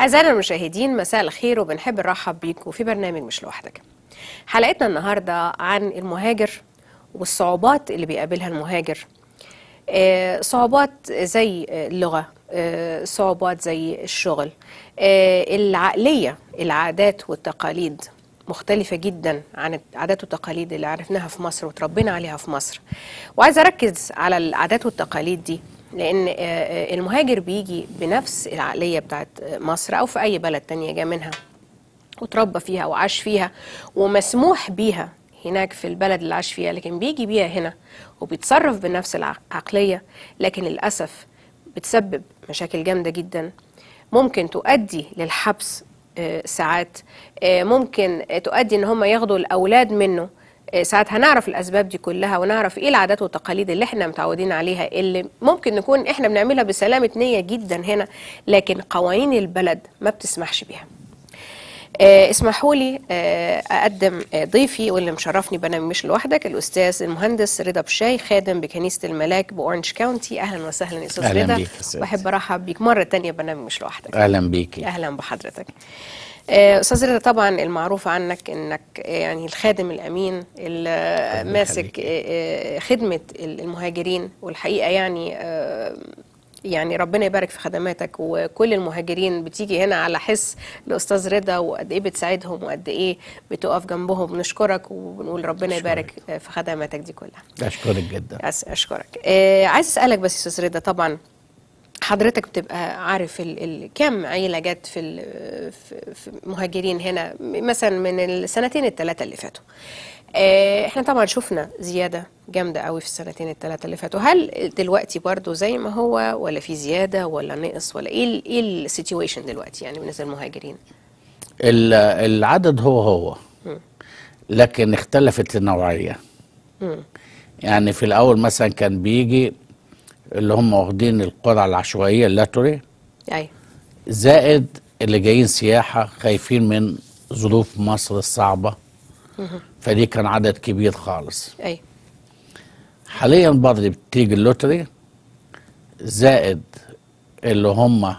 أعزائنا المشاهدين مساء الخير وبنحب نرحب بيكم في برنامج مش لوحدك حلقتنا النهاردة عن المهاجر والصعوبات اللي بيقابلها المهاجر آه، صعوبات زي اللغة آه، صعوبات زي الشغل آه، العقلية العادات والتقاليد مختلفة جدا عن العادات والتقاليد اللي عرفناها في مصر وتربينا عليها في مصر وعايزة أركز على العادات والتقاليد دي لأن آه، آه، المهاجر بيجي بنفس العقلية بتاعت مصر أو في أي بلد تانية جا منها وتربى فيها وعاش فيها ومسموح بيها هناك في البلد اللي عاش فيها لكن بيجي بيها هنا وبيتصرف بنفس العقلية لكن للأسف بتسبب مشاكل جامدة جدا ممكن تؤدي للحبس آه، ساعات آه، ممكن آه، تؤدي ان هم ياخدوا الاولاد منه آه، ساعات هنعرف الاسباب دي كلها ونعرف ايه العادات والتقاليد اللي احنا متعودين عليها اللي ممكن نكون احنا بنعملها بسلامة نية جدا هنا لكن قوانين البلد ما بتسمحش بيها آه، اسمحوا لي آه، اقدم آه، ضيفي واللي مشرفني برنامج مش لوحدك الاستاذ المهندس رضا بشاي خادم بكنيسه الملاك باورنج كاونتي اهلا وسهلا يا استاذ أهلاً رضا بيك يا أستاذ. واحب ارحب بيك مره تانية برنامج مش لوحدك اهلا بيكي اهلا بحضرتك آه، استاذ رضا طبعا المعروف عنك انك آه، يعني الخادم الامين اللي ربنا ماسك يخليك. آه، آه، خدمه المهاجرين والحقيقه يعني آه، يعني ربنا يبارك في خدماتك وكل المهاجرين بتيجي هنا على حس الاستاذ رضا وقد ايه بتساعدهم وقد ايه بتقف جنبهم بنشكرك وبنقول ربنا يبارك آه، في خدماتك دي كلها اشكرك جدا أس- اشكرك آه عايز اسالك بس يا استاذ رضا طبعا حضرتك بتبقى عارف ال ال كم عيله جت في, ال- في, في مهاجرين هنا م- مثلا من السنتين الثلاثه اللي فاتوا آه احنا طبعا شفنا زياده جامده قوي في السنتين الثلاثه اللي فاتوا هل دلوقتي برضو زي ما هو ولا في زياده ولا نقص ولا ايه ال- ايه السيتويشن دلوقتي يعني بالنسبه للمهاجرين ال- العدد هو هو لكن اختلفت النوعيه يعني في الاول مثلا كان بيجي اللي هم واخدين القرى العشوائيه اللاتوري ايوه زائد اللي جايين سياحه خايفين من ظروف مصر الصعبه فدي كان عدد كبير خالص ايوه حاليا برضه بتيجي اللوتري زائد اللي هم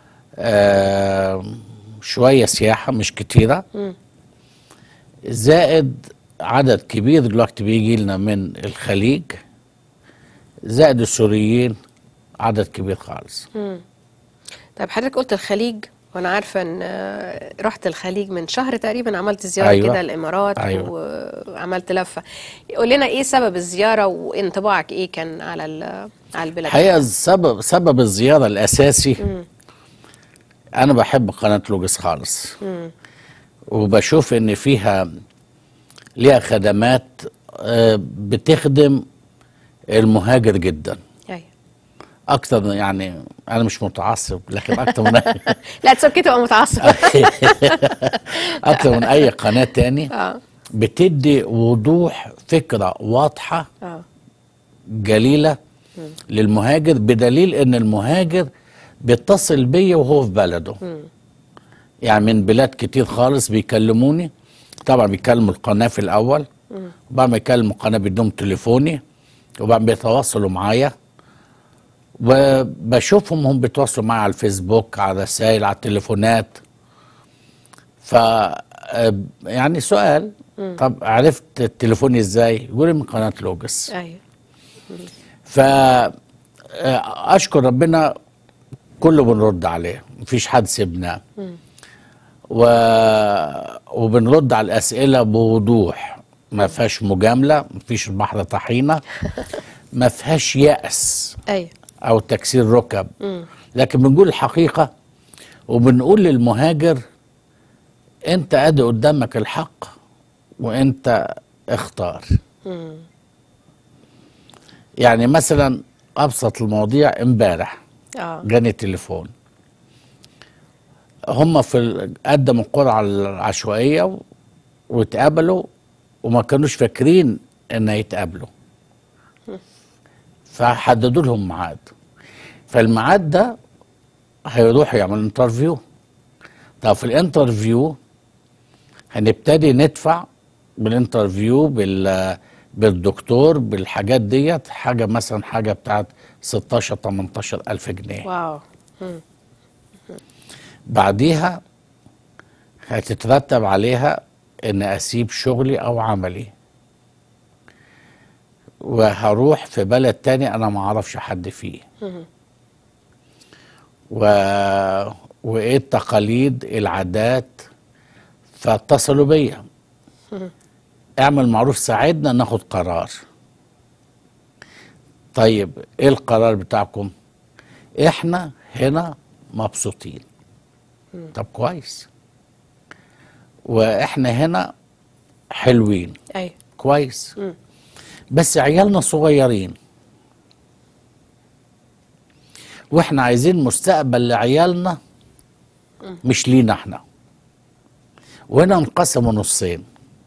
آه شوية سياحة مش كتيرة زائد عدد كبير دلوقتي بيجي لنا من الخليج زائد السوريين عدد كبير خالص طيب حضرتك قلت الخليج وانا عارفه ان آه، رحت الخليج من شهر تقريبا عملت زياره أيوة. كده الامارات أيوة. وعملت لفه قول لنا ايه سبب الزياره وانطباعك ايه كان على ال- على البلاد الحقيقة سبب سبب الزيارة الأساسي أنا بحب قناة لوجس خالص وبشوف إن فيها ليها خدمات آه، بتخدم المهاجر جدا ايوه أكتر من- يعني أنا مش متعصب لكن أكتر من لا تسكت تبقى متعصب أكتر من أي قناة تاني اه بتدي وضوح فكرة واضحة اه جليلة للمهاجر بدليل ان المهاجر بيتصل بيا وهو في بلده يعني من بلاد كتير خالص بيكلموني طبعا بيكلموا القناة في الأول وبعد ما يكلموا القناة بيدوم تليفوني وبعد بيتواصلوا معايا وبشوفهم هم بيتواصلوا معايا على الفيسبوك على رسائل على التليفونات ف آه، يعني سؤال طب عرفت تليفوني ازاي؟ يقول لي من قناة لوجس ايوه فأشكر ربنا كله بنرد عليه مفيش حد سيبناه و... وبنرد على الأسئلة بوضوح ما فيهاش مجاملة ما فيش بحر طحينة ما فيهاش يأس ايوه أو تكسير ركب لكن بنقول الحقيقة وبنقول للمهاجر أنت أدي قدامك الحق وأنت اختار يعني مثلا ابسط المواضيع امبارح اه جاني تليفون هم في ال- قدموا القرعه العشوائيه و- واتقابلوا وما كانوش فاكرين ان يتقابلوا فحددوا لهم ميعاد فالميعاد ده هيروحوا يعملوا انترفيو طب في الانترفيو هنبتدي ندفع بالانترفيو بال بالدكتور بالحاجات ديت حاجه مثلا حاجه بتاعت 16 18 الف جنيه واو بعديها هتترتب عليها ان اسيب شغلي او عملي وهروح في بلد تاني انا ما اعرفش حد فيه و... وايه التقاليد العادات فاتصلوا بيا اعمل معروف ساعدنا ناخد قرار طيب ايه القرار بتاعكم احنا هنا مبسوطين طب كويس واحنا هنا حلوين ايوه كويس بس عيالنا صغيرين واحنا عايزين مستقبل لعيالنا مش لينا احنا وهنا انقسموا نصين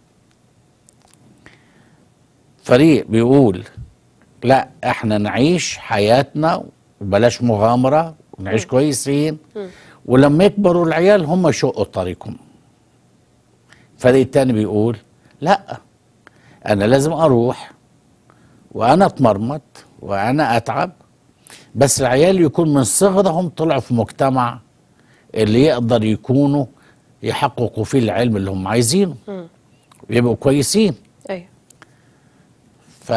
فريق بيقول لا احنا نعيش حياتنا وبلاش مغامرة ونعيش كويسين ولما يكبروا العيال هم يشقوا طريقهم فريق التاني بيقول لا انا لازم اروح وانا اتمرمط وانا اتعب بس العيال يكون من صغرهم طلعوا في مجتمع اللي يقدر يكونوا يحققوا فيه العلم اللي هم عايزينه ويبقوا كويسين ايوه ف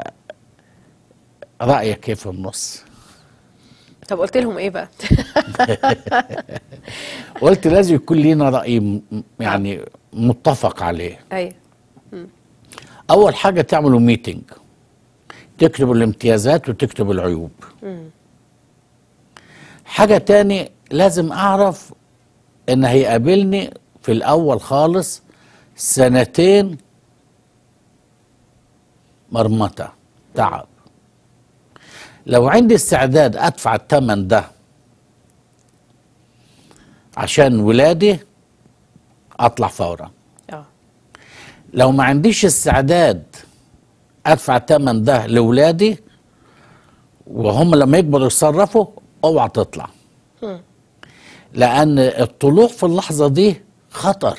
رأيك كيف في النص طب قلت لهم ايه بقى قلت لازم يكون لينا رأي م- يعني متفق عليه ايوه أول حاجة تعملوا ميتنج تكتبوا الامتيازات وتكتبوا العيوب حاجة تاني لازم أعرف إن هيقابلني في الأول خالص سنتين مرمطة تعب لو عندي استعداد أدفع الثمن ده عشان ولادي أطلع فورا اه لو ما عنديش استعداد ادفع الثمن ده لاولادي وهم لما يكبروا يتصرفوا اوعى تطلع لان الطلوع في اللحظه دي خطر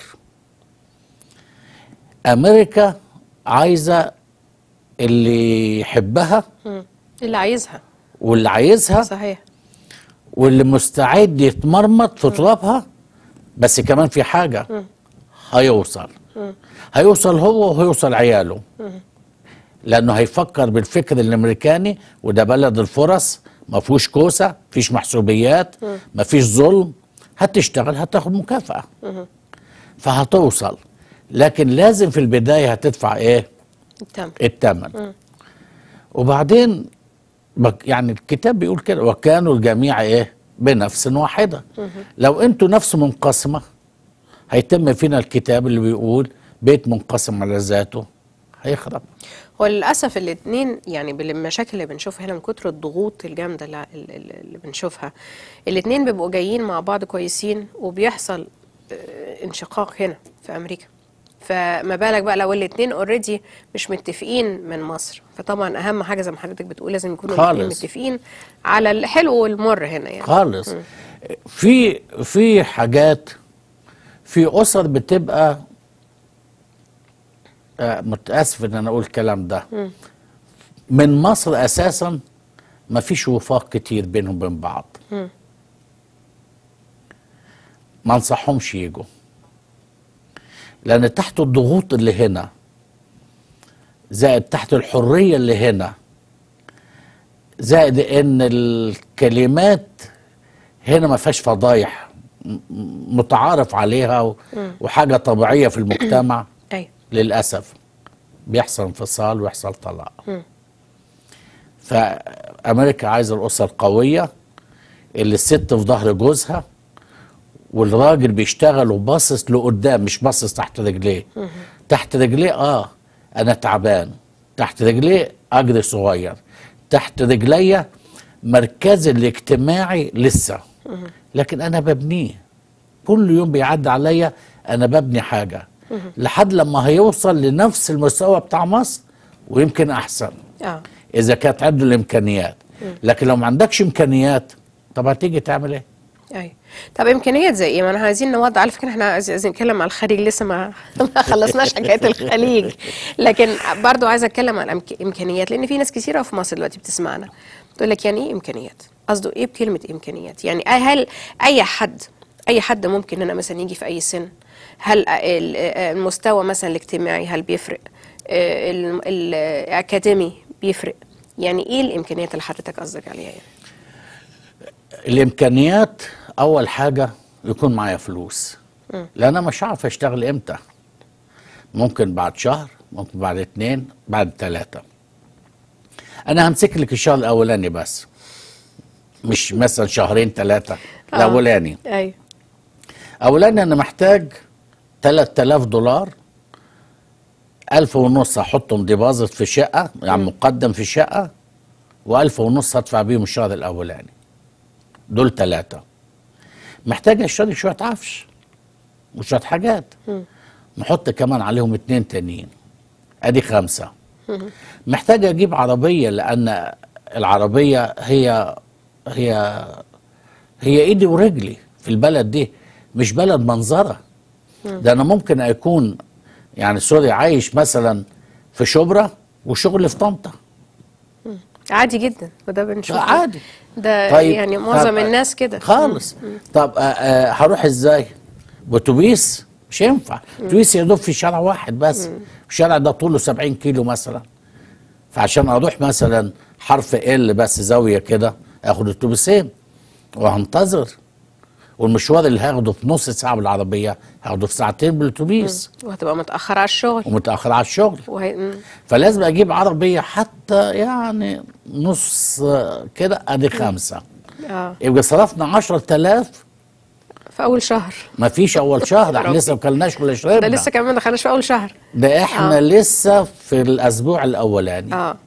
امريكا عايزه اللي يحبها اللي عايزها واللي عايزها صحيح واللي مستعد يتمرمط في ترابها بس كمان في حاجة هيوصل هيوصل هو وهيوصل عياله لأنه هيفكر بالفكر الأمريكاني وده بلد الفرص ما فيهوش كوسة فيش محسوبيات ما فيش ظلم هتشتغل هتاخد مكافأة فهتوصل لكن لازم في البداية هتدفع ايه تمام الثمن وبعدين بك- يعني الكتاب بيقول كده وكانوا الجميع ايه بنفس واحدة لو انتوا نفس منقسمة هيتم فينا الكتاب اللي بيقول بيت منقسم على ذاته هيخرب هو للاسف الاثنين يعني بالمشاكل اللي بنشوفها هنا من كتر الضغوط الجامده اللي, اللي اللي بنشوفها الاثنين بيبقوا جايين مع بعض كويسين وبيحصل آه، انشقاق هنا في امريكا فما بالك بقى لو الاثنين اوريدي مش متفقين من مصر فطبعا اهم حاجه زي ما حضرتك بتقول لازم يكونوا الاثنين خالص. متفقين على الحلو والمر هنا يعني خالص في في حاجات في اسر بتبقى آه، متاسف ان انا اقول الكلام ده من مصر اساسا ما فيش وفاق كتير بينهم وبين بعض ما انصحهمش يجوا لان تحت الضغوط اللي هنا زائد تحت الحريه اللي هنا زائد ان الكلمات هنا ما فيهاش فضايح م- م- متعارف عليها و- وحاجه طبيعيه في المجتمع ايوه للاسف بيحصل انفصال ويحصل طلاق فامريكا عايزه الاسر القويه اللي الست في ظهر جوزها والراجل بيشتغل وباصص لقدام مش باصص تحت رجليه تحت رجليه اه انا تعبان تحت رجليه اجري صغير تحت رجليا مركزي الاجتماعي لسه لكن انا ببنيه كل يوم بيعدي عليا انا ببني حاجه لحد لما هيوصل لنفس المستوى بتاع مصر ويمكن احسن اه اذا كانت عنده الامكانيات لكن لو ما عندكش امكانيات طب هتيجي تعمل ايه ايوه طب امكانيات زي ايه ما انا عايزين نوضح على فكره احنا عايز- عايزين نتكلم على الخليج لسه ما ما خلصناش حكايه الخليج لكن برضو عايزه اتكلم عن الأمك- امكانيات لان في ناس كثيره في مصر دلوقتي بتسمعنا تقول لك يعني ايه امكانيات قصده ايه بكلمه امكانيات يعني هل اي حد اي حد ممكن انا مثلا يجي في اي سن هل ال- المستوى مثلا الاجتماعي هل بيفرق آه، ال- الاكاديمي بيفرق يعني ايه الامكانيات اللي حضرتك قصدك عليها يعني الامكانيات اول حاجه يكون معايا فلوس لان انا مش عارف اشتغل امتى ممكن بعد شهر ممكن بعد اتنين بعد تلاتة انا همسك لك الشهر الاولاني بس مش مثلا شهرين ثلاثة آه. الاولاني ايوه اولاني انا محتاج 3000 دولار ألف ونص احطهم ديبازت في شقة يعني مقدم في شقة وألف ونص ادفع بيهم الشهر الاولاني دول ثلاثة محتاج اشتري شوية عفش وشوية حاجات نحط كمان عليهم اتنين تانيين ادي خمسة محتاج اجيب عربية لان العربية هي هي هي ايدي ورجلي في البلد دي مش بلد منظرة ده انا ممكن اكون يعني سوري عايش مثلا في شبرا وشغل في طنطا عادي جدا وده بنشوفه عادي ده طيب، يعني معظم طب- الناس كده خالص طب آه، آه، هروح ازاي باتوبيس مش ينفع اتوبيس يا دوب في شارع واحد بس الشارع ده طوله 70 كيلو مثلا فعشان اروح مثلا حرف ال بس زاويه كده اخد اتوبيسين وهنتظر والمشوار اللي هاخده في نص ساعه بالعربيه هاخده في ساعتين بالاتوبيس وهتبقى متاخر على الشغل ومتاخر على الشغل وهي... مم. فلازم اجيب عربيه حتى يعني نص آه، كده ادي خمسه اه يبقى صرفنا 10000 في اول شهر ما فيش اول شهر احنا ربي. لسه ما كلناش ولا شربنا ده لسه كمان ما دخلناش في اول شهر ده احنا آه. لسه في الاسبوع الاولاني اه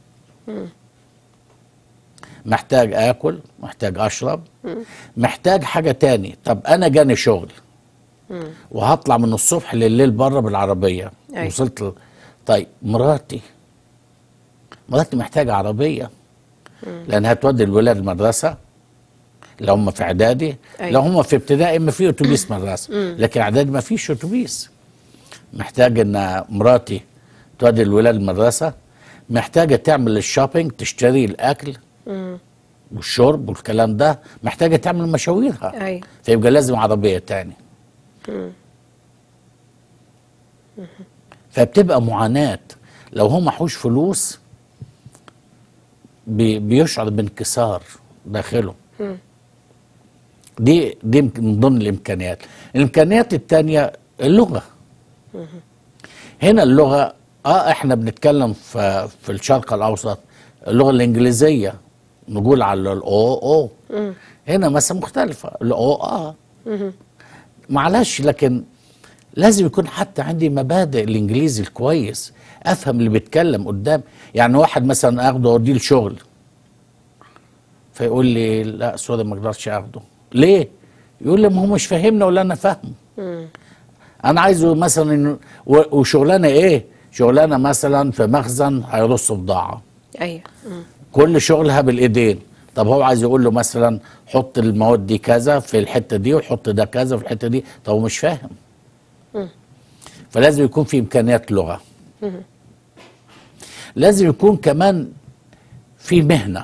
محتاج اكل محتاج اشرب محتاج حاجه تاني طب انا جاني شغل وهطلع من الصبح لليل بره بالعربيه أيوة. وصلت ل... طيب مراتي مراتي محتاجه عربيه لان هتودي الولاد المدرسه لو هم في اعدادي أيوة. لو هم في ابتدائي ما في اتوبيس مدرسه لكن اعدادي ما فيش اتوبيس محتاج ان مراتي تودي الولاد المدرسه محتاجه تعمل الشوبينج تشتري الاكل والشرب والكلام ده محتاجه تعمل مشاويرها ايوه فيبقى لازم عربيه تاني فبتبقى معاناه لو هو محوش فلوس بي بيشعر بانكسار داخله دي دي من ضمن الامكانيات الامكانيات التانية اللغه هنا اللغه اه احنا بنتكلم في في الشرق الاوسط اللغه الانجليزيه نقول على الاو او هنا مثلا مختلفه الاو اه معلش لكن لازم يكون حتى عندي مبادئ الانجليزي الكويس افهم اللي بيتكلم قدام يعني واحد مثلا اخده اوديه الشغل فيقول لي لا سوري ما اقدرش اخده ليه يقول لي ما هو مش فاهمنا ولا انا فاهمه انا عايزه مثلا إنه- و- وشغلانه ايه شغلانه مثلا في مخزن هيرص بضاعه ايوه مم. كل شغلها بالايدين طب هو عايز يقول له مثلا حط المواد دي كذا في الحته دي وحط ده كذا في الحته دي طب هو مش فاهم فلازم يكون في امكانيات لغه لازم يكون كمان في مهنه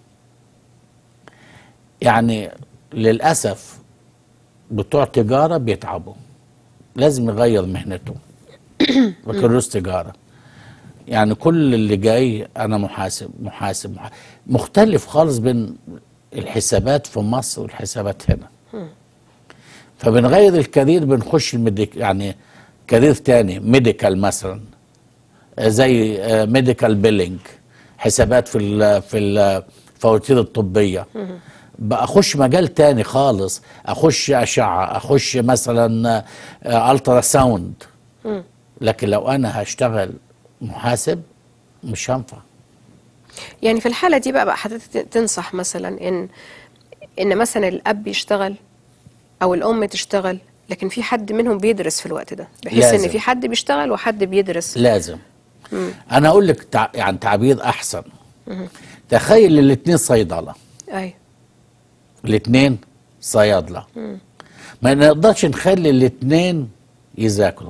يعني للاسف بتوع تجاره بيتعبوا لازم يغير مهنته بكالوريوس تجاره يعني كل اللي جاي انا محاسب محاسب, محاسب مختلف خالص بين الحسابات في مصر والحسابات هنا فبنغير الكارير بنخش الميديك يعني كارير تاني ميديكال مثلا آه، زي ميديكال بيلينج حسابات في ال في الفواتير الطبيه بقى اخش مجال تاني خالص اخش اشعه اخش مثلا الترا ساوند لكن لو انا هشتغل محاسب مش هنفع يعني في الحاله دي بقى بقى حضرتك تنصح مثلا ان ان مثلا الاب يشتغل او الام تشتغل لكن في حد منهم بيدرس في الوقت ده بحيث ان لازم. في حد بيشتغل وحد بيدرس لازم انا اقول لك تع... يعني تعبير احسن تخيل الاثنين صيدله ايوه الاثنين صيادله ما نقدرش نخلي الاثنين يذاكروا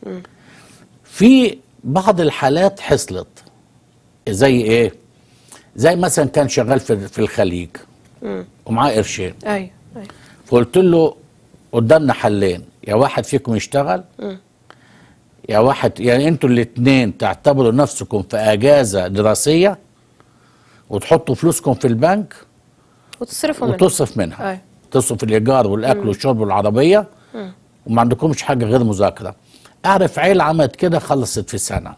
في بعض الحالات حصلت زي ايه زي مثلا كان شغال في في الخليج ومعاه قرشين ايوه ايوه فقلت له قدامنا حلين يا واحد فيكم يشتغل يا واحد يعني انتوا الاثنين تعتبروا نفسكم في اجازه دراسيه وتحطوا فلوسكم في البنك وتصرفوا منها وتصرف منها أي. تصرف الايجار والاكل والشرب والعربيه وما عندكمش حاجه غير مذاكره اعرف عيله عملت كده خلصت في سنه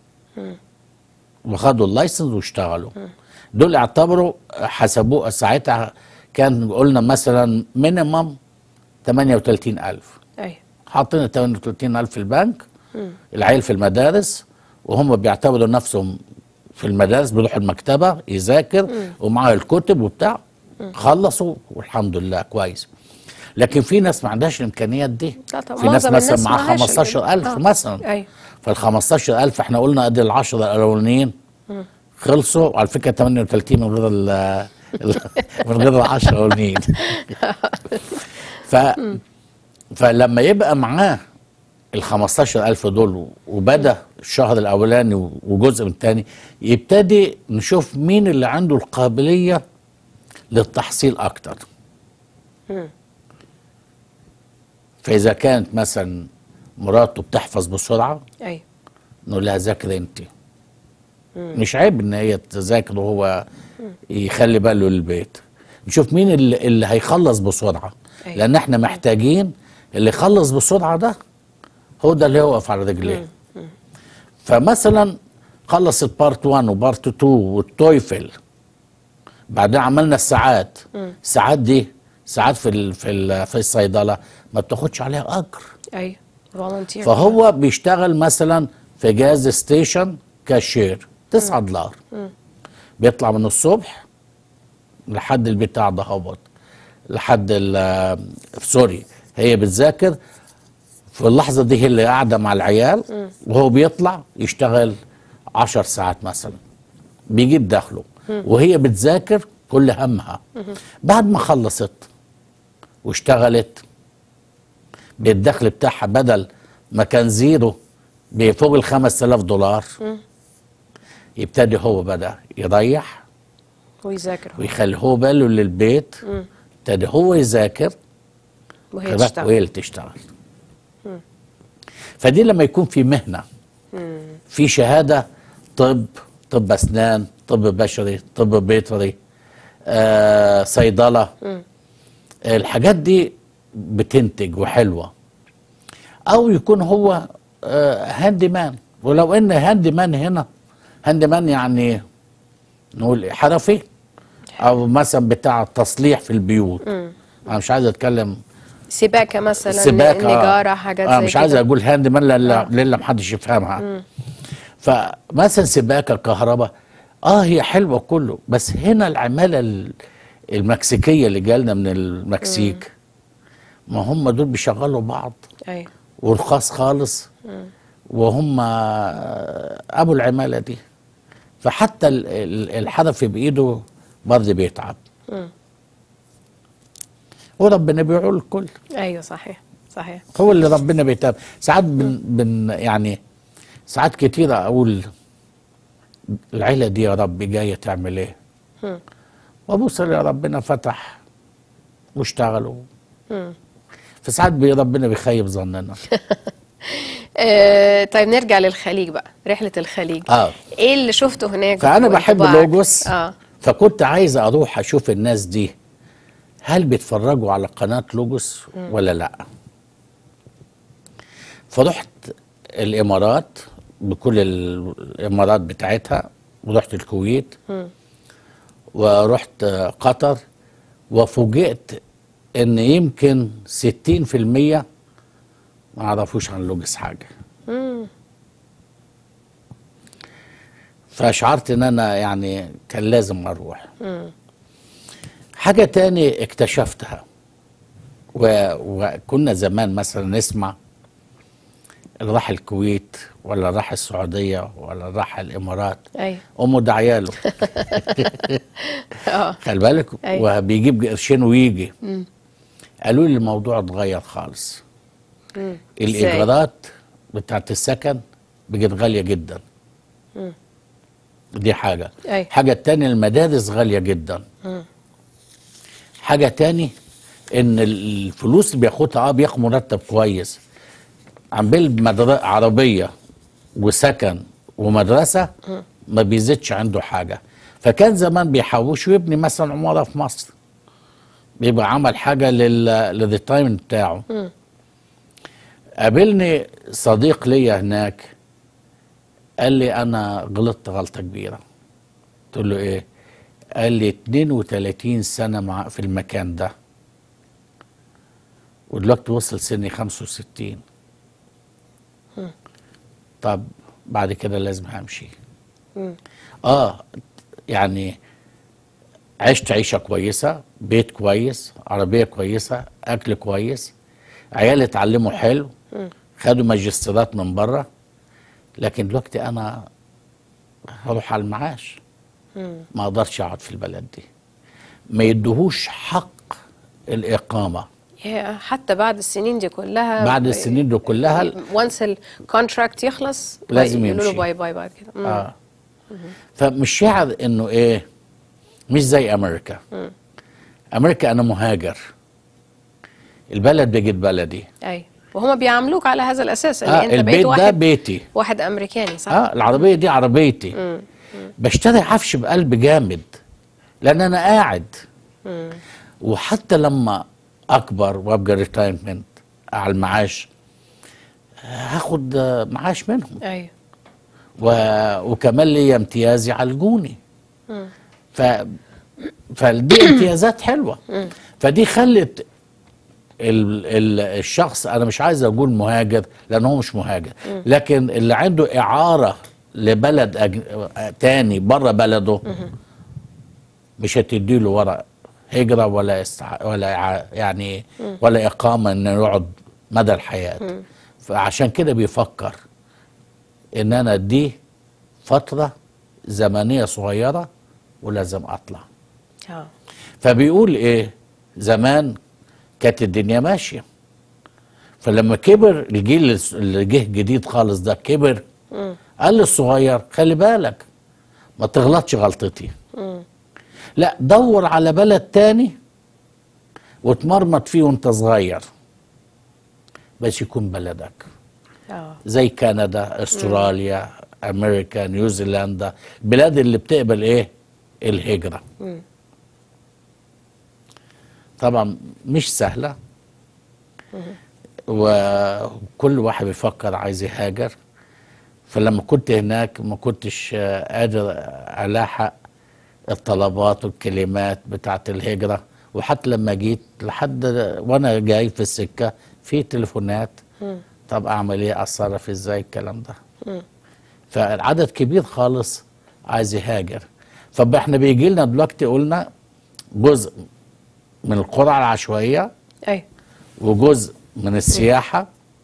وخدوا اللايسنس واشتغلوا دول اعتبروا حسبوه ساعتها كان قلنا مثلا مينيمم 38000 ايوه حاطين ال 38000 في البنك العيل في المدارس وهم بيعتبروا نفسهم في المدارس بيروحوا المكتبه يذاكر ومعاه الكتب وبتاع خلصوا والحمد لله كويس لكن في ناس ما عندهاش الامكانيات دي لا طبعا في ناس معظم مثلا الناس معاه معهاش 15000 آه. مثلا ايوه فال 15000 احنا قلنا ادي ال 10 الاولانيين خلصوا على فكره 38 من غير ال ال- من غير ال 10 الاولانيين ف فلما يبقى معاه ال 15000 دول وبدا الشهر الاولاني وجزء من الثاني يبتدي نشوف مين اللي عنده القابليه للتحصيل اكتر فاذا كانت مثلا مراته بتحفظ بسرعه ايوه نقول لها ذاكري انت مش عيب ان هي تذاكر وهو يخلي باله للبيت نشوف مين اللي, اللي هيخلص بسرعه أيوة. لان احنا محتاجين اللي يخلص بسرعه ده هو ده اللي يقف على رجليه فمثلا خلصت بارت 1 وبارت 2 والتويفل بعدين عملنا الساعات الساعات دي ساعات في ال في ال في الصيدله ما بتاخدش عليها اجر ايوه فولنتير فهو بيشتغل مثلا في جاز ستيشن كاشير 9 دولار بيطلع من الصبح لحد البتاع ده هبط لحد ال- سوري هي بتذاكر في اللحظه دي هي اللي قاعده مع العيال وهو بيطلع يشتغل 10 ساعات مثلا بيجيب دخله وهي بتذاكر كل همها بعد ما خلصت واشتغلت بالدخل بتاعها بدل ما كان زيرو بفوق ال 5000 دولار يبتدي هو بدا يريح ويذاكر هو. ويخلي هو باله للبيت ابتدي هو يذاكر وهي خلي بالك تشتغل وهي اللي تشتغل فدي لما يكون في مهنه في شهاده طب طب اسنان طب بشري طب بيطري آه صيدله الحاجات دي بتنتج وحلوه او يكون هو آه هاندي مان ولو ان هاندي مان هنا هاندي مان يعني نقول حرفي او مثلا بتاع تصليح في البيوت انا مش عايز اتكلم سباكه مثلا سباكه نجاره حاجات آه زي مش عايز كده. اقول هاند مان للا آه. للا محدش يفهمها فمثلا سباكه كهرباء اه هي حلوه كله بس هنا العماله ال- المكسيكيه اللي جالنا من المكسيك ما هم دول بيشغلوا بعض ايوه ورخاص خالص وهم آه، ابو العماله دي فحتى ال- ال- الحرفي بايده برضه بيتعب وربنا بيعول الكل ايوه صحيح صحيح هو اللي ربنا بيتاب ساعات بن, بن يعني ساعات كتيرة أقول العيلة دي يا رب جاية تعمل إيه وأبص يا ربنا فتح واشتغلوا فساعات بي ربنا بيخيب ظننا آه طيب نرجع للخليج بقى رحله الخليج آه. ايه اللي شفته هناك فأنا بحب وانطباعك؟ لوجوس اه فكنت عايز أروح أشوف الناس دي هل بيتفرجوا على قناة لوجوس ولا لأ فرحت الإمارات بكل الإمارات بتاعتها ورحت الكويت ورحت قطر وفوجئت إن يمكن 60% ما عرفوش عن لوجوس حاجة فشعرت ان انا يعني كان لازم اروح حاجة تاني اكتشفتها و... وكنا زمان مثلا نسمع اللي راح الكويت ولا راح السعودية ولا راح الامارات ايوه امه ده عياله اه خلي بالك أيوة. وبيجيب قرشين ويجي قالوا لي الموضوع اتغير خالص الايجارات بتاعت السكن بقت غاليه جدا دي حاجه أيوة. حاجه تانية المدارس غاليه جدا حاجه تاني ان الفلوس اللي بياخدها اه بياخد مرتب كويس عم بالمدر... عربيه وسكن ومدرسه ما بيزيدش عنده حاجه فكان زمان بيحوش ويبني مثلا عماره في مصر بيبقى عمل حاجه لل للريتايمنت بتاعه قابلني صديق ليا هناك قال لي انا غلطت غلطه كبيره قلت له ايه قال لي 32 سنه مع في المكان ده ودلوقتي وصل سني 65 طب بعد كده لازم همشي اه يعني عشت عيشه كويسه بيت كويس عربيه كويسه اكل كويس عيالي اتعلموا حلو خدوا ماجستيرات من بره لكن دلوقتي انا هروح على المعاش ما اقدرش اقعد في البلد دي ما يدهوش حق الاقامه يا حتى بعد السنين دي كلها بعد السنين دي كلها وانس الكونتراكت يخلص لازم يقولوا له يمشي. باي باي بعد كده مم. اه فمش شاعر انه ايه مش زي امريكا امريكا انا مهاجر البلد بقت بلدي اي وهما بيعاملوك على هذا الاساس ان اه انت بقيت البيت ده واحد بيتي واحد امريكاني صح؟ اه العربيه دي عربيتي بشتري عفش بقلب جامد لان انا قاعد وحتى لما اكبر وابقى ريتايرمنت على المعاش هاخد آه، معاش منهم ايوه و... وكمان لي امتياز يعالجوني ف... فدي امتيازات حلوه فدي خلت ال... ال... الشخص انا مش عايز اقول مهاجر لان هو مش مهاجر لكن اللي عنده اعاره لبلد أج... تاني بره بلده مش هتديله ورق هجره ولا استع... ولا إع- يعني ولا اقامه انه يقعد مدى الحياه فعشان كده بيفكر ان انا دي فتره زمنيه صغيره ولازم اطلع اه فبيقول ايه زمان كانت الدنيا ماشيه فلما كبر الجيل اللي جه جديد خالص ده كبر قال للصغير خلي بالك ما تغلطش غلطتي لا دور على بلد تاني وتمرمط فيه وانت صغير بس يكون بلدك اه زي كندا استراليا امريكا نيوزيلندا البلاد اللي بتقبل ايه الهجره طبعا مش سهله وكل واحد بيفكر عايز يهاجر فلما كنت هناك ما كنتش آه، قادر الاحق الطلبات والكلمات بتاعت الهجره وحتى لما جيت لحد وانا جاي في السكه في تليفونات طب اعمل ايه اتصرف ازاي الكلام ده فالعدد كبير خالص عايز يهاجر فاحنا بيجي لنا دلوقتي قلنا جزء من القرى العشوائيه ايوه وجزء من السياحه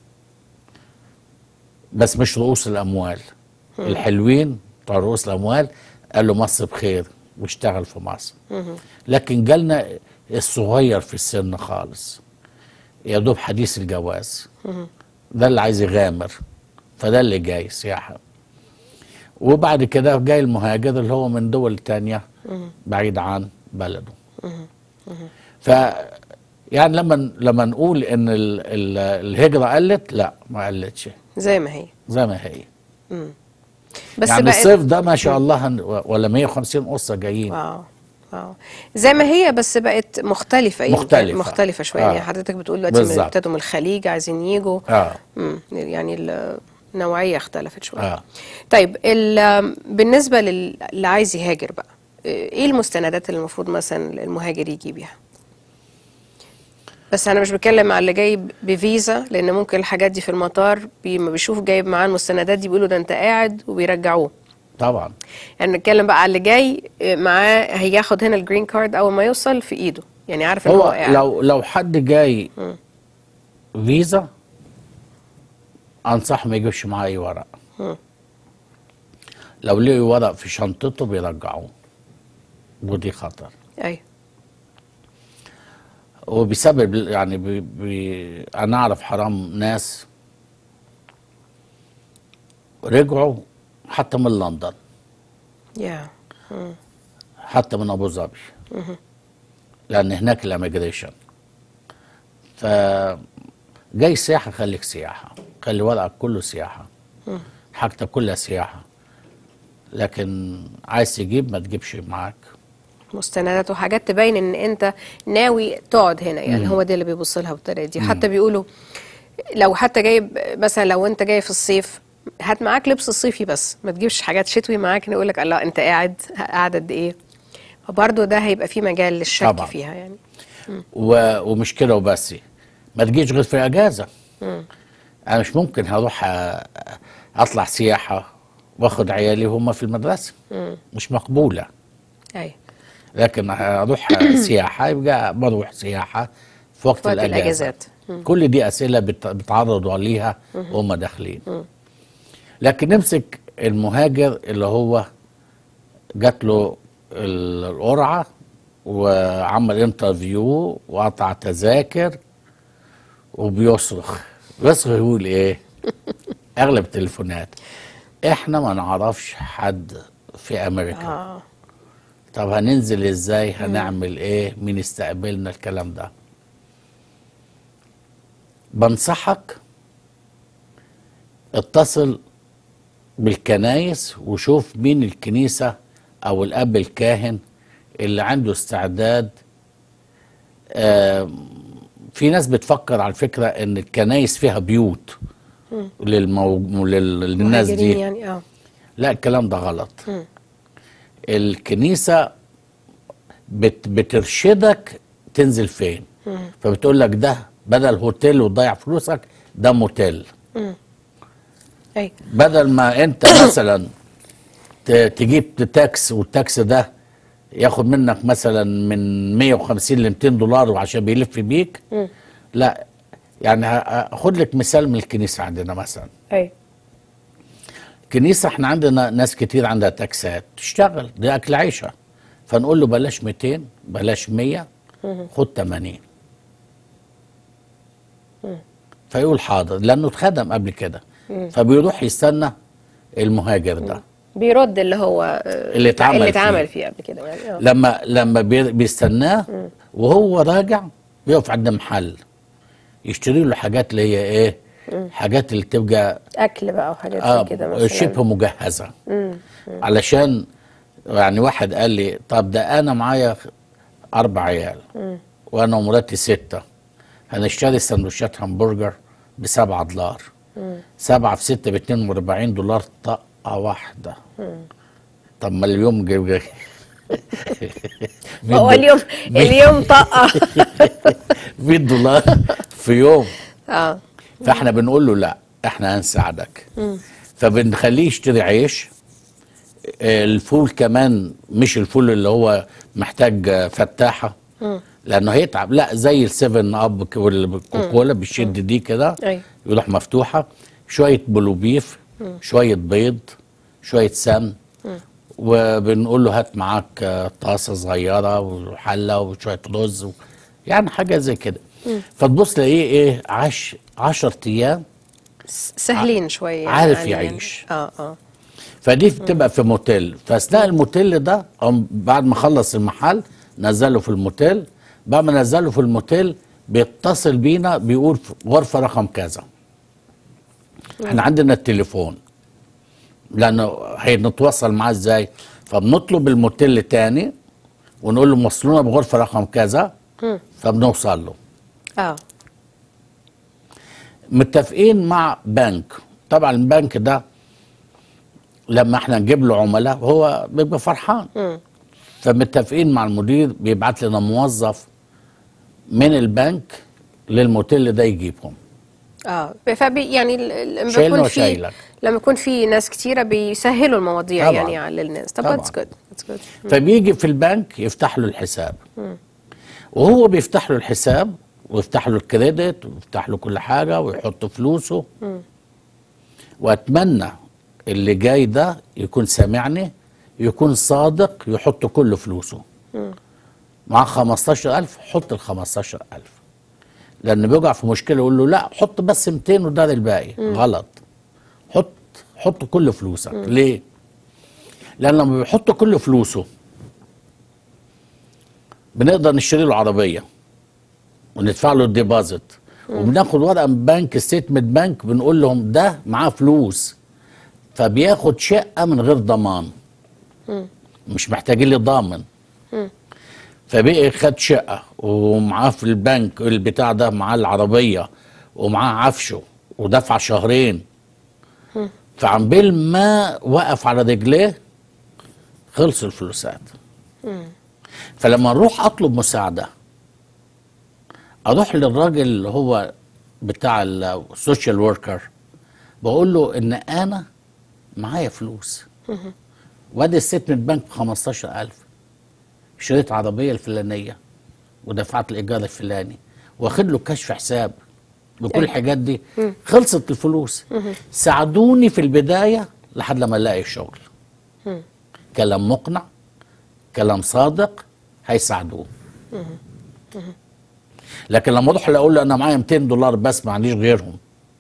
بس مش رؤوس الاموال الحلوين بتوع رؤوس الاموال قالوا مصر بخير واشتغل في مصر لكن جالنا الصغير في السن خالص يا دوب حديث الجواز ده اللي عايز يغامر فده اللي جاي سياحه وبعد كده جاي المهاجر اللي هو من دول تانية بعيد عن بلده ف يعني لما لما نقول ان ال ال الهجره قلت لا ما قلتش زي ما هي زي ما هي بس يعني بقت الصيف ده ما شاء الله هن- ولا 150 اسره جايين واو واو زي ما هي بس بقت مختلفة يمكن. مختلفة. مختلفة شوية آه. يعني حضرتك بتقول دلوقتي من- بالظبط. ابتدوا من الخليج عايزين يجوا اه مم. يعني ال- النوعية اختلفت شوية اه طيب ال- بالنسبة لل- اللي عايز يهاجر بقى ايه المستندات اللي المفروض مثلا المهاجر يجي بيها بس انا مش بتكلم على اللي جاي ب- بفيزا لان ممكن الحاجات دي في المطار بي- ما بيشوف جايب معاه المستندات دي بيقولوا ده انت قاعد وبيرجعوه طبعا يعني نتكلم بقى على اللي جاي آه، معاه هياخد هنا الجرين كارد اول ما يوصل في ايده يعني عارف ان هو هو قاعد لو لو حد جاي فيزا انصح ما يجيبش معاه اي ورق لو لقي ورق في شنطته بيرجعوه ودي خطر ايوه وبسبب يعني بي بي انا اعرف حرام ناس رجعوا حتى من لندن يا حتى من ابو ظبي لان هناك الاميجريشن ف جاي سياحه خليك سياحه خلي ورقك كله سياحه حاجتك كلها سياحه لكن عايز تجيب ما تجيبش معاك مستندات وحاجات تبين ان انت ناوي تقعد هنا يعني هو ده اللي بيبص لها بالطريقه دي حتى بيقولوا لو حتى جايب مثلا لو انت جاي في الصيف هات معاك لبس الصيفي بس ما تجيبش حاجات شتوي معاك يقول لك الله انت قاعد قاعد قد ايه فبرضه ده هيبقى فيه مجال للشك طبعا. فيها يعني و... ومش كده وبس ما تجيش غير في اجازه انا مش ممكن هروح أ... اطلع سياحه واخد عيالي وهم في المدرسه مش مقبوله ايوه لكن اروح سياحه يبقى بروح سياحه في وقت, في وقت الاجازه الأجازات. كل دي اسئله بت- بيتعرضوا ليها وهم داخلين لكن نمسك المهاجر اللي هو جات له ال- القرعه وعمل انترفيو وقطع تذاكر وبيصرخ بيصرخ يقول ايه اغلب التليفونات احنا ما نعرفش حد في امريكا اه طب هننزل ازاي هنعمل ايه مين يستقبلنا الكلام ده بنصحك اتصل بالكنايس وشوف مين الكنيسة او الاب الكاهن اللي عنده استعداد آه في ناس بتفكر على فكرة ان الكنايس فيها بيوت للمو... لل... للناس مهاجرين دي يعني اه لا الكلام ده غلط الكنيسة بت بترشدك تنزل فين فبتقول لك ده بدل هوتيل وتضيع فلوسك ده موتيل ايوه بدل ما انت مثلا ت- تجيب تاكس والتاكس ده ياخد منك مثلا من 150 ل 200 دولار وعشان بيلف بيك لا يعني هاخد لك مثال من الكنيسه عندنا مثلا ايوه كنيسة احنا عندنا ناس كتير عندها تاكسات تشتغل دي أكل عيشها فنقول له بلاش 200 بلاش 100 خد 80 فيقول حاضر لأنه اتخدم قبل كده فبيروح يستنى المهاجر ده بيرد اللي هو آه، اللي اتعمل اللي فيه. اتعمل فيه قبل كده يعني اه لما لما بي- بيستناه وهو راجع بيقف عند محل يشتري له حاجات اللي هي ايه حاجات اللي تبقى اكل بقى وحاجات اه زي كده مثلا شبه مجهزه علشان يعني واحد قال لي طب ده انا معايا اربع عيال وانا ومراتي سته هنشتري سندوتشات همبرجر بسبعة دولار سبعة في ستة ب 42 دولار طقة واحدة طب ما اليوم جاي جاي هو اليوم اليوم طقه 100 دولار في يوم اه فاحنا بنقول له لا احنا هنساعدك فبنخليه يشتري عيش آه، الفول كمان مش الفول اللي هو محتاج آه، فتاحه لانه هيتعب لا زي السيفن اب والكوكولا بيشد دي كده أيوة. يروح مفتوحه شويه بلو بيف شويه بيض شويه سمن وبنقول له هات معاك آه، طاسه صغيره وحله وشويه رز و... يعني حاجه زي كده فتبص تلاقيه ايه عاش 10 ايام س- سهلين شويه يعني عارف علينا. يعيش. اه اه فدي بتبقى في موتيل فاثناء الموتيل ده أم بعد ما خلص المحل نزله في الموتيل بعد ما نزله في الموتيل بيتصل بينا بيقول في غرفه رقم كذا احنا عندنا التليفون لانه هنتواصل معاه ازاي فبنطلب الموتيل تاني ونقول له وصلونا بغرفه رقم كذا فبنوصل له اه متفقين مع بنك طبعا البنك ده لما احنا نجيب له عملاء هو بيبقى فرحان فمتفقين مع المدير بيبعت لنا موظف من البنك للموتيل ده يجيبهم اه فبي يعني ال- ال- لما شايلنا يكون في وشايلك. لما يكون في ناس كتيره بيسهلوا المواضيع طبعاً. يعني على الناس طب طبعاً. ذاتس جود ذاتس جود فبيجي في البنك يفتح له الحساب وهو بيفتح له الحساب ويفتح له الكريدت ويفتح له كل حاجه ويحط فلوسه واتمنى اللي جاي ده يكون سامعني يكون صادق يحط كل فلوسه مع 15000 حط ال 15000 لان بيقع في مشكله يقول له لا حط بس 200 ودار الباقي غلط حط حط كل فلوسك ليه لان لما بيحط كل فلوسه بنقدر نشتري له عربيه وندفع له الديبازيت وبناخد ورقه من بنك ستيتمنت بنك بنقول لهم ده معاه فلوس فبياخد شقه من غير ضمان مش محتاجين لي ضامن فبقي خد شقه ومعاه في البنك البتاع ده معاه العربيه ومعاه عفشه ودفع شهرين فعمبال ما وقف على رجليه خلص الفلوسات فلما نروح اطلب مساعده اروح للراجل اللي هو بتاع السوشيال وركر بقول له ان انا معايا فلوس وادي الستمنت بنك ب 15000 اشتريت عربيه الفلانيه ودفعت الايجار الفلاني واخد له كشف حساب بكل أيوة. الحاجات دي خلصت الفلوس ساعدوني في البدايه لحد لما الاقي شغل كلام مقنع كلام صادق هيساعدوه لكن لما اروح اقول له انا معايا 200 دولار بس ما عنديش غيرهم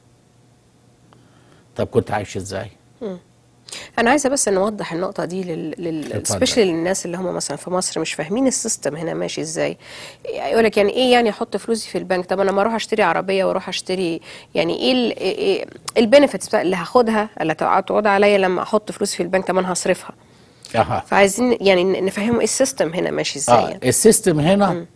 طب كنت عايش ازاي؟ انا عايزه بس نوضح النقطه دي لل, لل... اتفضل. سبيشالي للناس اللي هم مثلا في مصر مش فاهمين السيستم هنا ماشي ازاي يقول لك يعني ايه يعني احط فلوسي في البنك طب انا ما اروح اشتري عربيه واروح اشتري يعني ايه ال... إيه البنفيتس اللي هاخدها اللي هتقعد عليا لما احط فلوسي في البنك طب انا هصرفها اها فعايزين يعني نفهموا ايه السيستم هنا ماشي ازاي اه يعني. السيستم هنا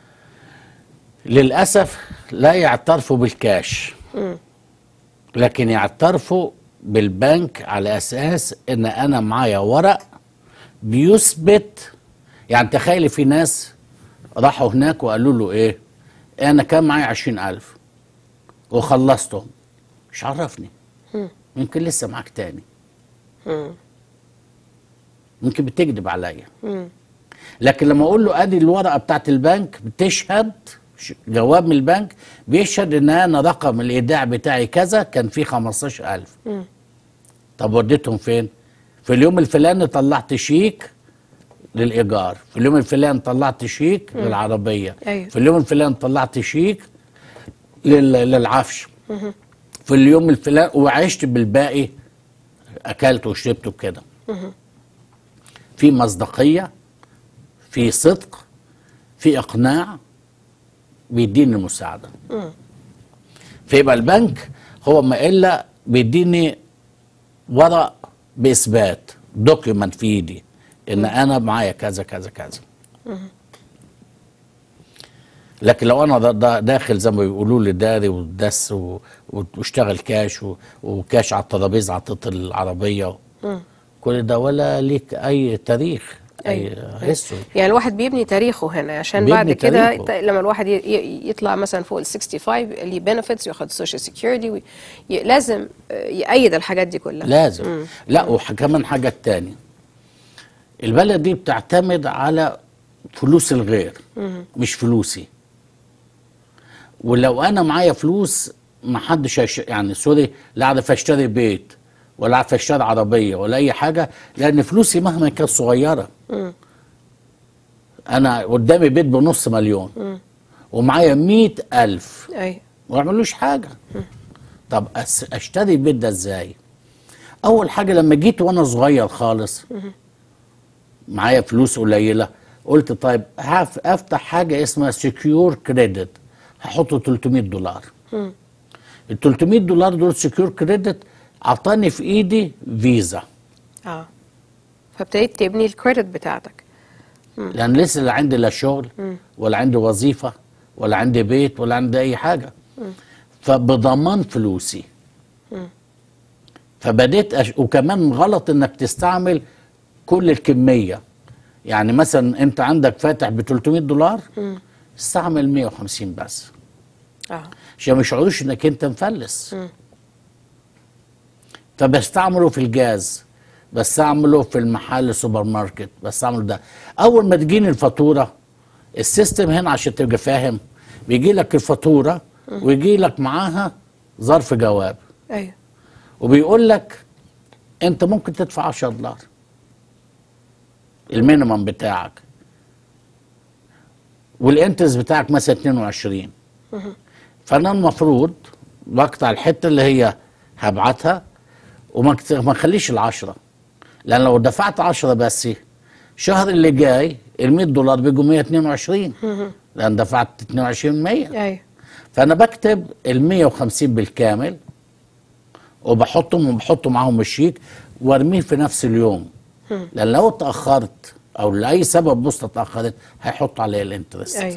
للاسف لا يعترفوا بالكاش لكن يعترفوا بالبنك على اساس ان انا معايا ورق بيثبت يعني تخيلي في ناس راحوا هناك وقالوا له ايه انا كان معايا عشرين الف وخلصتهم مش عرفني يمكن لسه معاك تاني يمكن بتكذب عليا لكن لما اقول له ادي الورقه بتاعت البنك بتشهد ش- جواب من البنك بيشهد ان انا رقم الايداع بتاعي كذا كان فيه 15000 طب وديتهم فين؟ في اليوم الفلاني طلعت شيك للايجار في اليوم الفلاني طلعت شيك للعربيه أيوة. في اليوم الفلاني طلعت شيك لل- للعفش في اليوم الفلاني وعشت بالباقي اكلت وشربت وكده في مصداقيه في صدق في اقناع بيديني المساعده فيبقى البنك هو ما الا بيديني ورق باثبات دوكيومنت في ايدي ان انا معايا كذا كذا كذا لكن لو انا دا- دا- داخل زي ما بيقولوا لي داري ودس و- واشتغل كاش و- وكاش على الترابيزه عطيت العربيه كل ده ولا ليك اي تاريخ اي أيوة. هيستوري يعني الواحد بيبني تاريخه هنا عشان بيبني بعد كده تاريخه. يط- لما الواحد ي- ي- يطلع مثلا فوق ال 65 اللي بنفيتس وياخد سوشيال سيكيورتي لازم آه، يأيد الحاجات دي كلها لازم لا وكمان حاجة تاني البلد دي بتعتمد على فلوس الغير مش فلوسي ولو انا معايا فلوس ما حدش هيش- يعني سوري لا اعرف اشتري بيت ولا اعرف اشتري عربيه ولا اي حاجه لان فلوسي مهما كانت صغيره انا قدامي بيت بنص مليون ومعايا مئة ألف ايوه ما يعملوش حاجه طب أس- اشتري البيت ده ازاي اول حاجه لما جيت وانا صغير خالص معايا فلوس قليله قلت طيب هف افتح حاجه اسمها سكيور كريدت هحط 300 دولار ال 300 دولار دول سكيور كريدت عطاني في ايدي فيزا اه فابتديت تبني الكريدت بتاعتك لان لسه لا عندي لا شغل ولا عندي وظيفه ولا عندي بيت ولا عندي اي حاجه فبضمان فلوسي فبديت أش... وكمان غلط انك تستعمل كل الكميه يعني مثلا انت عندك فاتح ب 300 دولار استعمل 150 بس اه عشان ما يشعروش انك انت مفلس فبستعمله في الجاز بستعمله في المحل سوبر ماركت بستعمله ده اول ما تجيني الفاتوره السيستم هنا عشان تبقى فاهم بيجي لك الفاتوره ويجي لك معاها ظرف جواب ايوه وبيقول لك انت ممكن تدفع 10 دولار المينيمم بتاعك والانترست بتاعك مثلا 22 فانا المفروض بقطع الحته اللي هي هبعتها وما كت- ما اخليش العشرة لان لو دفعت 10 بس الشهر اللي جاي ال 100 دولار بيجوا 122 لان دفعت 22% ايوه فانا بكتب ال 150 بالكامل وبحطهم وبحط معاهم الشيك وارميه في نفس اليوم لان لو اتاخرت او لاي سبب بوسطه اتاخرت هيحط عليا الانترست ايوه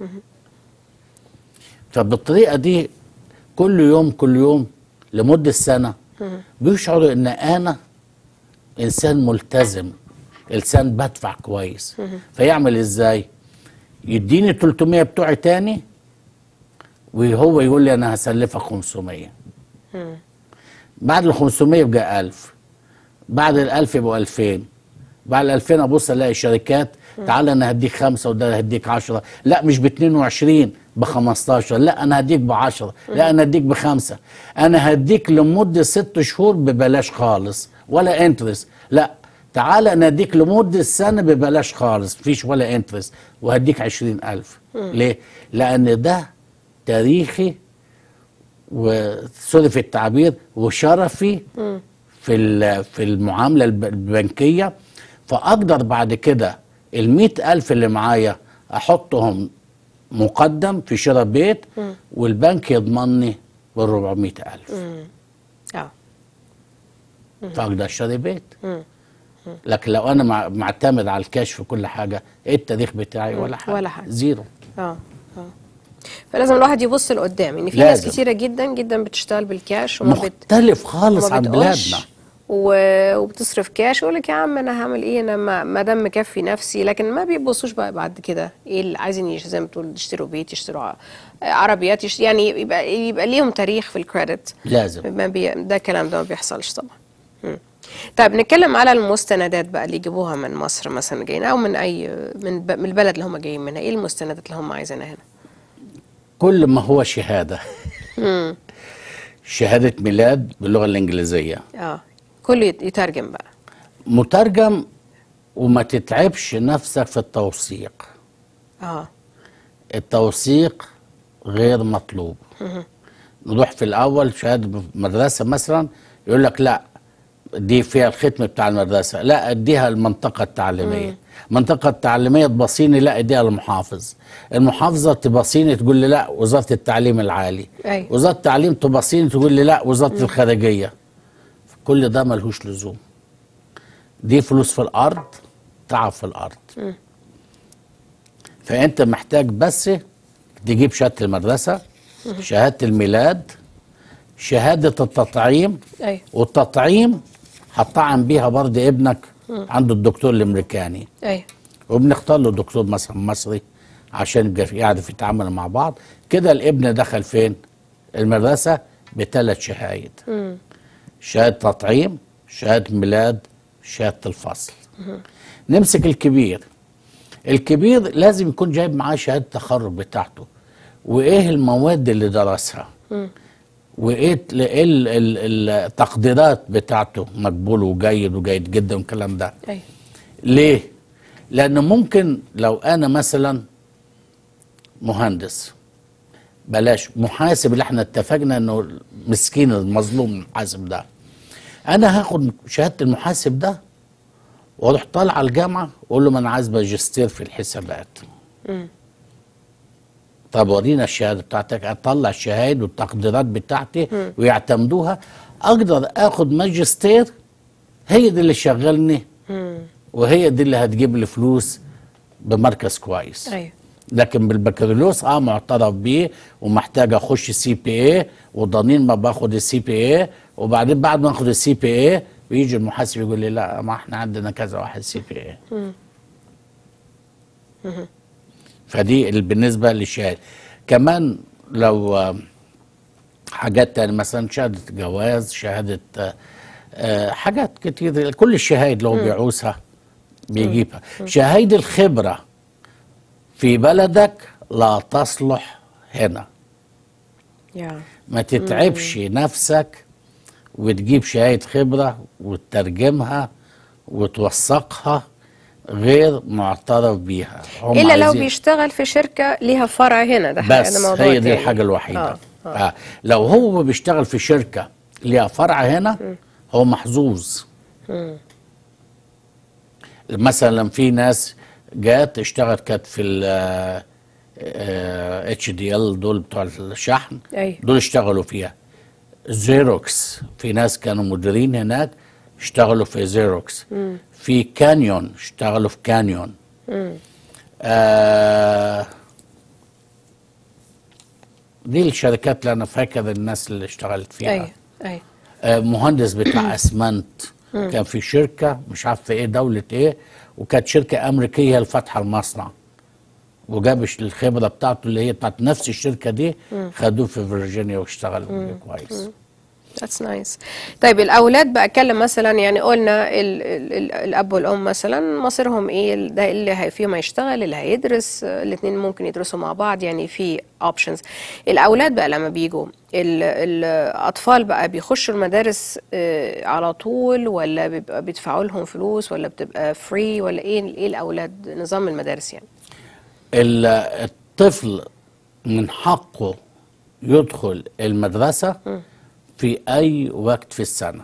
فبالطريقه دي كل يوم كل يوم لمده سنه بيشعروا ان انا انسان ملتزم انسان بدفع كويس فيعمل ازاي يديني 300 بتوعي تاني وهو يقول لي انا هسلفك 500 بعد ال 500 يبقى 1000 بعد ال 1000 يبقوا 2000 بعد ال 2000 ابص الاقي شركات تعالى انا هديك خمسه وده هديك 10 لا مش ب 22 ب 15 لا انا هديك ب 10 لا انا هديك بخمسه انا هديك لمده ست شهور ببلاش خالص ولا انترست لا تعالى انا هديك لمده سنه ببلاش خالص مفيش ولا انترست وهديك 20000 ليه؟ لان ده تاريخي وسوري في التعبير وشرفي في ال- في المعامله الب- البنكيه فاقدر بعد كده ال ألف اللي معايا احطهم مقدم في شراء بيت والبنك يضمنني بال ألف اه فاقدر اشتري بيت لكن لو انا مع- معتمد على الكاش في كل حاجه ايه التاريخ بتاعي ولا حاجه ولا حاجة. زيرو اه اه فلازم الواحد يبص لقدام ان في ناس لازم. كتيره جدا جدا بتشتغل بالكاش وما بت مختلف خالص وما عن بتقولش بلادنا و- وبتصرف كاش يقول لك يا عم انا هعمل ايه انا ما ما دام مكفي نفسي لكن ما بيبصوش بقى بعد كده ايه اللي عايزين يش- زي ما بتقول يشتروا بيت يشتروا ع- عربيات يش يعني يبقى يبقى ليهم تاريخ في الكريدت لازم ما بي... ده الكلام ده ما بيحصلش طبعا مم. طيب نتكلم على المستندات بقى اللي يجيبوها من مصر مثلا جايين او من اي من, ب... من البلد اللي هم جايين منها ايه المستندات اللي هم عايزينها هنا كل ما هو شهاده شهاده ميلاد باللغه الانجليزيه اه كله يت- يترجم بقى مترجم وما تتعبش نفسك في التوثيق اه التوثيق غير مطلوب نروح في الاول شهاده مدرسه مثلا يقول لك لا دي فيها الختم بتاع المدرسه لا اديها المنطقه التعليميه المنطقه التعليميه تبصيني لا اديها المحافظ المحافظه تبصيني تقول لي لا وزاره التعليم العالي أيوة. وزاره التعليم تبصيني تقول لي لا وزاره الخارجيه كل ده ملهوش لزوم دي فلوس في الارض تعب في الارض فانت محتاج بس تجيب شهاده المدرسه شهاده الميلاد شهاده التطعيم ايوه والتطعيم هتطعم بيها برضه ابنك عند الدكتور الامريكاني ايوه وبنختار له دكتور مثلا مصري عشان يبقى في- يعرف يتعامل مع بعض كده الابن دخل فين المدرسه بثلاث شهايد شهاده تطعيم شهاده ميلاد شهاده الفصل نمسك الكبير الكبير لازم يكون جايب معاه شهاده التخرج بتاعته وايه المواد اللي درسها وايه ال- إيه ال- ال- التقديرات بتاعته مقبول وجيد وجيد جدا والكلام ده ايوه ليه؟ لأن ممكن لو أنا مثلا مهندس بلاش محاسب اللي احنا اتفقنا انه مسكين المظلوم المحاسب ده انا هاخد شهاده المحاسب ده واروح طالع على الجامعه واقول له ما انا عايز ماجستير في الحسابات طب ورينا الشهاده بتاعتك اطلع الشهايد والتقديرات بتاعتي ويعتمدوها اقدر اخد ماجستير هي دي اللي شغلني وهي دي اللي هتجيب لي فلوس بمركز كويس ايوه لكن بالبكالوريوس اه معترف بيه ومحتاج اخش سي بي اي وضنين ما باخد السي بي اي وبعدين بعد ما اخد السي بي اي بيجي المحاسب يقول لي لا ما احنا عندنا كذا واحد سي بي اي فدي ال- بالنسبه للشهاده كمان لو آه، حاجات تانية مثلا شهاده جواز شهاده آه، آه، حاجات كتير كل الشهايد لو بيعوزها بيجيبها شهايد الخبره في بلدك لا تصلح هنا يا ما تتعبش نفسك وتجيب شهاية خبرة وتترجمها وتوثقها غير معترف بيها هم الا لو عايزين- بيشتغل في شركه ليها فرع هنا ده ده بس موضوع هي دي تاني. الحاجة الوحيدة آه. آه. آه. لو هو بيشتغل في شركة ليها فرع هنا هو محظوظ مثلا في ناس جات اشتغلت كانت في ال- اتش دي ال دول بتوع الشحن أيوة. دول اشتغلوا فيها زيروكس في ناس كانوا مديرين هناك اشتغلوا في زيروكس في كانيون اشتغلوا في كانيون آه دي الشركات اللي انا فاكر الناس اللي اشتغلت فيها ايوه ايوه آه، مهندس بتاع اسمنت كان في شركه مش عارف في ايه دوله ايه وكانت شركه امريكيه هي اللي فاتحه المصنع وجاب الش- الخبره بتاعته اللي هي بتاعت نفس الشركه دي خدوه في فيرجينيا واشتغلوا بيه كويس That's nice. طيب الأولاد بقى أتكلم مثلا يعني قلنا ال ال ال الأب والأم مثلا مصيرهم إيه ال- ده اللي هي فيهم هيشتغل اللي هيدرس الاثنين ممكن يدرسوا مع بعض يعني في options. الأولاد بقى لما بيجوا ال- الأطفال بقى بيخشوا المدارس آه، على طول ولا بيبقى بيدفعوا لهم فلوس ولا بتبقى فري ولا إيه إيه الأولاد نظام المدارس يعني؟ ال- الطفل من حقه يدخل المدرسة في أي وقت في السنة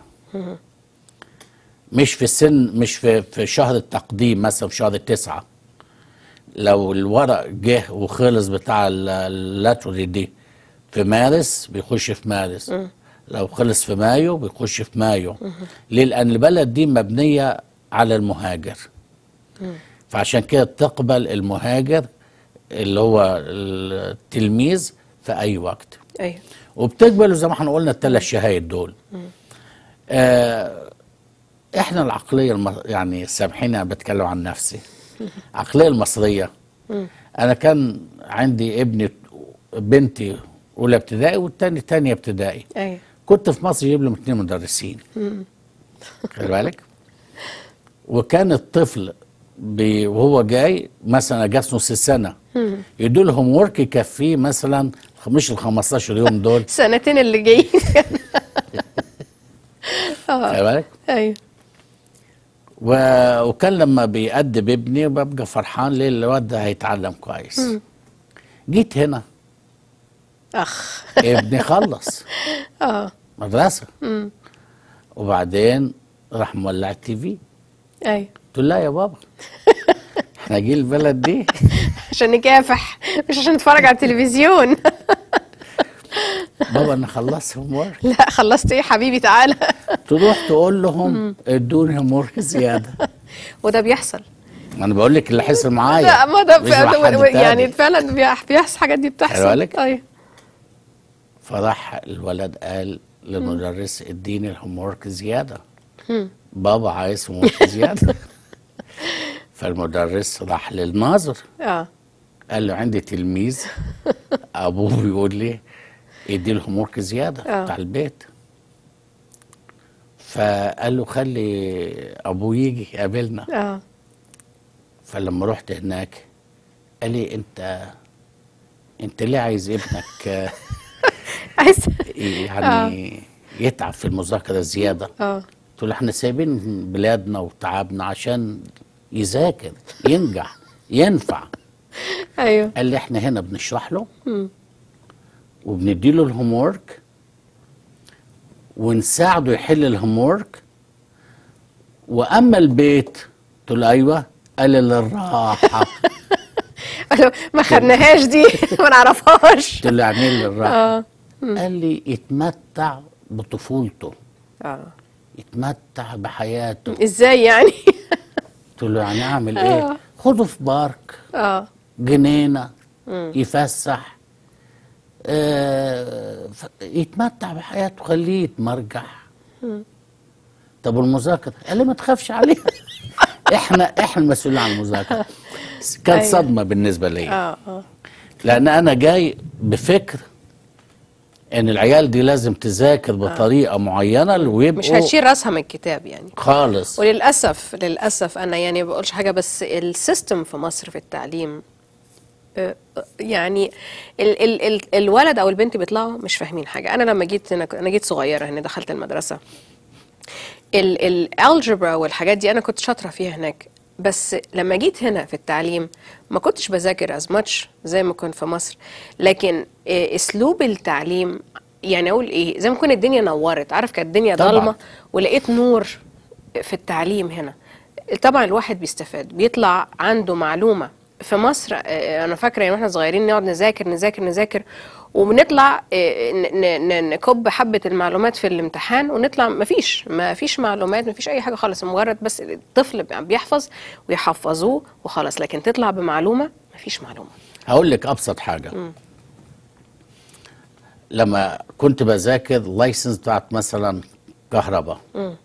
مش في السن مش في, في شهر التقديم مثلا في شهر تسعة لو الورق جه وخلص بتاع ال- اللاتري دي في مارس بيخش في مارس لو خلص في مايو بيخش في مايو ليه لأن البلد دي مبنية على المهاجر فعشان كده تقبل المهاجر اللي هو التلميذ في اي وقت أيوه وبتقبله زي ما احنا قلنا الثلاث شهايد دول آه احنا العقليه الم... يعني سامحيني انا بتكلم عن نفسي العقليه المصريه انا كان عندي ابني بنتي اولى ابتدائي والتاني تانية ابتدائي أيوه كنت في مصر يجيب لهم اتنين مدرسين خلي بالك وكان الطفل بي وهو جاي مثلا اجازه نص السنه يدوا لهم ورك يكفيه مثلا مش ال 15 يوم دول السنتين اللي جايين خلي بالك أيوه و... وكان لما بيأدب ابني ببقى فرحان ليه الواد ده هيتعلم كويس جيت هنا أخ ابني خلص اه مدرسه وبعدين راح مولع التي في أيوه قلت له لا يا بابا احنا جيل البلد دي عشان نكافح مش عشان نتفرج على التلفزيون بابا انا خلصت هوم ورك لا خلصت ايه حبيبي تعالى تروح تقول لهم ادوني هوم ورك زياده وده بيحصل انا بقول لك اللي حصل معايا لا ما ده مش مع حد ف... يعني تاني. فعلا بيح- بيحصل الحاجات دي بتحصل خلي بالك. ايوه فراح الولد قال للمدرس اديني الهوم ورك زياده بابا عايز هوم ورك زياده فالمدرس راح للناظر اه قال له عندي تلميذ ابوه بيقول لي ادي له هوم ورك زياده آه. بتاع البيت فقال له خلي ابوه يجي يقابلنا اه فلما رحت هناك قال لي انت انت ليه عايز ابنك آه، عايز يعني يتعب في المذاكره زياده اه قلت له احنا سايبين بلادنا وتعبنا عشان يذاكر ينجح ينفع ايوه قال لي احنا هنا بنشرح له وبنديله الهوم ورك ونساعده يحل الهوم ورك واما البيت قلت له ايوه قال لي للراحه قالوا ما خدناهاش دي ما نعرفهاش قلت له يعني ايه للراحه اه قال لي يتمتع بطفولته اه يتمتع بحياته ازاي يعني قلت له يعني اعمل ايه آه. خده في بارك اه جنينه يفسح آه ف- يتمتع بحياته خليه يتمرجح طب والمذاكره قال لي ما تخافش عليها احنا احنا المسؤولين عن المذاكره كانت أيوة. صدمه بالنسبه لي اه اه لان انا جاي بفكر ان العيال دي لازم تذاكر بطريقه معينه ويبقوا مش هتشيل راسها من الكتاب يعني خالص وللاسف للاسف انا يعني ما بقولش حاجه بس السيستم في مصر في التعليم آه، يعني ال ال ال الولد او البنت بيطلعوا مش فاهمين حاجه انا لما جيت هنا انا جيت صغيره هنا دخلت المدرسه الالجبرا والحاجات دي انا كنت شاطره فيها هناك بس لما جيت هنا في التعليم ما كنتش بذاكر از ماتش زي ما كنت في مصر لكن آه، اسلوب التعليم يعني اقول ايه زي ما كون الدنيا نورت عارف كانت الدنيا طبعاً. ضلمه ولقيت نور في التعليم هنا طبعا الواحد بيستفاد بيطلع عنده معلومه في مصر آه، انا فاكره يعني واحنا صغيرين نقعد نذاكر نذاكر نذاكر وبنطلع آه، ن- ن- ن- نكب حبه المعلومات في الامتحان ونطلع مفيش مفيش معلومات مفيش اي حاجه خالص مجرد بس الطفل بيحفظ ويحفظوه وخلاص لكن تطلع بمعلومه مفيش معلومه هقول لك ابسط حاجه لما كنت بذاكر لايسنس بتاعت مثلا كهرباء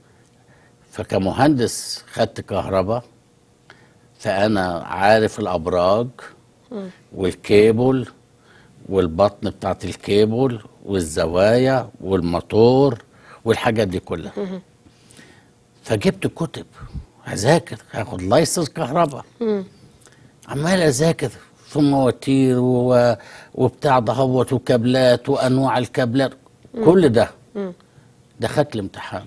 فكمهندس خدت كهرباء فانا عارف الابراج والكيبل والبطن بتاعت الكيبل والزوايا والموتور والحاجات دي كلها فجبت كتب اذاكر هاخد لايسنس كهرباء عمال اذاكر في مواتير و... وبتاع دهوت وكابلات وانواع الكابلات كل ده دخلت الامتحان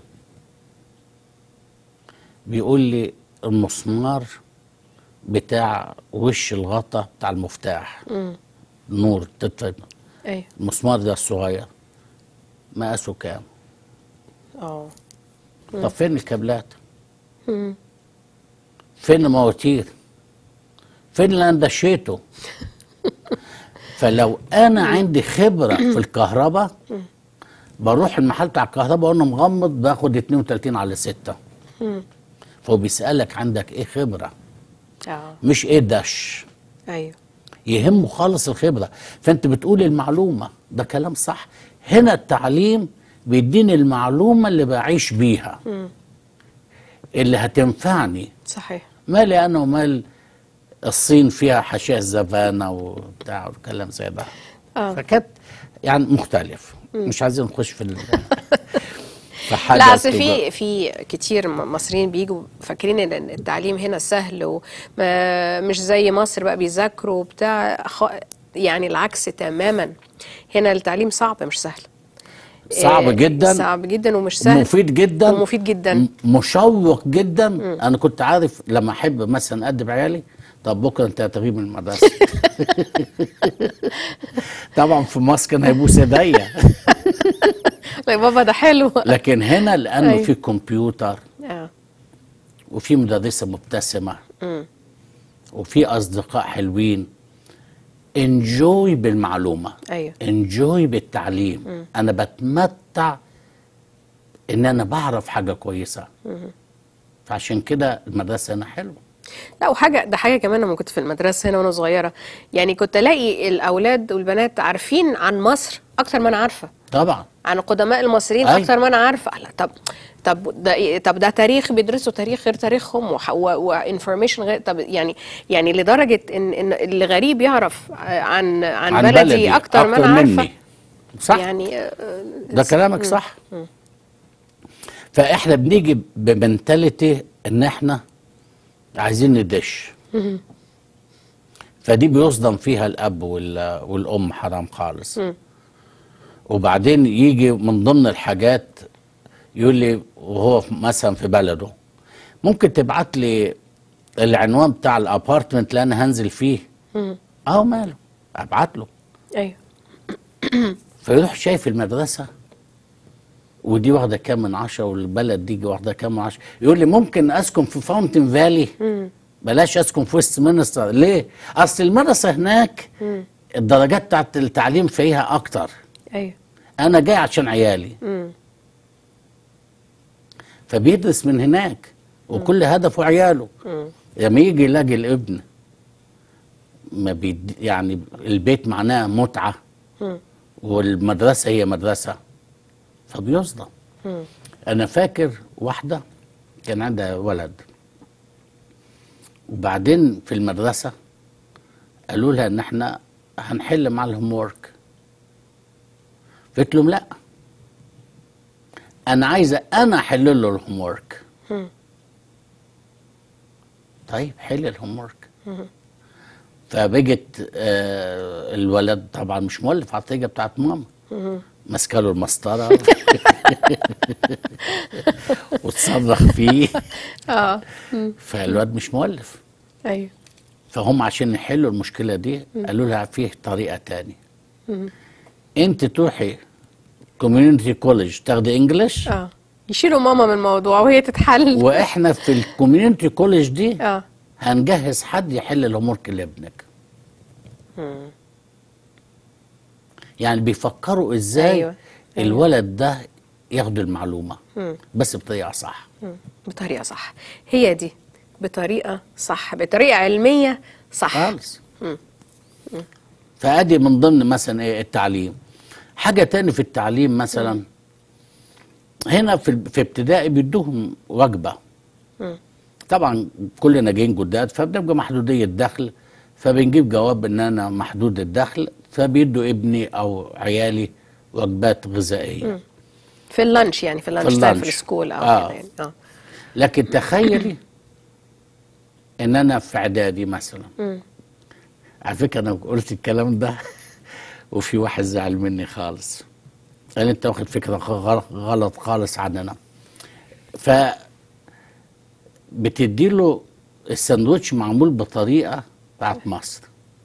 بيقول لي المسمار بتاع وش الغطا بتاع المفتاح نور تت- ايوه المسمار ده الصغير مقاسه كام اه طب فين الكابلات فين المواتير فين اللي انا دشيته فلو انا عندي خبره في الكهرباء بروح المحل بتاع الكهرباء وانا مغمض باخد 32 على 6 فهو بيسالك عندك ايه خبره اه مش ايه دش ايوه يهمه خالص الخبره فانت بتقول المعلومه ده كلام صح هنا التعليم بيديني المعلومه اللي بعيش بيها اللي هتنفعني صحيح مالي انا ومال الصين فيها حشائش زفانا وبتاع وكلام زي ده آه. فكانت يعني مختلف مش عايزين نخش في ال- في حاجه لا اصل تبقى- في في كتير م- مصريين بيجوا فاكرين ان التعليم هنا سهل ومش زي مصر بقى بيذاكروا وبتاع خ- يعني العكس تماما هنا التعليم صعب مش سهل صعب آه، جدا صعب جدا ومش سهل مفيد جدا ومفيد جدا م- مشوق جدا انا كنت عارف لما احب مثلا ادب عيالي طب بكره انت هتغيب من المدرسه طبعا في مصر كان هيبوس ايديا لا يا بابا ده حلو لكن هنا لانه أيوة. في كمبيوتر اه وفي مدرسه مبتسمه وفي اصدقاء حلوين انجوي بالمعلومه ايوه انجوي بالتعليم انا بتمتع ان انا بعرف حاجه كويسه فعشان كده المدرسه هنا حلوه لا وحاجه ده حاجه كمان لما كنت في المدرسه هنا وانا صغيره يعني كنت الاقي الاولاد والبنات عارفين عن مصر اكتر ما انا عارفه طبعا عن القدماء المصريين أيوة. اكتر ما انا عارفه لا طب طب ده إيه- طب ده تاريخ بيدرسوا تاريخ غير تاريخهم وانفورميشن غير طب يعني يعني لدرجه ان ان اللي غريب يعرف عن عن, عن بلدي, بلدي اكتر ما انا عارفه مني صح يعني آه، ده كلامك صح فاحنا بنيجي بمنتاليتي ان احنا عايزين ندش فدي بيصدم فيها الاب وال- والام حرام خالص وبعدين يجي من ضمن الحاجات يقول لي وهو في- مثلا في بلده ممكن تبعت لي العنوان بتاع الابارتمنت اللي انا هنزل فيه اه ماله ابعت له ايوه فيروح شايف المدرسة ودي واخدة كام من عشرة والبلد دي واخدة كام من عشرة يقول لي ممكن أسكن في فاونتن فالي بلاش أسكن في ويست مينستر ليه؟ أصل المدرسة هناك الدرجات بتاعت التعليم فيها أكتر ايوه أنا جاي عشان عيالي فبيدرس من هناك وكل هدفه عياله لما يجي يلاقي الابن ما بيد يعني البيت معناه متعه والمدرسه هي مدرسه فبيصدم انا فاكر واحده كان عندها ولد وبعدين في المدرسه قالوا لها ان احنا هنحل مع الهوم ورك قلت لهم لا انا عايزه انا احل له الهوم ورك طيب حل الهوم ورك فبقت آه الولد طبعا مش مولف على الطريقه بتاعت ماما ماسكه له المسطره وتصرخ فيه اه فالواد مش مولف ايوه فهم عشان يحلوا المشكله دي قالوا لها فيه طريقه تاني انت تروحي كوميونتي كولج تاخدي انجلش اه يشيلوا ماما من الموضوع وهي تتحل واحنا في الكوميونتي كولج دي اه هنجهز حد يحل الامور لابنك يعني بيفكروا ازاي أيوة. أيوة. الولد ده ياخد المعلومه بس بطريقه صح مم. بطريقه صح هي دي بطريقه صح بطريقه علميه صح خالص فادي من ضمن مثلا ايه التعليم حاجه تاني في التعليم مثلا هنا في في ابتدائي بيدوهم وجبه طبعا كلنا جايين جداد فبنبقى محدوديه الدخل فبنجيب جواب ان انا محدود الدخل فبيدوا ابني او عيالي وجبات غذائيه في اللانش يعني في اللانش في تايم في اللانش. السكول او آه. كده يعني اه لكن تخيلي ان انا في اعدادي مثلا على فكره انا قلت الكلام ده وفي واحد زعل مني خالص قال انت واخد فكره غ- غلط خالص عننا ف بتدي له الساندوتش معمول بطريقه بتاعت مصر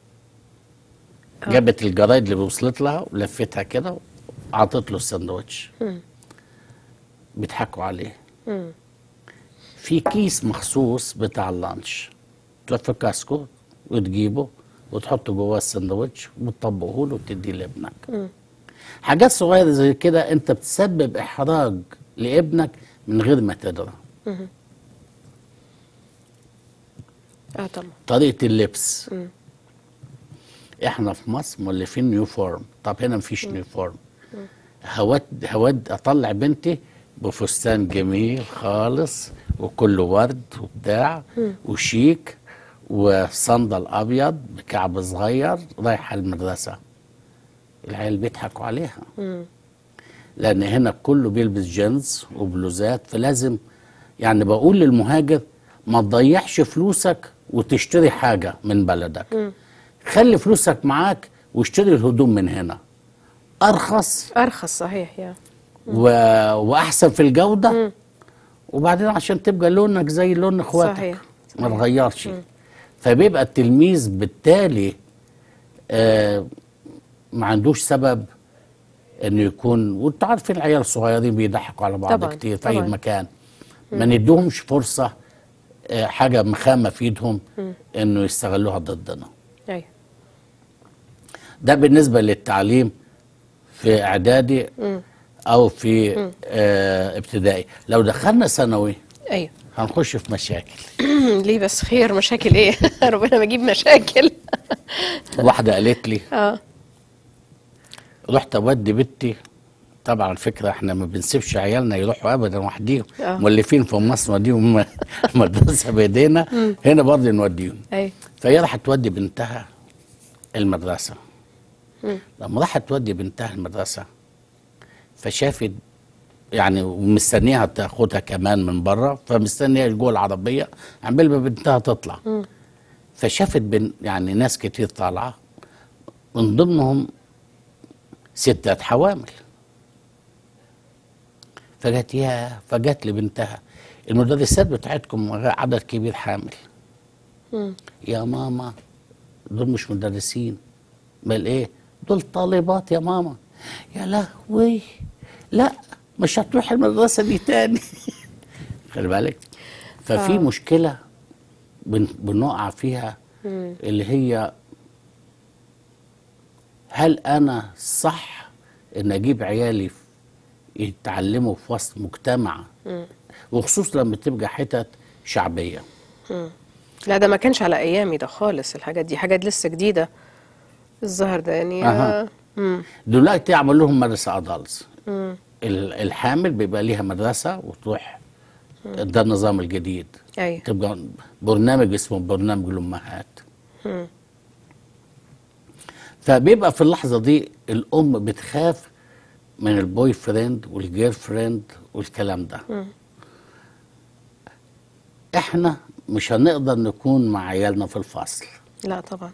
جابت الجرايد اللي وصلت لها ولفتها كده وعطت له الساندوتش بيضحكوا عليه في كيس مخصوص بتاع اللانش تروح في كاسكو وتجيبه وتحطه جواه السندوتش وتطبقه له وتديه لابنك حاجات صغيره زي كده انت بتسبب احراج لابنك من غير ما تدرى اه طبعا طريقه اللبس احنا في مصر مؤلفين نيوفورم طب هنا مفيش نيوفورم هود هود اطلع بنتي بفستان جميل خالص وكله ورد وبتاع وشيك وصندل ابيض بكعب صغير رايحه المدرسه العيال بيضحكوا عليها لان هنا كله بيلبس جينز وبلوزات فلازم يعني بقول للمهاجر ما تضيعش فلوسك وتشتري حاجه من بلدك خلي فلوسك معاك واشتري الهدوم من هنا ارخص ارخص صحيح يا و... واحسن في الجوده وبعدين عشان تبقى لونك زي لون اخواتك صحيح. ما تغيرش فبيبقى التلميذ بالتالي آه ما عندوش سبب انه يكون وانت عارفين العيال الصغيرين بيضحكوا على بعض طبعاً، كتير في اي طبعاً. مكان ما نديهمش فرصه آه حاجه مخامه في ايدهم انه يستغلوها ضدنا ايوه ده بالنسبه للتعليم في اعدادي او في آه ابتدائي لو دخلنا ثانوي ايوه هنخش في مشاكل ليه بس خير مشاكل ايه ربنا بيجيب مشاكل واحده قالت لي اه رحت اودي بنتي طبعا الفكره احنا ما بنسيبش عيالنا يروحوا ابدا وحديهم آه. مؤلفين في مصر نوديهم مدرسه بايدينا هنا برضه نوديهم ايوه فهي راحت تودي بنتها المدرسه لما راحت تودي بنتها المدرسه فشافت يعني ومستنيها تاخدها كمان من بره فمستنيها جوه العربيه عمال ما بنتها تطلع فشافت بن يعني ناس كتير طالعه من ضمنهم ستات حوامل فجت يا فجت لبنتها المدرسات بتاعتكم عدد كبير حامل يا ماما دول مش مدرسين بل ايه دول طالبات يا ماما يا لهوي لا مش هتروح المدرسه دي تاني خلي بالك ففي آه. مشكله بن- بنقع فيها اللي هي هل انا صح ان اجيب عيالي في- يتعلموا في وسط مجتمع وخصوصا لما تبقى حتت شعبيه لا ده ما كانش على ايامي ده خالص الحاجات دي حاجات لسه جديده الظهر ده يعني أها. آه. مم. دلوقتي عملوا لهم مدرسه ادلز الحامل بيبقى ليها مدرسه وتروح ده النظام الجديد ايوه تبقى برنامج اسمه برنامج الامهات فبيبقى في اللحظه دي الام بتخاف من البوي فريند والجير فريند والكلام ده احنا مش هنقدر نكون مع عيالنا في الفصل لا طبعا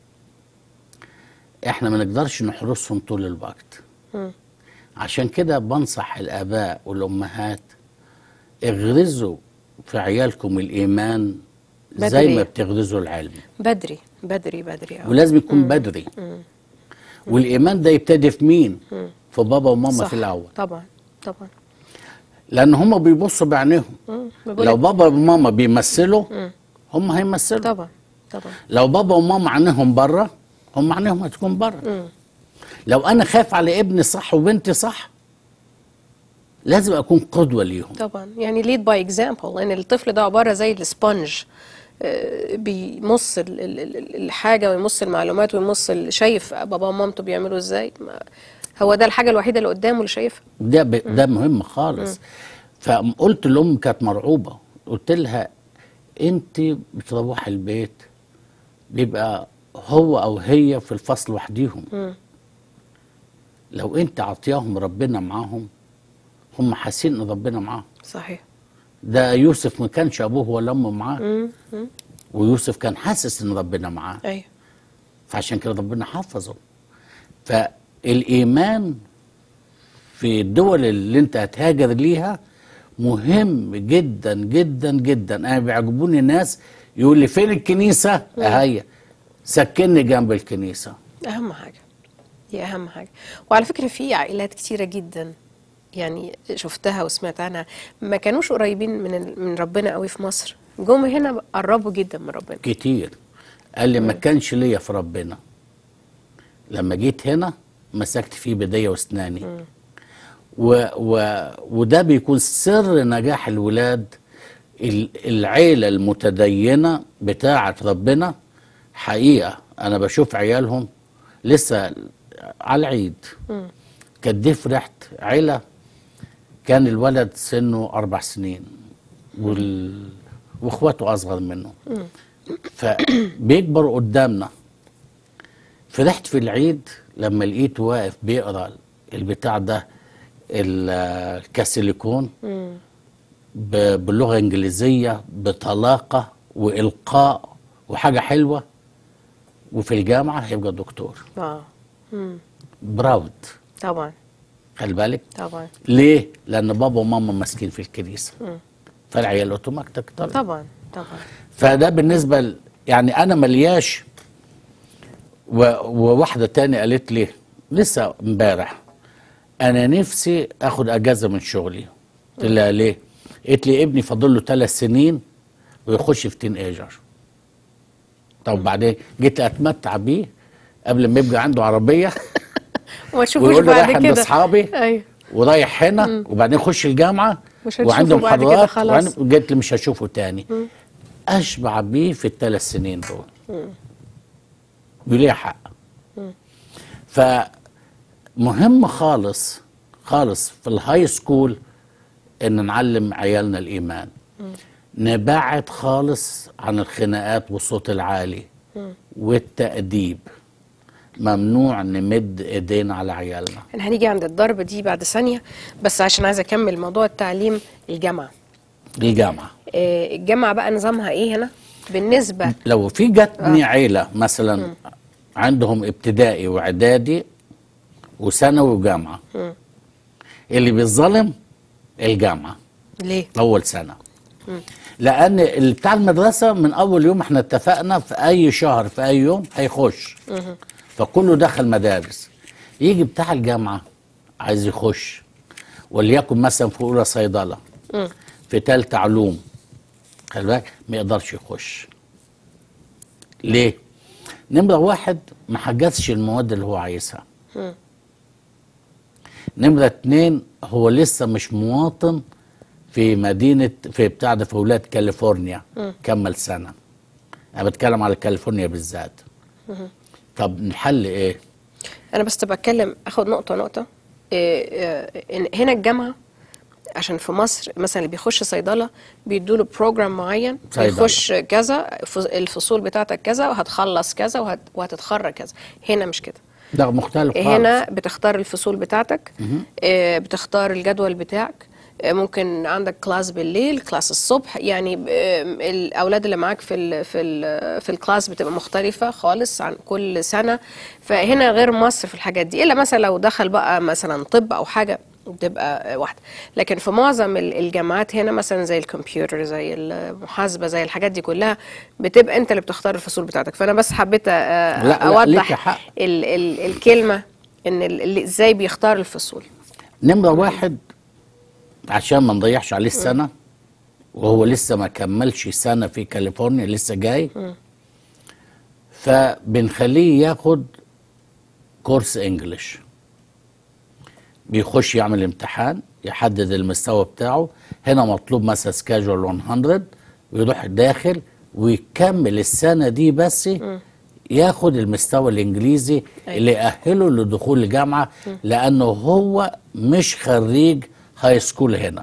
احنا ما نقدرش نحرسهم طول الوقت عشان كده بنصح الاباء والامهات اغرزوا في عيالكم الايمان زي بدري. ما بتغرزوا العلم بدري بدري بدري أوي. ولازم يكون بدري والايمان ده يبتدي في مين في بابا وماما صح. في الاول طبعا طبعا لان هم بيبصوا بعينيهم مم. بقول لو لك- بابا وماما بيمثلوا هم هيمثلوا طبعا طبعا لو بابا وماما عينيهم بره هم عينيهم هتكون بره لو انا خايف على ابني صح وبنتي صح لازم اكون قدوه ليهم طبعا يعني ليد باي اكزامبل لان الطفل ده عباره زي السبونج آه، بيمص ال- ال- ال- الحاجه ويمص المعلومات ويمص ال- شايف بابا ومامته بيعملوا ازاي ما- هو ده الحاجه الوحيده اللي قدامه اللي شايفها ده ب... ده مهم خالص فقلت لام كانت مرعوبه قلت لها انت بتروحي البيت بيبقى هو او هي في الفصل وحديهم لو انت عطياهم ربنا معاهم هم حاسين ان ربنا معاهم صحيح ده يوسف ما كانش ابوه ولا امه معاه ويوسف كان حاسس ان ربنا معاه ايوه فعشان كده ربنا حفظه فالإيمان في الدول اللي انت هتهاجر ليها مهم جدا جدا جدا انا بيعجبوني ناس يقول لي فين الكنيسة اهي سكني جنب الكنيسة اهم حاجه دي اهم حاجه وعلى فكره في عائلات كتيره جدا يعني شفتها وسمعت عنها ما كانوش قريبين من ال- من ربنا قوي في مصر جم هنا قربوا جدا من ربنا كتير قال لي ما كانش ليا في ربنا لما جيت هنا مسكت فيه بداية واسناني و و وده بيكون سر نجاح الولاد ال- العيلة المتدينة بتاعة ربنا حقيقة أنا بشوف عيالهم لسه على العيد كانت دي فرحت عيلة كان الولد سنه أربع سنين وال... واخواته أصغر منه فبيكبر قدامنا فرحت في العيد لما لقيته واقف بيقرا البتاع ده ال- الكاسيليكون ب- باللغه الانجليزيه بطلاقه والقاء وحاجه حلوه وفي الجامعه هيبقى دكتور اه براود طبعا خلي بالك طبعا ليه؟ لان بابا وماما ماسكين في الكنيسه فالعيال اوتوماتيك طبعا طبعا طبعا فده بالنسبه ل... يعني انا ملياش و... وواحده تاني قالت لي لسه امبارح انا نفسي اخد اجازه من شغلي قلت لها ليه؟ قالت لي ابني فاضل له ثلاث سنين ويخش في تين ايجر طب بعدين جيت اتمتع بيه قبل ما يبقى عنده عربيه وما تشوفوش ويقول لي بعد رايح عند كده اصحابي ايوه ورايح هنا وبعدين يخش الجامعه مش هتشوفه وعنده بعد كده محاضرات خلاص. وعنده- جيت لي مش هشوفه تاني اشبع بيه في الثلاث سنين دول وليه حق فمهم خالص خالص في الهاي سكول ان نعلم عيالنا الايمان نبعد خالص عن الخناقات والصوت العالي والتأديب ممنوع نمد ايدينا على عيالنا احنا هنيجي عند الضرب دي بعد ثانيه بس عشان عايزه اكمل موضوع التعليم الجامعه الجامعه آه، الجامعه بقى نظامها ايه هنا بالنسبه لو في جاتني عيلة مثلا عندهم ابتدائي واعدادي وثانوي وجامعة اللي بيتظلم الجامعة ليه أول سنة لأن ال- بتاع المدرسة من أول يوم احنا اتفقنا في أي شهر في أي يوم هيخش فكله دخل مدارس يجي بتاع الجامعة عايز يخش وليكن مثلا في أولى صيدلة في تالتة علوم خلي بالك ما يقدرش يخش ليه؟ نمرة واحد ما حجزش المواد اللي هو عايزها نمرة اتنين هو لسه مش مواطن في مدينة في بتاع ده في ولاية كاليفورنيا كمل سنة أنا بتكلم على كاليفورنيا بالذات طب الحل إيه؟ انا بس بتكلم اخد نقطه نقطه إيه، إيه، إن هنا الجامعه عشان في مصر مثلا اللي بيخش صيدله بيدوا له بروجرام معين صيدلة. يخش كذا فص- الفصول بتاعتك كذا وهتخلص كذا وهت- وهتتخرج كذا هنا مش كده ده مختلف خالص هنا بتختار الفصول بتاعتك آه، بتختار الجدول بتاعك آه، ممكن عندك كلاس بالليل كلاس الصبح يعني آه، الاولاد اللي معاك في ال في ال في الكلاس بتبقى مختلفه خالص عن كل سنه فهنا غير مصر في الحاجات دي الا مثلا لو دخل بقى مثلا طب او حاجه بتبقى واحده لكن في معظم ال- الجامعات هنا مثلا زي الكمبيوتر زي المحاسبه زي الحاجات دي كلها بتبقى انت اللي بتختار الفصول بتاعتك فانا بس حبيت آه، لا، لا، اوضح ليكي حق. ال ال الكلمة ان ال- اللي ازاي بيختار الفصول نمرة واحد عشان ما نضيعش عليه السنة وهو لسه ما كملش سنة في كاليفورنيا لسه جاي فبنخليه ياخد كورس انجلش بيخش يعمل امتحان يحدد المستوى بتاعه هنا مطلوب مثلا سكاجول 100 ويروح داخل ويكمل السنة دي بس ياخد المستوى الانجليزي أيوة. اللي يأهله لدخول الجامعة لأنه هو مش خريج هاي سكول هنا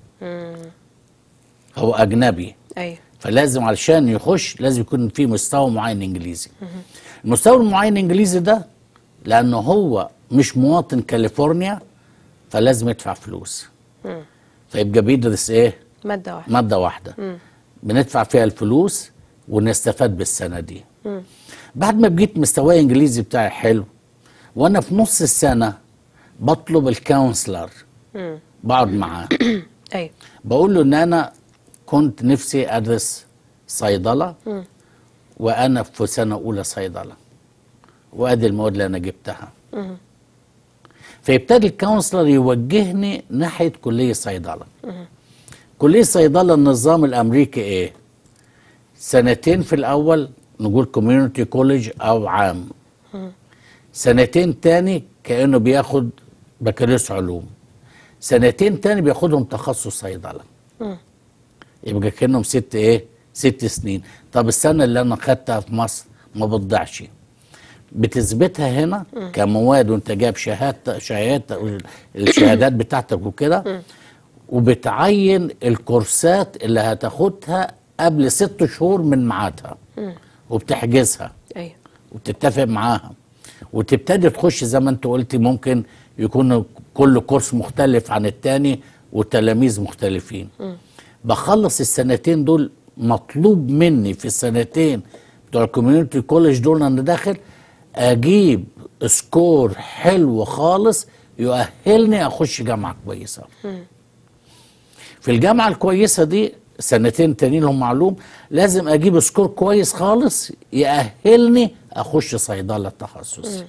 هو أجنبي ايوه فلازم علشان يخش لازم يكون في مستوى معين انجليزي المستوى المعين انجليزي ده لانه هو مش مواطن كاليفورنيا فلازم يدفع فلوس فيبقى بيدرس ايه ماده واحده ماده واحده بندفع فيها الفلوس ونستفاد بالسنه دي بعد ما بقيت مستواي انجليزي بتاعي حلو وانا في نص السنه بطلب الكونسلر بقعد معاه ايوه بقول له ان انا كنت نفسي ادرس صيدله وانا في سنه اولى صيدله وادي المواد اللي انا جبتها فيبتدي الكونسلر يوجهني ناحيه كليه صيدله كليه صيدله النظام الامريكي ايه سنتين في الاول نقول كوميونتي كوليدج او عام سنتين تاني كانه بياخد بكالوريوس علوم سنتين تاني بياخدهم تخصص صيدله يبقى كانهم ست ايه ست سنين طب السنه اللي انا خدتها في مصر ما بتضيعش بتثبتها هنا كمواد وانت جايب شهاده شهادات الشهادات بتاعتك وكده وبتعين الكورسات اللي هتاخدها قبل ست شهور من ميعادها وبتحجزها ايوه وتتفق معاها وتبتدي تخش زي ما انت قلتي ممكن يكون كل كورس مختلف عن التاني وتلاميذ مختلفين بخلص السنتين دول مطلوب مني في السنتين بتوع الكوميونتي كولج دول انا داخل اجيب سكور حلو خالص يؤهلني اخش جامعه كويسه في الجامعه الكويسه دي سنتين تانيين لهم معلوم لازم اجيب سكور كويس خالص يأهلني اخش صيدله تخصصي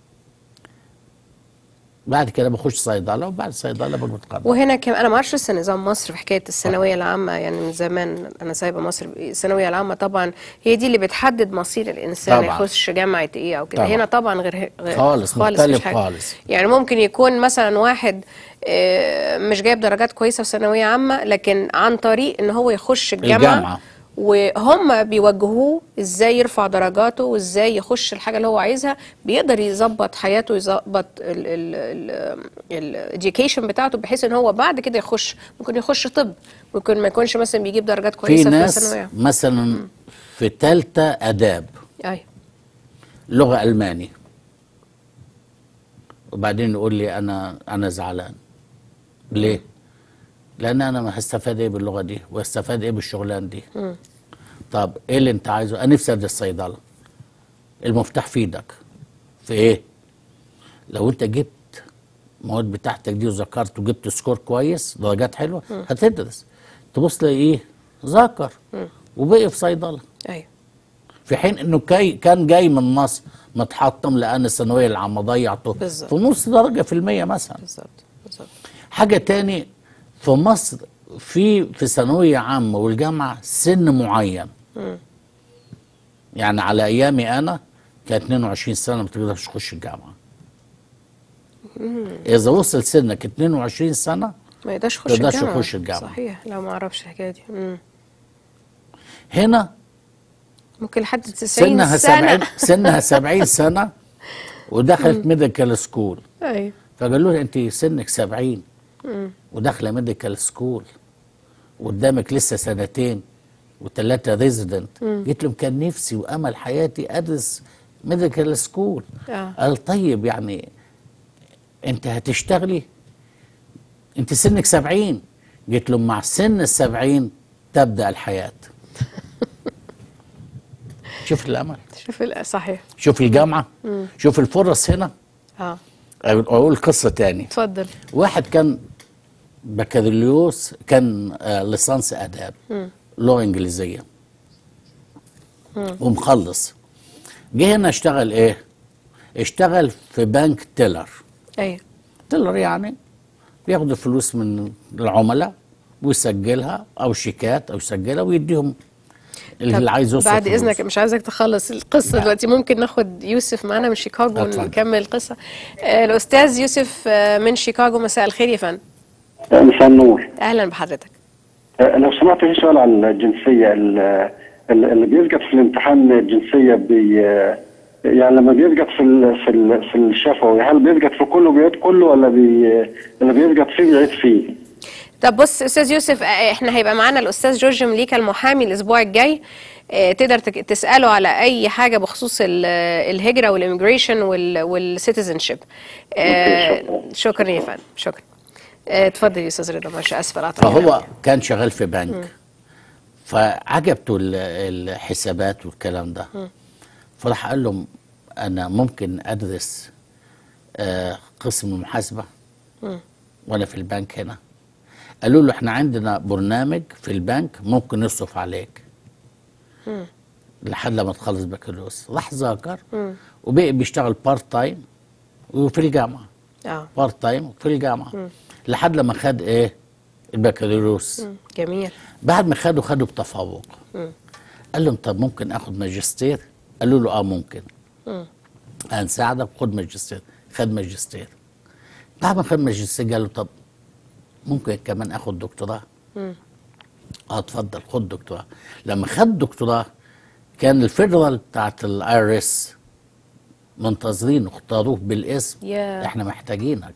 بعد كده بخش صيدله وبعد صيدله بتقدم وهنا كم انا ما اعرفش لسه نظام مصر في حكايه الثانويه العامه يعني من زمان انا سايبه مصر الثانويه العامه طبعا هي دي اللي بتحدد مصير الانسان طبعاً. يخش جامعه ايه او كده طبعاً. هنا طبعا غير, غير خالص، مفيش مختلف حاجة. خالص. يعني ممكن يكون مثلا واحد آه، مش جايب درجات كويسه في ثانويه عامه لكن عن طريق ان هو يخش الجامعه, الجامعة. وهم بيوجهوه ازاي يرفع درجاته وازاي يخش الحاجه اللي هو عايزها بيقدر يظبط حياته يظبط الاديوكيشن بتاعته بحيث ان هو بعد كده يخش ممكن يخش طب ممكن ما يكونش مثلا بيجيب درجات في كويسه في ناس الثانويه مثلا في ثالثه اداب ايوه لغه الماني وبعدين يقول لي انا انا زعلان ليه لان انا ما هستفاد ايه باللغه دي واستفاد ايه بالشغلان دي طب ايه اللي انت عايزه انا نفسي ادرس صيدله المفتاح في ايدك في ايه لو انت جبت المواد بتاعتك دي وذاكرت وجبت سكور كويس درجات حلوه هتدرس تبص تلاقي ايه ذاكر وبقي في صيدله ايوه في حين انه كي كان جاي من مصر متحطم لان الثانويه العامه ضيعته بالظبط. في نص درجه في المية مثلا بالظبط بالظبط حاجه تاني في مصر في في ثانويه عامه والجامعه سن معين يعني على ايامي انا كان 22 سنه ما تقدرش تخش الجامعه اذا وصل سنك 22 سنه ما يقدرش يخش تقدرش الجامعه يخش الجامعة. صحيح لا ما اعرفش الحكايه دي مم. هنا ممكن لحد 90 سنها سنه 70 سنها 70 سنه ودخلت ميديكال سكول ايوه فقالوا لي انت سنك 70 وداخله ميديكال سكول وقدامك لسه سنتين وثلاثه ريزيدنت قلت لهم كان نفسي وامل حياتي ادرس ميديكال سكول آه. قال طيب يعني انت هتشتغلي انت سنك 70 قلت لهم مع سن السبعين تبدا الحياه شوف الامل شوف ال- صحيح شوف الجامعه شوف الفرص هنا اه اقول قصه تاني اتفضل واحد كان بكالوريوس كان آه ليسانس اداب لغه انجليزيه ومخلص جه هنا اشتغل ايه اشتغل في بنك تيلر ايوه تيلر يعني بياخدوا فلوس من العملاء ويسجلها او شيكات او يسجلها ويديهم طب اللي عايز يصرف بعد فلوس. اذنك مش عايزك تخلص القصه لا. دلوقتي ممكن ناخد يوسف معانا من شيكاغو اتفضل. ونكمل القصه آه، الاستاذ يوسف آه، من شيكاغو مساء الخير يا فندم مساء النور اهلا بحضرتك أه، لو سمحت في سؤال عن الجنسية ال- ال- اللي بيسقط في الامتحان الجنسية بي يعني لما بيسقط في ال في ال في الشفوي هل بيسقط في كله بيعيد كله ولا بي اللي بيسقط فيه بيعيد فيه؟ طب بص استاذ يوسف آه، احنا هيبقى معانا الاستاذ جورج مليكا المحامي الاسبوع الجاي آه، تقدر تك- تساله على اي حاجه بخصوص ال- الهجره والاميجريشن والسيتيزنشيب شكرا يا فندم شكرا آه، اتفضل يا استاذ رضا معلش اسفه قطعت فهو كان شغال في بنك فعجبته ال- الحسابات والكلام ده فراح قال لهم انا ممكن ادرس آه، قسم المحاسبه وانا في البنك هنا قالوا له احنا عندنا برنامج في البنك ممكن نصرف عليك لحد لما تخلص بكالوريوس راح ذاكر وبقي بيشتغل بارت تايم وفي الجامعه اه بارت تايم في الجامعه لحد لما خد ايه البكالوريوس مم، جميل بعد ما خده خده بتفوق قال لهم طب ممكن اخد ماجستير قالوا له اه ممكن هنساعدك خد ماجستير خد ماجستير بعد ما خد ماجستير قال له طب ممكن كمان اخد دكتوراه اه اتفضل خد دكتوراه لما خد دكتوراه كان الفيدرال بتاعت الاي اس منتظرين اختاروه بالاسم يا. احنا محتاجينك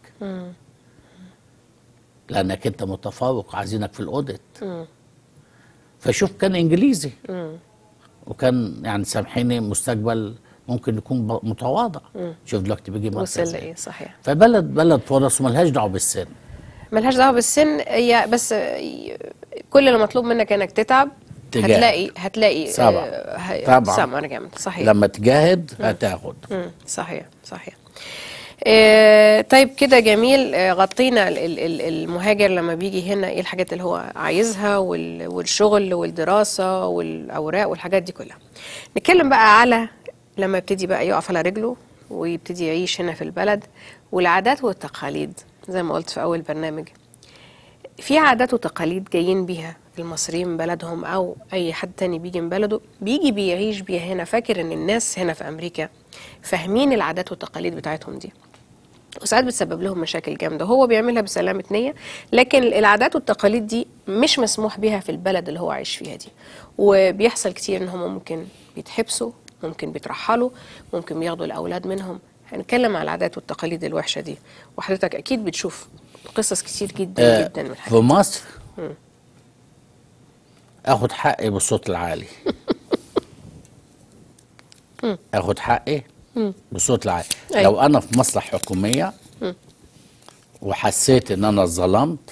لانك انت متفوق عايزينك في الاوديت فشوف كان انجليزي وكان يعني سامحيني مستقبل ممكن يكون ب- متواضع شوف دلوقتي بيجي وصل مركز لايه صحيح فبلد بلد فرص وملهاش دعوه بالسن ملهاش دعوه بالسن هي بس ي- كل اللي مطلوب منك انك تتعب تجاهد. هتلاقي هتلاقي طبعا. آه، ه- طبعا. ثمر جامد صحيح لما تجاهد هتاخد مم، صحيح صحيح آه، طيب كده جميل آه، غطينا ال- ال- ال- المهاجر لما بيجي هنا ايه الحاجات اللي هو عايزها وال- والشغل والدراسة والأوراق والحاجات دي كلها نتكلم بقى على لما يبتدي بقى يقف على رجله ويبتدي يعيش هنا في البلد والعادات والتقاليد زي ما قلت في أول برنامج في عادات وتقاليد جايين بيها المصريين من بلدهم او اي حد تاني بيجي من بلده بيجي بيعيش بيها هنا فاكر ان الناس هنا في امريكا فاهمين العادات والتقاليد بتاعتهم دي وساعات بتسبب لهم مشاكل جامده هو بيعملها بسلامه نيه لكن العادات والتقاليد دي مش مسموح بيها في البلد اللي هو عايش فيها دي وبيحصل كتير ان هم ممكن بيتحبسوا ممكن بيترحلوا ممكن بياخدوا الاولاد منهم هنتكلم على العادات والتقاليد الوحشه دي وحضرتك اكيد بتشوف قصص كتير جدا آه، جدا من في الحاجات مصر اخد حقي بالصوت العالي اخد حقي بالصوت العالي أيوة. لو انا في مصلحه حكوميه وحسيت ان انا ظلمت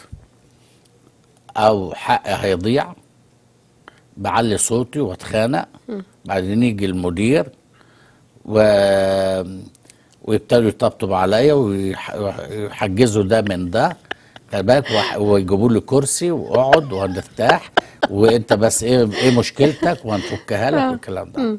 او حقي هيضيع بعلي صوتي واتخانق بعدين يجي المدير و ويبتدوا يطبطبوا عليا ويح- ويحجزوا ده من ده خلي بالك وح- ويجيبوا لي كرسي واقعد وهنرتاح وانت بس ايه ايه مشكلتك وهنفكها لك والكلام ده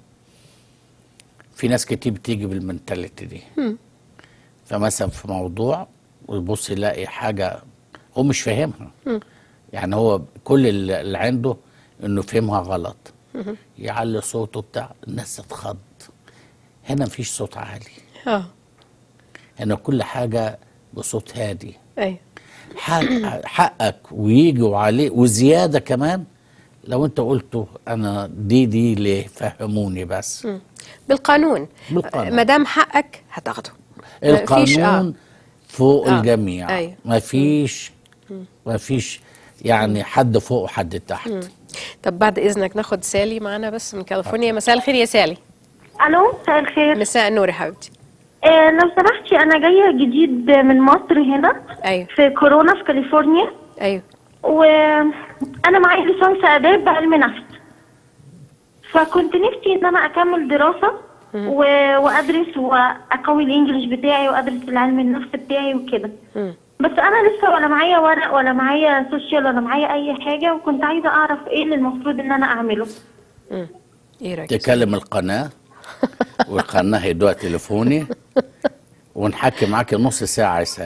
في ناس كتير بتيجي بالمنتاليتي دي فمثلا في موضوع ويبص يلاقي حاجه هو مش فاهمها يعني هو كل اللي اللي عنده انه فهمها غلط يعلي صوته بتاع الناس تتخض هنا مفيش صوت عالي اه هنا كل حاجه بصوت هادي ايوه حق حقك ويجوا عليه وزياده كمان لو انت قلته انا دي دي ليه فهموني بس بالقانون بالقانون. ما دام حقك هتاخده مفيش- القانون فوق آه. الجميع أيوة. مفيش مفيش يعني حد فوق وحد تحت طب بعد اذنك ناخد سالي معانا بس من كاليفورنيا مساء الخير يا سالي الو مساء الخير مساء النور يا حبيبتي آه لو سمحتي انا جايه جديد من مصر هنا ايوه في كورونا في كاليفورنيا ايوه وانا معايا ليسانس اداب بعلم نفس فكنت نفسي ان انا اكمل دراسه و... وادرس واقوي الانجليش بتاعي وادرس العلم النفس بتاعي وكده مم. بس انا لسه ولا معايا ورق ولا معايا سوشيال ولا معايا اي حاجه وكنت عايزه اعرف ايه اللي المفروض ان انا اعمله مم. ايه رايك تكلم القناه والقناه هيدوها تليفوني ونحكي معاك نص ساعه يا سالي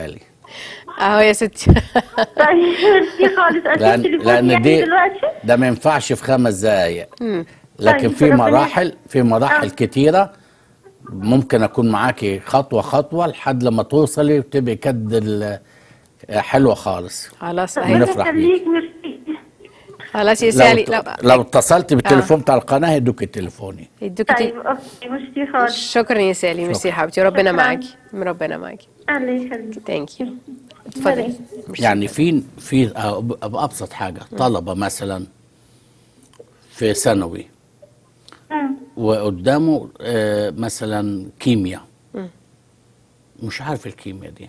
اهو يا ستي طيب ميرسي خالص اسيب لان تليفوني لان يعني دي دلوقتي ده ما ينفعش في خمس دقايق لكن طيب، في ربنا مراحل في مراحل آه. كتيره ممكن اكون معاكي خطوه خطوه لحد لما توصلي وتبقي كد ال- حلوه خالص خلاص ربنا اهي نفرح ربنا بيه. يخليك ميرسي خلاص يا لو, سالي ت- لو لو اتصلت بالتليفون بتاع القناه هيدوك تليفوني يدوكي تي- طيب اوكي ميرسي خالص شكرا يا سالي ميرسي يا حبيبتي ربنا شكراً. معاكي ربنا معاكي الله يخليك ثانك يو اتفضلي ميرسي. يعني في في آه، ب- بابسط حاجه طلبه مثلا في ثانوي مم. وقدامه آه، مثلا كيمياء مش عارف الكيمياء دي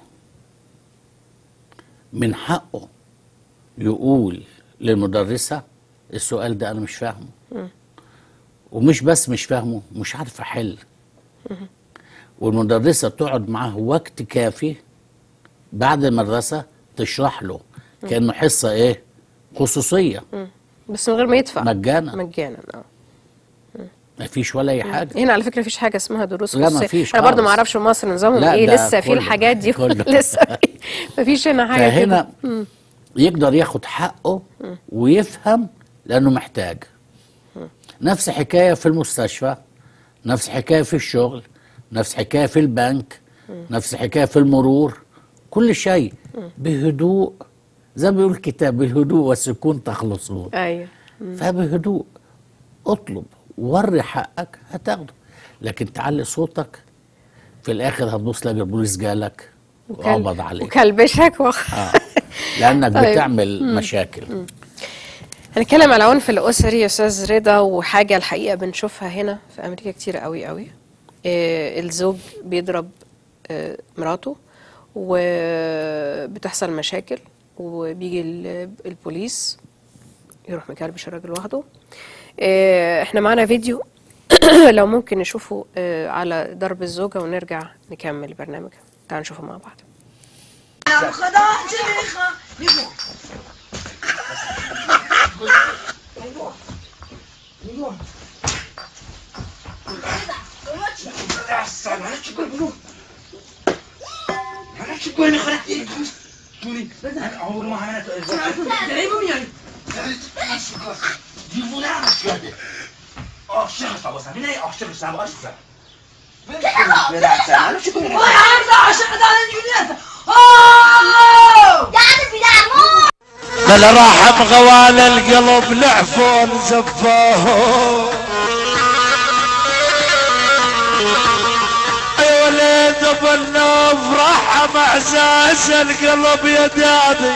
من حقه يقول للمدرسة السؤال ده أنا مش فاهمه ومش بس مش فاهمه مش عارف أحل والمدرسة تقعد معاه وقت كافي بعد المدرسة تشرح له كأنه حصة إيه خصوصية بس من غير ما يدفع مجانا مجانا اه ما فيش ولا أي حاجة هنا على فكره مفيش حاجه اسمها دروس لا، ما خصوصيه فيش انا برضو خالص. ما اعرفش في مصر نظامهم لا، ايه ده لسه في كله. الحاجات دي كله. لسه في مفيش هنا حاجه كده فهنا يقدر ياخد حقه ويفهم لانه محتاج نفس حكايه في المستشفى نفس حكايه في الشغل نفس حكايه في البنك نفس حكايه في المرور كل شيء بهدوء زي ما بيقول الكتاب بالهدوء والسكون تخلصون ايوه فبهدوء اطلب وري حقك هتاخده لكن تعلي صوتك في الاخر هتبص تلاقي البوليس جالك وقبض عليك وكلبشك وخ... آه. لانك طيب. بتعمل مشاكل هنتكلم على العنف الاسري يا استاذ رضا وحاجه الحقيقه بنشوفها هنا في امريكا كتير قوي قوي آه الزوج بيضرب آه مراته وبتحصل مشاكل وبيجي ال- البوليس يروح مكلبش الراجل لوحده آه احنا معانا فيديو لو ممكن نشوفه آه على ضرب الزوجه ونرجع نكمل البرنامج تعالوا نشوفه مع بعض من راح بغوال القلب لعفون زفاه يا وليد بالنوف راح معزاز القلب يا دادي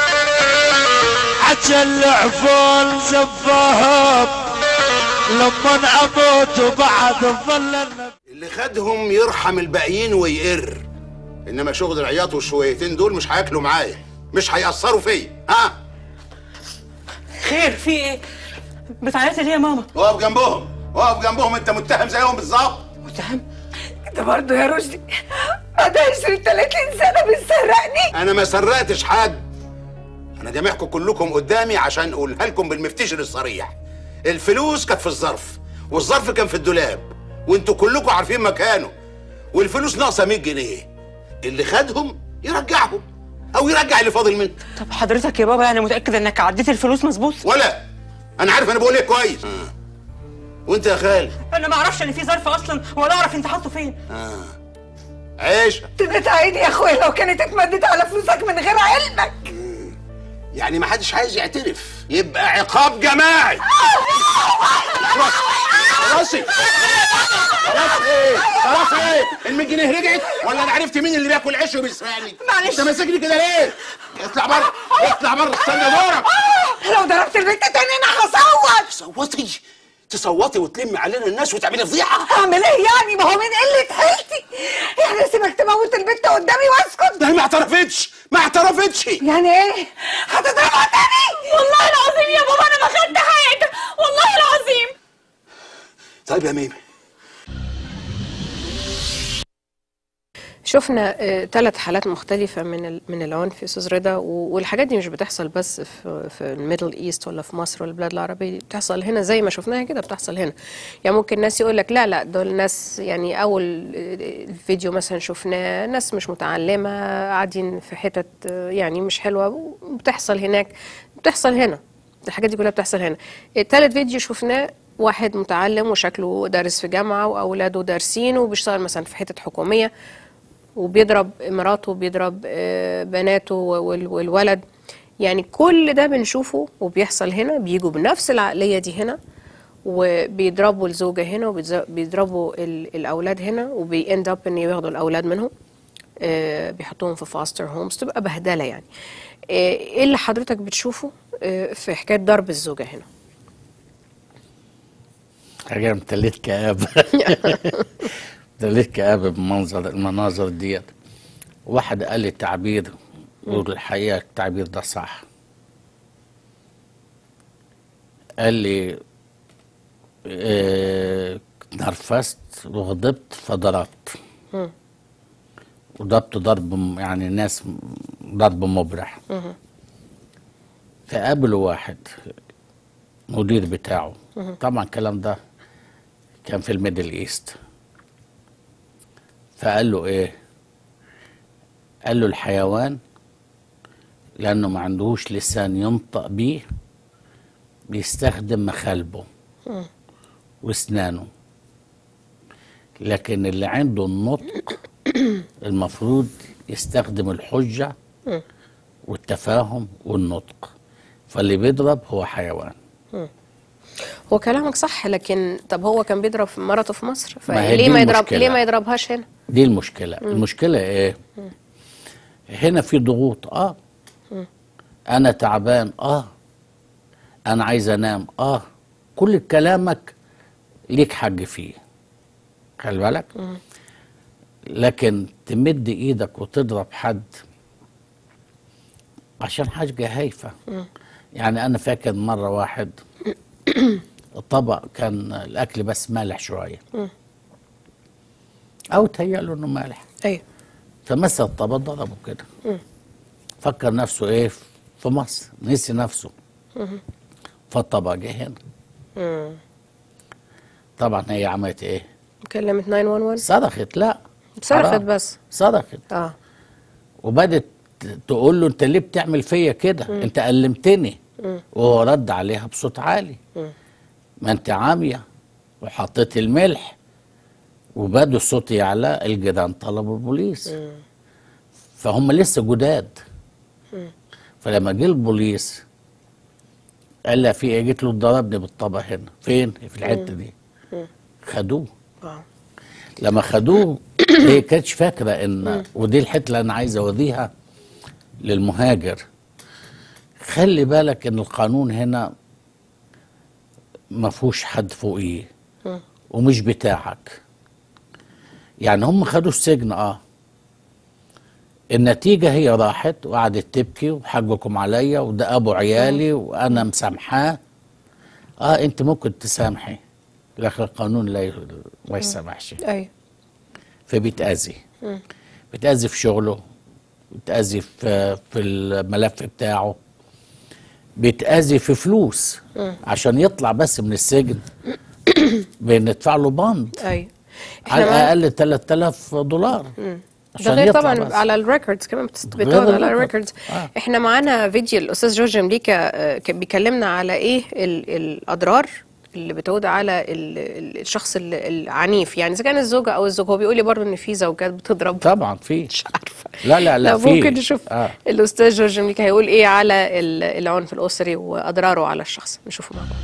حتى العفون زفاه لما اموت وبعد ظل النبي اللي خدهم يرحم الباقيين ويقر انما شغل العياط والشويتين دول مش هياكلوا معايا مش هيأثروا فيا ها خير في ايه؟ بتعيطي ليه يا ماما؟ اقف جنبهم اقف جنبهم انت متهم زيهم بالظبط متهم؟ ده برضه يا رشدي بعد 20 30 سنه بتسرقني انا ما سرقتش حد انا جامعكم كلكم قدامي عشان اقولها لكم بالمفتشر الصريح الفلوس كانت في الظرف والظرف كان في الدولاب وانتوا كلكم عارفين مكانه والفلوس ناقصه 100 جنيه اللي خدهم يرجعهم او يرجع اللي فاضل منه طب حضرتك يا بابا يعني متأكد انك عديت الفلوس مظبوط؟ ولا انا عارف انا بقول ايه كويس وانت يا خالد انا ما اعرفش ان في ظرف اصلا ولا اعرف انت حاطه فين عيش تبقى عيني يا اخويا لو كانت اتمدت على فلوسك من غير علمك يعني ما حدش عايز يعترف يبقى عقاب جماعي راسي خلاص ايه خلاص ايه ال 100 جنيه رجعت ولا انا عرفت مين اللي بياكل عيش وبيسرقني معلش. انت ماسكني كده ليه اطلع بره اطلع بره استنى دورك لو ضربت البنت تاني انا هصوت تصوتي تصوتي وتلمي علينا الناس وتعملي فضيحه اعمل ايه يعني ما هو من قله حيلتي يعني اسيبك تموت البنت قدامي واسكت ده هي ما اعترفتش ما اعترفتش يعني ايه هتضربها تاني والله العظيم يا بابا انا ما خدت حاجه والله العظيم طيب يا ميمي شفنا ثلاث حالات مختلفة من ال- من العنف يا استاذ رضا و- والحاجات دي مش بتحصل بس في في الميدل ايست ولا في مصر ولا البلاد العربية دي بتحصل هنا زي ما شفناها كده بتحصل هنا يعني ممكن ناس يقول لك لا لا دول ناس يعني اول الفيديو مثلا شفناه ناس مش متعلمة قاعدين في حتت آه، يعني مش حلوة بتحصل هناك بتحصل هنا الحاجات دي كلها بتحصل هنا التالت فيديو شفناه واحد متعلم وشكله دارس في جامعة وأولاده دارسين وبيشتغل مثلا في حتة حكومية وبيضرب مراته وبيضرب آه، بناته وال- والولد يعني كل ده بنشوفه وبيحصل هنا بيجوا بنفس العقلية دي هنا وبيضربوا الزوجة هنا وبيضربوا ال- الأولاد هنا وبيند اب إن ياخدوا الأولاد منهم آه، بيحطوهم في فاستر هومز تبقى بهدلة يعني آه، إيه اللي حضرتك بتشوفه آه، في حكاية ضرب الزوجة هنا حاجة امتليت كآبة امتليت كآبة بمنظر المناظر ديت واحد قال لي تعبير والحقيقة التعبير ده صح قال لي آه، نرفزت وغضبت فضربت مم. وضربت ضرب م- يعني ناس م- ضرب مبرح مهم. فقابله واحد مدير بتاعه مهم. طبعا الكلام ده كان في الميدل ايست فقال له ايه قال له الحيوان لانه ما عندهوش لسان ينطق بيه بيستخدم مخالبه مم. واسنانه لكن اللي عنده النطق المفروض يستخدم الحجة مم. والتفاهم والنطق فاللي بيضرب هو حيوان مم. هو كلامك صح لكن طب هو كان بيضرب مراته في مصر ما هي فليه دي ما يضرب المشكلة. ليه ما يضربهاش هنا دي المشكلة مم. المشكلة ايه مم. هنا في ضغوط اه مم. انا تعبان اه انا عايز انام اه كل كلامك ليك حق فيه خلي بالك مم. لكن تمد ايدك وتضرب حد عشان حاجة هايفة مم. يعني انا فاكر مرة واحد الطبق كان الاكل بس مالح شوية مم. او تهيأله انه مالح ايوه فمسك الطبق ضربه كده مم. فكر نفسه ايه في مصر نسي نفسه مم. فالطبق جه هنا مم. طبعا هي عملت ايه كلمت 911 صرخت لا صرخت حرام. بس صرخت اه وبدت تقول له انت ليه بتعمل فيا كده مم. انت ألمتني مم. وهو رد عليها بصوت عالي مم. ما انت عامية وحطيت الملح وبدوا الصوت يعلى الجيران طلبوا البوليس مم. فهم لسه جداد مم. فلما جه البوليس قال لها في ايه قلت له ضربني بالطبق هنا فين في الحته دي مم. خدوه آه. لما خدوه هي كانتش فاكره مم. ان ودي الحته اللي انا عايز اوديها للمهاجر خلي بالك ان القانون هنا ما فيهوش حد فوقيه مم. ومش بتاعك يعني هم خدوا السجن اه النتيجة هي راحت وقعدت تبكي وحقكم عليا وده أبو عيالي وأنا مسامحاه اه أنت ممكن تسامحي لكن القانون لا ي- ما يسامحش ايوه فبيتأذي مم. بيتأذي في شغله بيتأذي في في الملف بتاعه بيتأذي في فلوس مم. عشان يطلع بس من السجن بندفع له بند ايوه على إحنا ما- الأقل 3000 دولار مم. ده عشان غير يطلع طبعا بس. على الريكوردز كمان بتست- غير بتقعد على الريكورد. الريكوردز آه. احنا معانا فيديو الاستاذ جورج مليكا آه، كان بيكلمنا على ايه ال- الاضرار اللي بتعود على ال- ال- الشخص ال- العنيف يعني اذا كان الزوجه او الزوج هو بيقول لي برضه ان في زوجات بتضرب طبعا في مش عارفه لا لا لا لو في ممكن نشوف آه. الاستاذ جورج مليكا هيقول ايه على ال- العنف الاسري واضراره على الشخص نشوفه مع بعض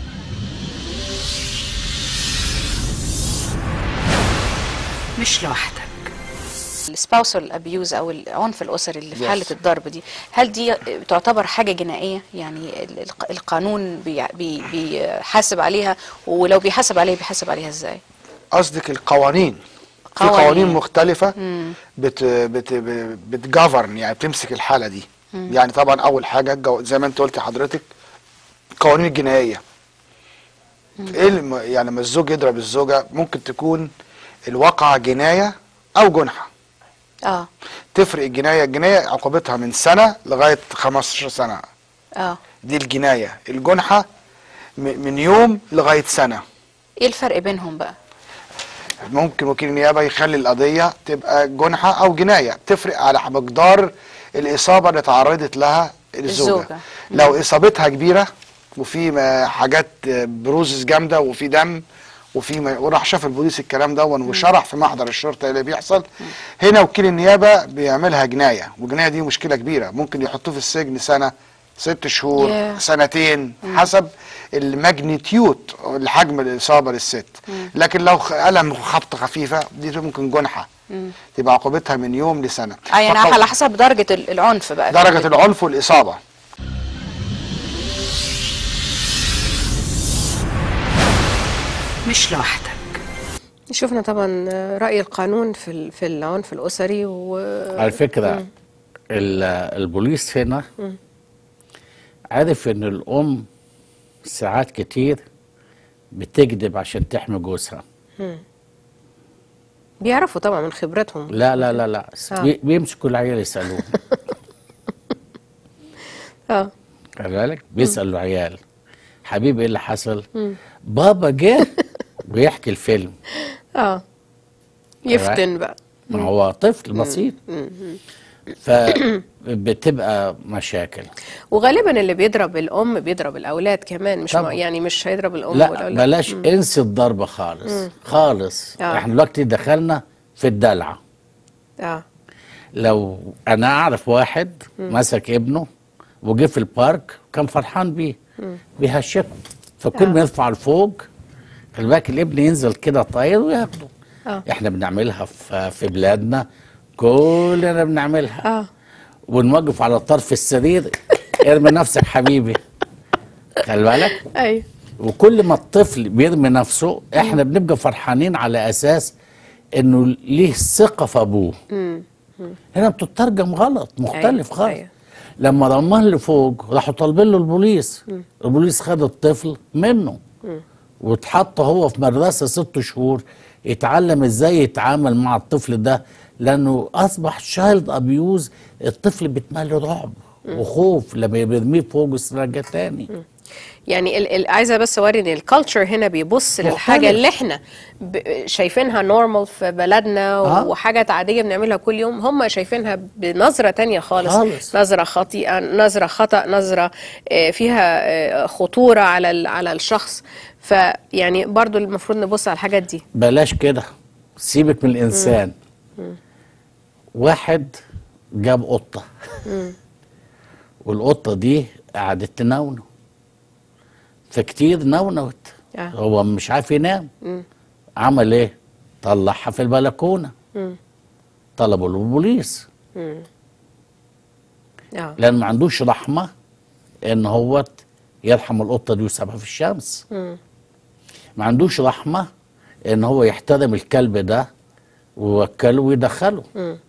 مش لوحدك السباوسال ابيوز او العنف الاسري اللي في Yes. حاله الضرب دي هل دي تعتبر حاجه جنائيه يعني ال- الق- القانون بي- بي- بيحاسب عليها ولو بيحاسب عليها بيحاسب عليها ازاي قصدك القوانين في قوانين. قوانين مختلفة مم. بت بت بتجافرن يعني بتمسك الحالة دي مم. يعني طبعا أول حاجة الجو- زي ما أنت قلت حضرتك القوانين الجنائية ايه الم... يعني لما الزوج يضرب الزوجة ممكن تكون الواقعة جناية أو جنحة اه تفرق الجنايه الجنايه عقوبتها من سنه لغايه 15 سنه اه دي الجنايه الجنحه م- من يوم لغايه سنه ايه الفرق بينهم بقى ممكن وكيل النيابه يخلي القضيه تبقى جنحه او جنايه تفرق على مقدار الاصابه اللي تعرضت لها الزوجه, الزوجة. لو اصابتها كبيره وفي ما- حاجات بروزز جامده وفي دم وفي ما- وراح شاف البوليس الكلام ده وشرح في محضر الشرطه إيه اللي بيحصل هنا وكيل النيابه بيعملها جنايه والجنايه دي مشكله كبيره ممكن يحطوه في السجن سنه ست شهور ياه. سنتين حسب الماجنتيود الحجم الاصابه للست لكن لو خ- الم خبطه خفيفه دي ممكن جنحه تبقى عقوبتها من يوم لسنه اه يعني فقو- على حسب درجة ال- العنف بقى درجه العنف والاصابه مش لوحدك شفنا طبعا رأي القانون في ال- في العنف الأسري و على فكرة ال- البوليس هنا عارف ان الام ساعات كتير بتكذب عشان تحمي جوزها بيعرفوا طبعا من خبرتهم لا لا لا لا آه. بي- بيمسكوا العيال يسألوهم اه خلي بالك بيسألوا العيال حبيبي ايه اللي حصل بابا جه ويحكي الفيلم اه يفتن بقى ما هو طفل بسيط فبتبقى مشاكل وغالبا اللي بيضرب الأم بيضرب الأولاد كمان مش طبعا. م... يعني مش هيضرب الأم لا والأولاد بلاش انسي الضرب خالص خالص آه. احنا دلوقتي دخلنا في الدلع اه لو انا اعرف واحد مسك ابنه وجه في البارك كان فرحان بيه بيهشكه فكل ما يرفع لفوق خلي بالك الابن ينزل كده طاير وياخده اه احنا بنعملها في في بلادنا كلنا بنعملها اه ونوقف على طرف السرير ارمي نفسك حبيبي خلي بالك ايوه وكل ما الطفل بيرمي نفسه احنا بنبقى فرحانين على اساس انه ليه ثقه في ابوه هنا بتترجم غلط مختلف أيوة، خالص أيوة. لما رماه لفوق راحوا طالبين له البوليس البوليس خد الطفل منه واتحط هو في مدرسه ست شهور يتعلم ازاي يتعامل مع الطفل ده لانه اصبح شايلد ابيوز الطفل بيتملي رعب وخوف لما بيرميه فوق السراجه تاني يعني ال ال عايزه بس اوري ان الكالتشر هنا بيبص للحاجه مختلف. اللي احنا ب- شايفينها نورمال في بلدنا آه. وحاجات عاديه بنعملها كل يوم هم شايفينها بنظره تانية خالص, خالص. نظره خاطئه نظره خطا نظره آه، فيها آه، خطوره على ال- على الشخص فيعني برضو المفروض نبص على الحاجات دي بلاش كده سيبك من الانسان واحد جاب قطه والقطه دي قعدت تنونو فكتير نونوت آه. هو مش عارف ينام عمل ايه طلعها في البلكونه طلبوا له البوليس اه لان ما عندوش رحمه ان هو يرحم القطه دي ويسيبها في الشمس ما عندوش رحمه ان هو يحترم الكلب ده ويوكله ويدخله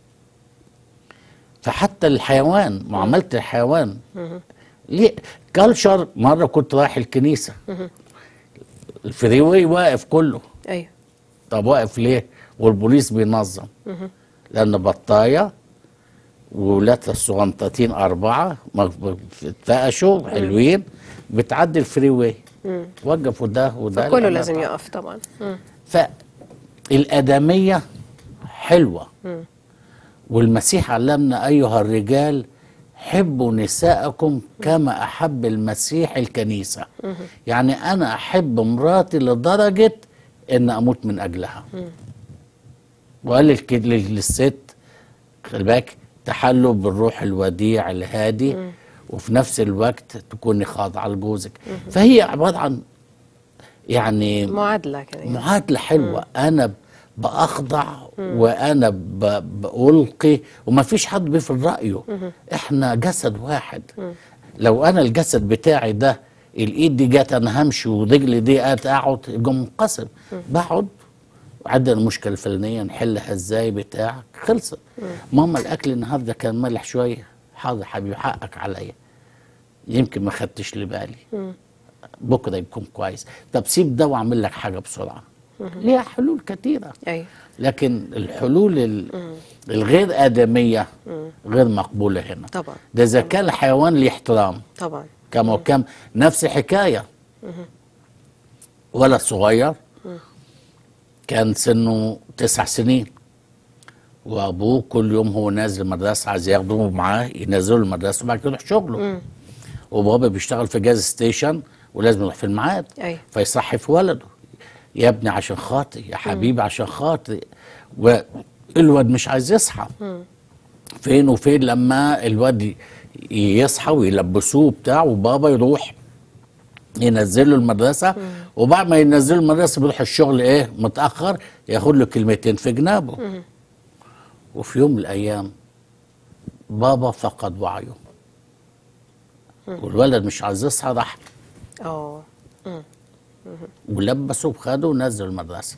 فحتى الحيوان معامله الحيوان ليه كالشر مره كنت رايح الكنيسه الفري واي واقف كله ايوه طب واقف ليه والبوليس بينظم لان بطايه وولادها الصغنطتين اربعه مغ- اتفقشوا حلوين بتعدي الفري واي وقفوا ده وده كله لأن لازم ده. يقف طبعا مم. فالادميه حلوه والمسيح علمنا ايها الرجال حبوا نساءكم كما احب المسيح الكنيسه يعني انا احب مراتي لدرجه ان اموت من اجلها وقال للك- لل- للست خلي بالك تحلوا بالروح الوديع الهادي وفي نفس الوقت تكوني خاضعه لجوزك فهي عباره عن يعني معادله كده يعني. معادلة حلوة أنا بأخضع وأنا ب- بألقي وما فيش حد بيفرض رأيه إحنا جسد واحد لو أنا الجسد بتاعي ده الإيد دي جت أنا همشي ورجلي دي أقعد يبقى منقسم بقعد عندنا المشكلة الفلانية نحلها إزاي بتاع خلصت ماما الأكل النهاردة كان مالح شوية حاضر حبيبي حقك عليا يمكن ما خدتش لبالي بكره يكون كويس طب سيب ده واعمل لك حاجه بسرعه ليها حلول كثيره ايوه لكن الحلول ال- الغير ادميه غير مقبوله هنا طبعا ده اذا كان الحيوان ليه احترام طبعا كما كان نفس الحكايه ولد صغير كان سنه تسع سنين وابوه كل يوم هو نازل المدرسه عايز ياخده معاه ينزله المدرسه وبعد كده يروح شغله وبابا بيشتغل في جاز ستيشن ولازم يروح في الميعاد ايوه فيصحي في ولده يا ابني عشان خاطري يا حبيبي عشان خاطري والواد مش عايز يصحى فين وفين لما الواد ي- يصحى ويلبسوه بتاع وبابا يروح ينزله المدرسه وبعد ما ينزله المدرسه بيروح الشغل ايه متاخر ياخد له كلمتين في جنابه وفي يوم من الايام بابا فقد وعيه والولد مش عايز يصحى راح اه ولبسه وخده ونزل المدرسه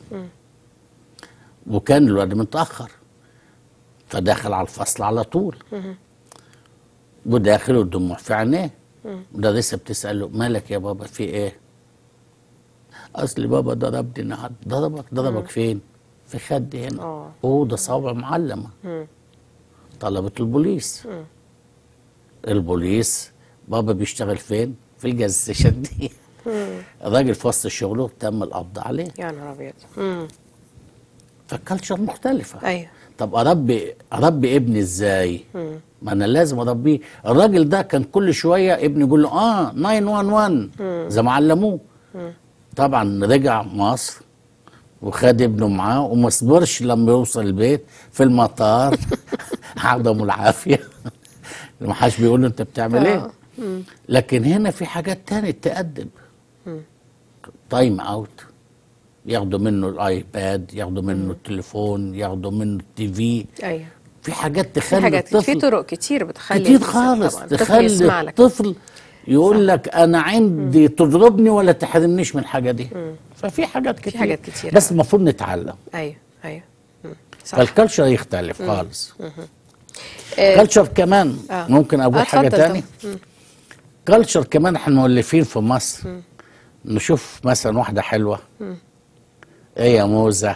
وكان الولد متاخر فدخل على الفصل على طول وداخل والدموع في عينيه مدرسه بتساله مالك يا بابا في ايه؟ اصل بابا ضربني النهارده ضربك ضربك فين؟ في خدي هنا اه اوه ده صوابع معلمه مم. طلبت البوليس مم. البوليس بابا بيشتغل فين؟ في الجاز ستيشن دي مم. الراجل في وسط شغله تم القبض عليه يا نهار ابيض مم. فالكالتشر مختلفة ايوه طب اربي اربي ابني ازاي؟ مم. ما انا لازم اربيه الراجل ده كان كل شويه ابني يقول له اه 911 مم. زي ما علموه مم. طبعا رجع مصر وخد ابنه معاه وما صبرش لما يوصل البيت في المطار عدم العافيه ما حدش بيقول له انت بتعمل ايه آه. مم. لكن هنا في حاجات تانية تأدب مم. تايم اوت ياخدوا منه الايباد ياخدوا منه التليفون ياخدوا منه التي في ايوه في حاجات في تخلي حاجات في الطفل طرق كتير بتخلي كتير الإنسان خالص طبعاً الطفل تخلي يسمع لك الطفل يقول لك انا عندي تضربني ولا تحرمنيش من الحاجه دي ففي حاجات كتير حاجات كتير بس المفروض نتعلم ايوه ايوه مم. صح فالكالتشر يختلف مم. خالص مهم. آه، كالتشر كمان آه. ممكن اقول آه، حاجه اتفضل تاني طبعاً. مم. كالتشر كمان احنا مؤلفين في مصر مم. نشوف مثلا واحده حلوه مم. ايه يا موزه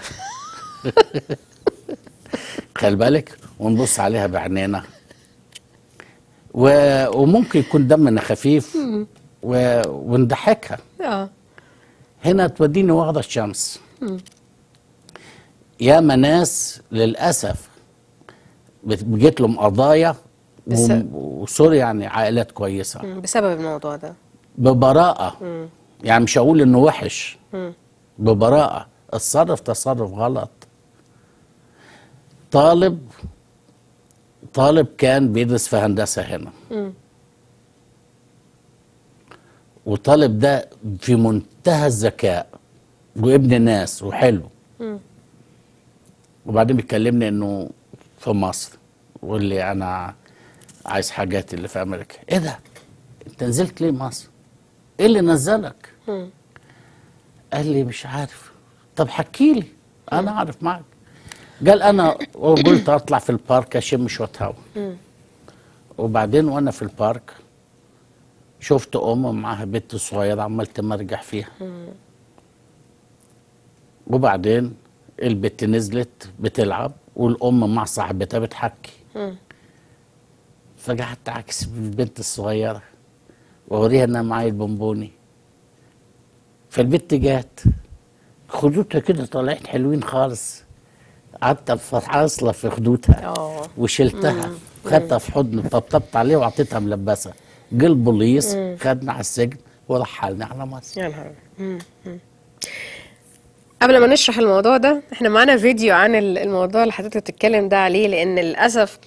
خلي بالك ونبص عليها بعينينا و... وممكن يكون دمنا خفيف مم. و... ونضحكها اه هنا توديني واخده الشمس مم. ياما ناس للاسف بت- جت لهم قضايا بس- وم- وسوري يعني عائلات كويسه مم. بسبب الموضوع ده ببراءه مم. يعني مش هقول انه وحش مم. ببراءه اتصرف تصرف غلط طالب طالب كان بيدرس في هندسه هنا مم. وطالب ده في منتهى الذكاء وابن ناس وحلو مم. وبعدين بيكلمني انه في مصر ويقول لي انا عايز حاجات اللي في امريكا ايه ده انت نزلت ليه مصر ايه اللي نزلك مم. قال لي مش عارف طب حكي لي انا اعرف معك قال انا قلت اطلع في البارك اشم شويه هوا مم. وبعدين وانا في البارك شفت ام معاها بنت صغيره عمال تمرجح فيها مم. وبعدين البت نزلت بتلعب والام مع صاحبتها بتحكي مم. فقعدت عكس البنت الصغيره واوريها ان انا معايا البونبوني فالبت جات خدودها كده طالعين حلوين خالص قعدت فرحاصله في خدودها اه وشلتها مم. خدتها في حضني طبطبت عليها وعطيتها ملبسه جه البوليس مم. خدنا على السجن ورحلنا على مصر يا نهار مم. مم. قبل ما نشرح الموضوع ده احنا معانا فيديو عن ال- الموضوع اللي حضرتك بتتكلم ده عليه لان للاسف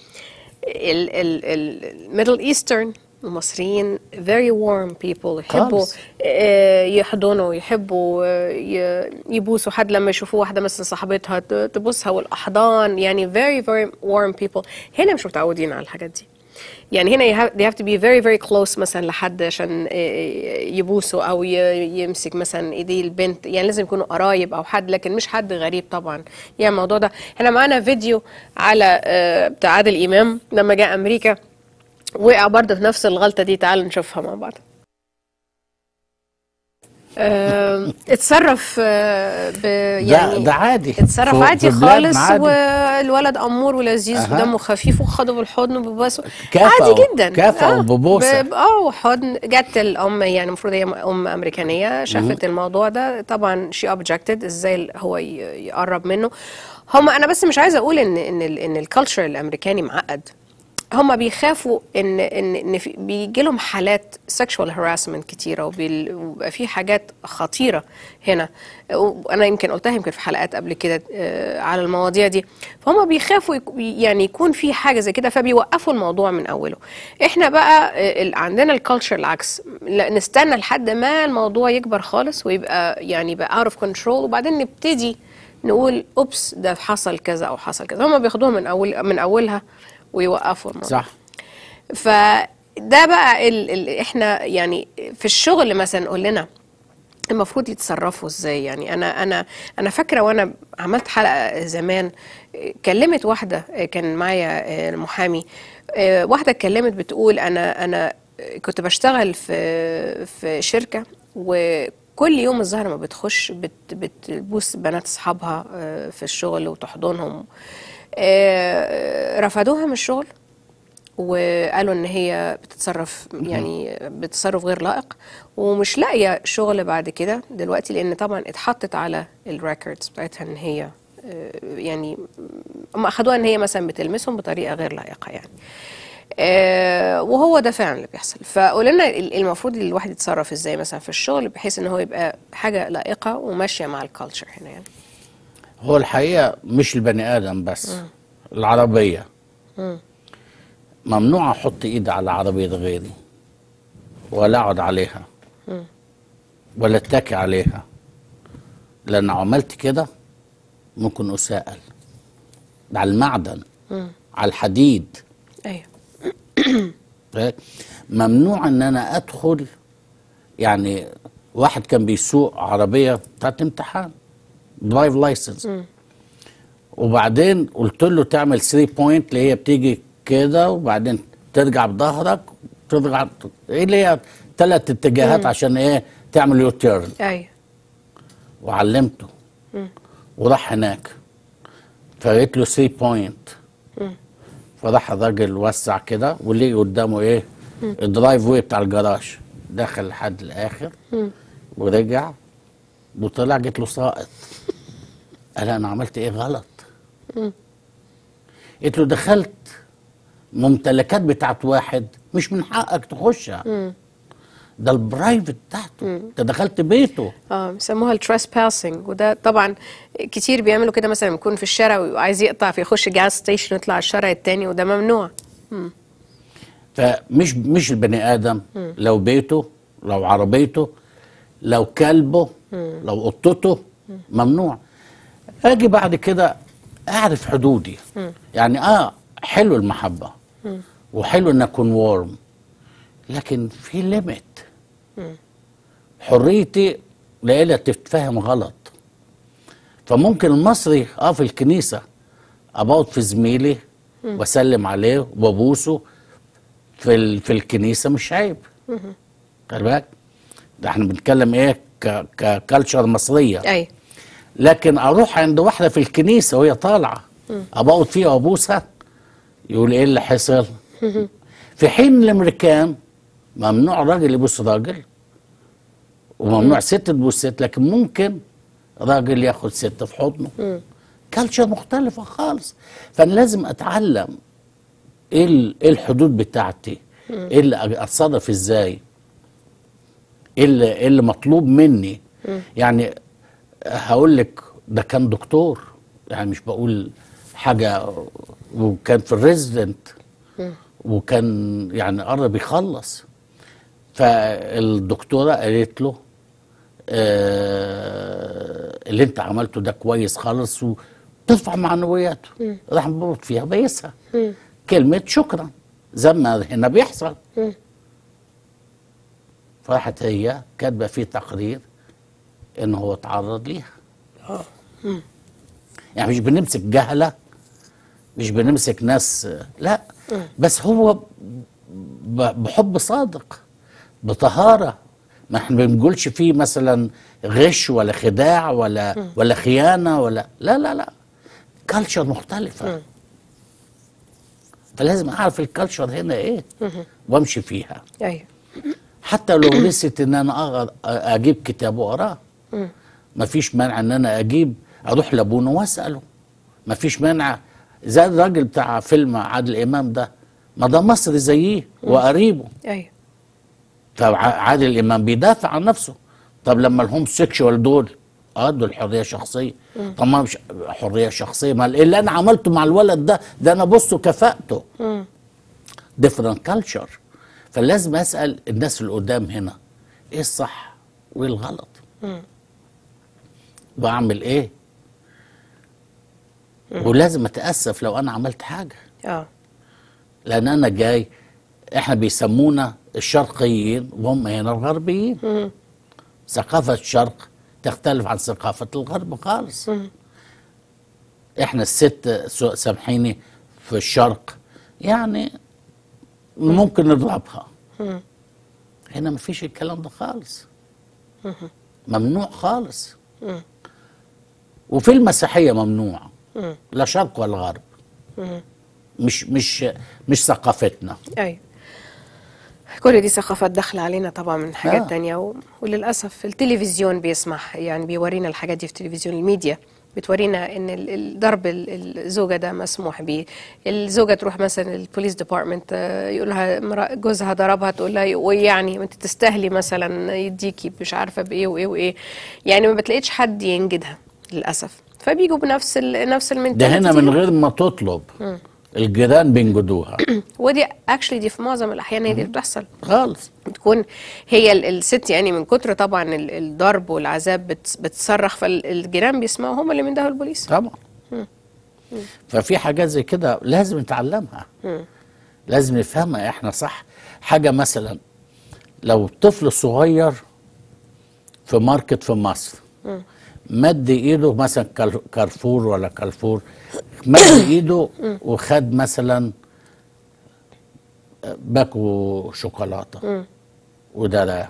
الميدل ايسترن المصريين very warm people يحبوا خالص. آه، يحضنوا يحبوا آه، ي- يبوسوا حد لما يشوفوا واحدة مثلا صاحبتها ت- تبوسها والأحضان يعني very very warm people هنا مش متعودين على الحاجات دي يعني هنا you have, they have to be very very close مثلا لحد عشان آه، يبوسوا او ي- يمسك مثلا ايدي البنت يعني لازم يكونوا قرايب او حد لكن مش حد غريب طبعا يعني الموضوع ده احنا معانا فيديو على آه، بتاع عادل امام لما جاء امريكا وقع برضه في نفس الغلطه دي تعالوا نشوفها مع بعض آه، اتصرف آه، ب يعني ده عادي. اتصرف في- عادي في بلادنا خالص عادي. والولد امور ولذيذ أها. ودمه خفيف وخده بالحضن وبباسه كافأه- عادي جدا كافأه وببوسة. ب- اه وحضن جت الام يعني المفروض هي ام امريكانيه شافت الموضوع ده طبعا شي اوبجكتد ازاي هو ي- يقرب منه هم انا بس مش عايزه اقول ان ان ال- ان الكالتشر الامريكاني معقد هم بيخافوا ان ان ان في- بيجي لهم حالات sexual harassment كتيره وبيل- وبيبقى في حاجات خطيره هنا وانا يمكن قلتها يمكن في حلقات قبل كده آه، على المواضيع دي فهم بيخافوا يك- يعني يكون في حاجه زي كده فبيوقفوا الموضوع من اوله احنا بقى آه، ال- عندنا الكالتشر العكس لا، نستنى لحد ما الموضوع يكبر خالص ويبقى يعني يبقى out of control وبعدين نبتدي نقول اوبس ده حصل كذا او حصل كذا هم بياخدوها من اول من اولها ويوقفوا الموضوع صح فده بقى ال ال احنا يعني في الشغل مثلا قول لنا المفروض يتصرفوا ازاي يعني انا انا انا فاكره وانا عملت حلقه زمان آه، كلمت واحده آه، كان معايا آه، محامي آه، واحده اتكلمت بتقول انا انا كنت بشتغل في في شركه وكل يوم الظهر ما بتخش بت بتبوس بنات اصحابها آه، في الشغل وتحضنهم آه، رفضوها من الشغل وقالوا ان هي بتتصرف يعني بتصرف غير لائق ومش لاقيه شغل بعد كده دلوقتي لان طبعا اتحطت على الريكوردز بتاعتها ان هي آه، يعني هم اخدوها ان هي مثلا بتلمسهم بطريقه غير لائقه يعني آه، وهو ده فعلا اللي بيحصل فقولنا ال- المفروض الواحد يتصرف ازاي مثلا في الشغل بحيث ان هو يبقى حاجه لائقه وماشيه مع الكالتشر هنا يعني هو الحقيقه مش البني ادم بس العربيه مم. ممنوع احط ايدي على عربيه غيري ولا اقعد عليها مم. ولا اتكي عليها لان عملت كده ممكن اساءل على المعدن مم. على الحديد ايوه فاهم؟ ممنوع ان انا ادخل يعني واحد كان بيسوق عربيه بتاعت امتحان درايف لايسنس مم. وبعدين قلت له تعمل 3 بوينت اللي هي بتيجي كده وبعدين ترجع بظهرك ترجع ايه اللي هي ثلاث اتجاهات مم. عشان ايه تعمل يو تيرن ايوه وعلمته مم. وراح هناك فقلت له 3 بوينت مم. فراح الراجل وسع كده ولقي قدامه ايه مم. الدرايف واي بتاع الجراج دخل لحد الاخر مم. ورجع وطلع جيت له ساقط قال انا عملت ايه غلط مم. قلت له دخلت ممتلكات بتاعت واحد مش من حقك تخشها مم. ده البرايفت بتاعته انت دخلت بيته اه بيسموها التريس باسنج وده طبعا كتير بيعملوا كده مثلا يكون في الشارع وعايز يقطع فيخش جاز ستيشن يطلع على الشارع التاني وده ممنوع مم. فمش مش البني ادم مم. لو بيته لو عربيته لو كلبه مم. لو قطته ممنوع اجي بعد كده اعرف حدودي مم. يعني اه حلو المحبه مم. وحلو ان اكون وارم لكن في ليميت مم. حريتي ليلة تتفهم غلط فممكن المصري اه في الكنيسة ابوط في زميلي مم. واسلم عليه وابوسه في ال... في الكنيسة مش عيب مم. خلي بالك ده احنا بنتكلم ايه ك... ككالتشر مصرية اي لكن اروح عند واحدة في الكنيسة وهي طالعة مم. ابوط فيها وابوسها يقول ايه اللي حصل في حين الامريكان ممنوع راجل يبوس راجل وممنوع ست تبوس ست لكن ممكن راجل ياخد ست في حضنه مم. كالتشر مختلفة خالص فأنا لازم أتعلم إيه ال- إيه الحدود بتاعتي مم. إيه اللي أ- أتصرف إزاي إيه اللي, إيه اللي مطلوب مني مم. يعني هقول لك ده كان دكتور يعني مش بقول حاجة وكان في الريزيدنت مم. وكان يعني قرب يخلص فالدكتورة قالت له آه اللي انت عملته ده كويس خالص وترفع معنوياته مم. راح مبروط فيها بيسها مم. كلمة شكرا زي ما هنا بيحصل مم. فراحت هي كاتبة فيه تقرير ان هو اتعرض ليها اه مم. يعني مش بنمسك جهلة مش بنمسك ناس لا مم. بس هو ب- بحب صادق بطهارة ما احنا ما بنقولش فيه مثلا غش ولا خداع ولا مم. ولا خيانه ولا لا لا لا كالتشر مختلفه فلازم اعرف الكالتشر هنا ايه مهم. وامشي فيها ايوه حتى لو نسيت ان انا أغ- اجيب كتاب واقراه مم. مفيش مانع ان انا اجيب اروح لابونا واساله مفيش مانع زي الراجل بتاع فيلم عادل امام ده ما ده مصري زيه وقريبه ايوه فعادل امام بيدافع عن نفسه طب لما الهوم سيكشوال دول اه دول حريه شخصيه مم. طب ما مش حريه شخصيه ما اللي انا عملته مع الولد ده ده انا بصوا كفاءته مم. ديفرنت كلتشر فلازم اسال الناس اللي قدام هنا ايه الصح وايه الغلط مم. واعمل ايه ولازم اتاسف لو انا عملت حاجه اه لان انا جاي احنا بيسمونا الشرقيين وهم هنا الغربيين مم. ثقافه الشرق تختلف عن ثقافه الغرب خالص مم. احنا الست سو- سامحيني في الشرق يعني ممكن نضربها مم. هنا مفيش الكلام ده خالص مم. ممنوع خالص مم. وفي المسيحيه ممنوع مم. لا شرق ولا غرب مم. مش مش مش ثقافتنا ايوه كل دي ثقافات داخله علينا طبعا من حاجات آه. آه. تانية و... وللاسف التلفزيون بيسمح يعني بيورينا الحاجات دي في التلفزيون الميديا بتورينا ان ال- ال- ضرب ال- الزوجه ده مسموح بيه الزوجه تروح مثلا البوليس ديبارتمنت يقول لها مرا- جوزها ضربها تقول لها ويعني ما انت تستاهلي مثلا يديكي مش عارفه بايه وايه وايه يعني ما بتلاقيش حد ينجدها للاسف فبيجوا بنفس ال... نفس ده المنتاليتي هنا من غير ما تطلب مم. الجيران بينجدوها ودي اكشلي دي في معظم الاحيان هي دي اللي بتحصل خالص بتكون هي ال- الست يعني من كتر طبعا ال- الضرب والعذاب بت- بتصرخ فالجيران بيسمعوا هم اللي بيندهوا البوليس طبعا مم. ففي حاجات زي كده لازم نتعلمها مم. لازم نفهمها احنا صح حاجه مثلا لو طفل صغير في ماركت في مصر مم. مد ايده مثلا كار- كارفور ولا كارفور مد ايده مم. وخد مثلا باكو شوكولاته مم. وده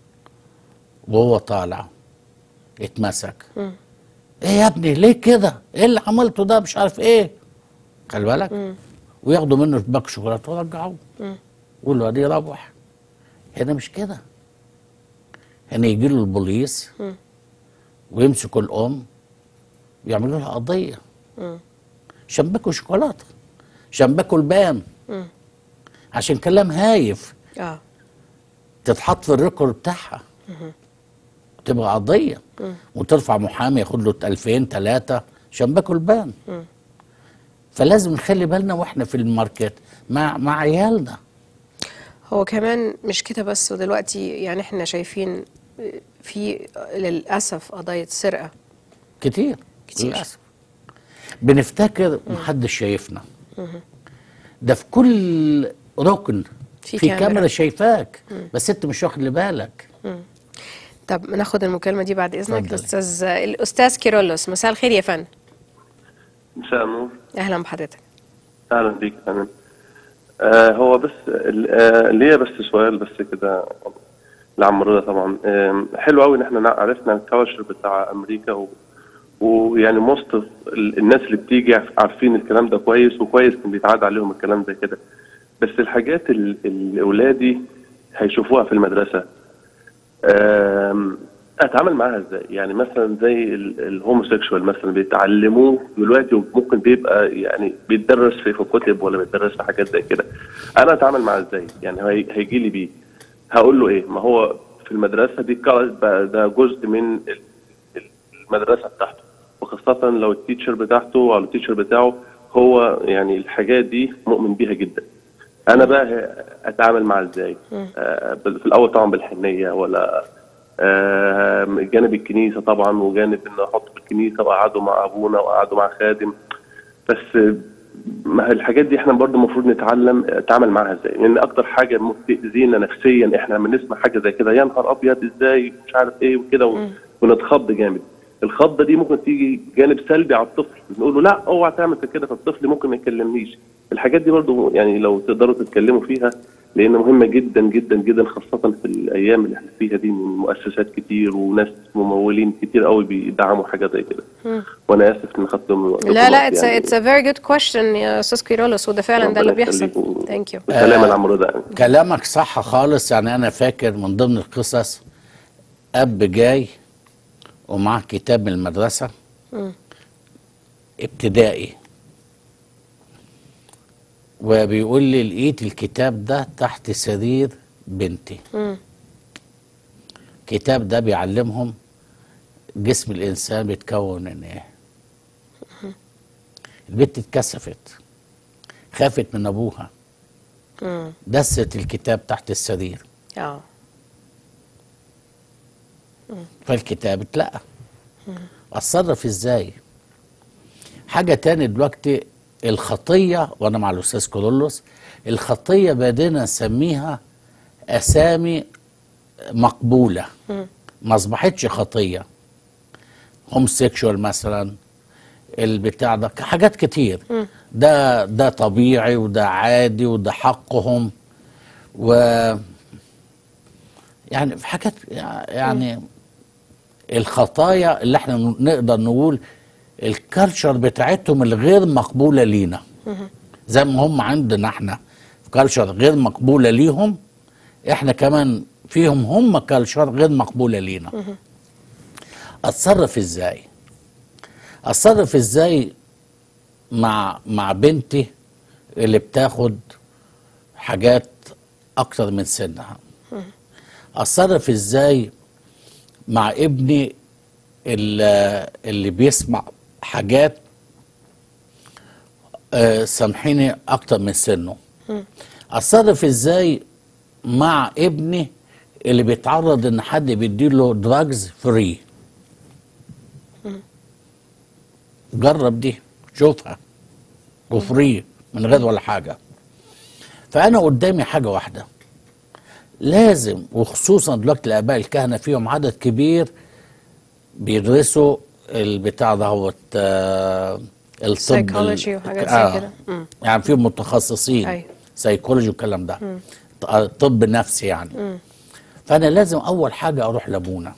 وهو طالع اتمسك مم. ايه يا ابني ليه كده ايه اللي عملته ده مش عارف ايه خلي بالك مم. وياخدوا منه باك شوكولاته ويرجعوه مم. والواد يروح هنا مش كده هنا يجي له البوليس مم. ويمسكوا الام ويعملوا لها قضيه مم. شبكوا شوكولاته شبكوا البان مم. عشان كلام هايف اه تتحط في الريكورد بتاعها مم. تبقى قضيه مم. وترفع محامي ياخد له 2000 3 شبكوا البان مم. فلازم نخلي بالنا واحنا في الماركت مع مع عيالنا هو كمان مش كده بس ودلوقتي يعني احنا شايفين في للاسف قضايا سرقه كتير كتير. للأسف. بنفتكر محدش شايفنا مم. ده في كل ركن في في, كاميرا. كاميرا, شايفاك مم. بس انت مش واخد بالك مم. طب ناخد المكالمه دي بعد اذنك اتفضلي. الاستاذ الاستاذ كيرلس مساء الخير يا فندم مساء النور اهلا بحضرتك اهلا بيك انا آه هو بس ال- آه ليا بس سؤال بس كده لعم رضا طبعا آه حلو قوي ان احنا نع- عرفنا الكالتشر بتاع امريكا و ويعني موست الناس اللي بتيجي عارفين الكلام ده كويس وكويس ان بيتعاد عليهم الكلام ده كده بس الحاجات ال- اللي اولادي هيشوفوها في المدرسه آم، اتعامل معاها ازاي؟ يعني مثلا زي الهوموسيكشوال مثلا بيتعلموه دلوقتي وممكن بيبقى يعني بيتدرس في في كتب ولا بيتدرس في حاجات زي كده. انا اتعامل معاه ازاي؟ يعني هي- هيجي لي بيه هقول له ايه؟ ما هو في المدرسه دي كا- بقى ده جزء من ال- ال- المدرسه بتاعته وخاصه لو التيتشر بتاعته او التيتشر بتاعه هو يعني الحاجات دي مؤمن بيها جدا. انا بقى اتعامل معاه ازاي؟ آه، بال- في الاول طبعا بالحنيه ولا آه، جانب الكنيسه طبعا وجانب ان احطه في الكنيسه واقعده مع ابونا واقعده مع خادم بس آه، ما هي الحاجات دي احنا برضو المفروض نتعلم نتعامل معاها ازاي لان اكتر حاجه ممكن تاذينا نفسيا احنا لما نسمع حاجه زي كده يا نهار ابيض ازاي مش عارف ايه وكده و- ونتخض جامد الخضه دي ممكن تيجي جانب سلبي على الطفل نقول له لا اوعى تعمل كده فالطفل ممكن ما يكلمنيش الحاجات دي برضو يعني لو تقدروا تتكلموا فيها لان مهمه جدا جدا جدا خاصه في الايام اللي احنا فيها دي من مؤسسات كتير وناس ممولين كتير قوي بيدعموا حاجه زي كده مم. وانا اسف ان خدت من وقتكم لا لا وقت اتس يعني. اتس ا فيري جود كويستشن يا استاذ كيرولوس وده فعلا ده اللي ربنا بيحصل يخليك. ثانك يو سلام يا عم رضا يعني. كلامك صح خالص يعني انا فاكر من ضمن القصص اب جاي ومعاه كتاب من المدرسه ابتدائي وبيقول لي لقيت الكتاب ده تحت سرير بنتي الكتاب ده بيعلمهم جسم الانسان بيتكون من ايه البنت اتكسفت خافت من ابوها دست الكتاب تحت السرير اه فالكتاب اتلقى اتصرف ازاي حاجة تاني دلوقتي الخطية وانا مع الاستاذ كولولوس الخطية بدينا نسميها اسامي مقبولة ما اصبحتش خطية هومسيكشوال مثلا البتاع ده حاجات كتير ده ده طبيعي وده عادي وده حقهم و يعني في حاجات يعني الخطايا اللي احنا نقدر نقول الكالتشر بتاعتهم الغير مقبوله لينا زي ما هم عندنا احنا كالتشر غير مقبوله ليهم احنا كمان فيهم هم كالتشر غير مقبوله لينا اتصرف ازاي اتصرف ازاي مع مع بنتي اللي بتاخد حاجات اكتر من سنها اتصرف ازاي مع ابني اللي, اللي بيسمع حاجات آه، سامحيني اكتر من سنه اتصرف ازاي مع ابني اللي بيتعرض ان حد بيديله دراجز فري جرب دي شوفها وفري من غير ولا حاجه فانا قدامي حاجه واحده لازم وخصوصا دلوقتي الاباء الكهنه فيهم عدد كبير بيدرسوا البتاع ده هو الطب Psychology ال- وحاجات آه. زي كده مم. يعني فيهم متخصصين أيوة. سيكولوجي والكلام ده مم. ط- طب نفسي يعني مم. فانا لازم اول حاجه اروح لابونا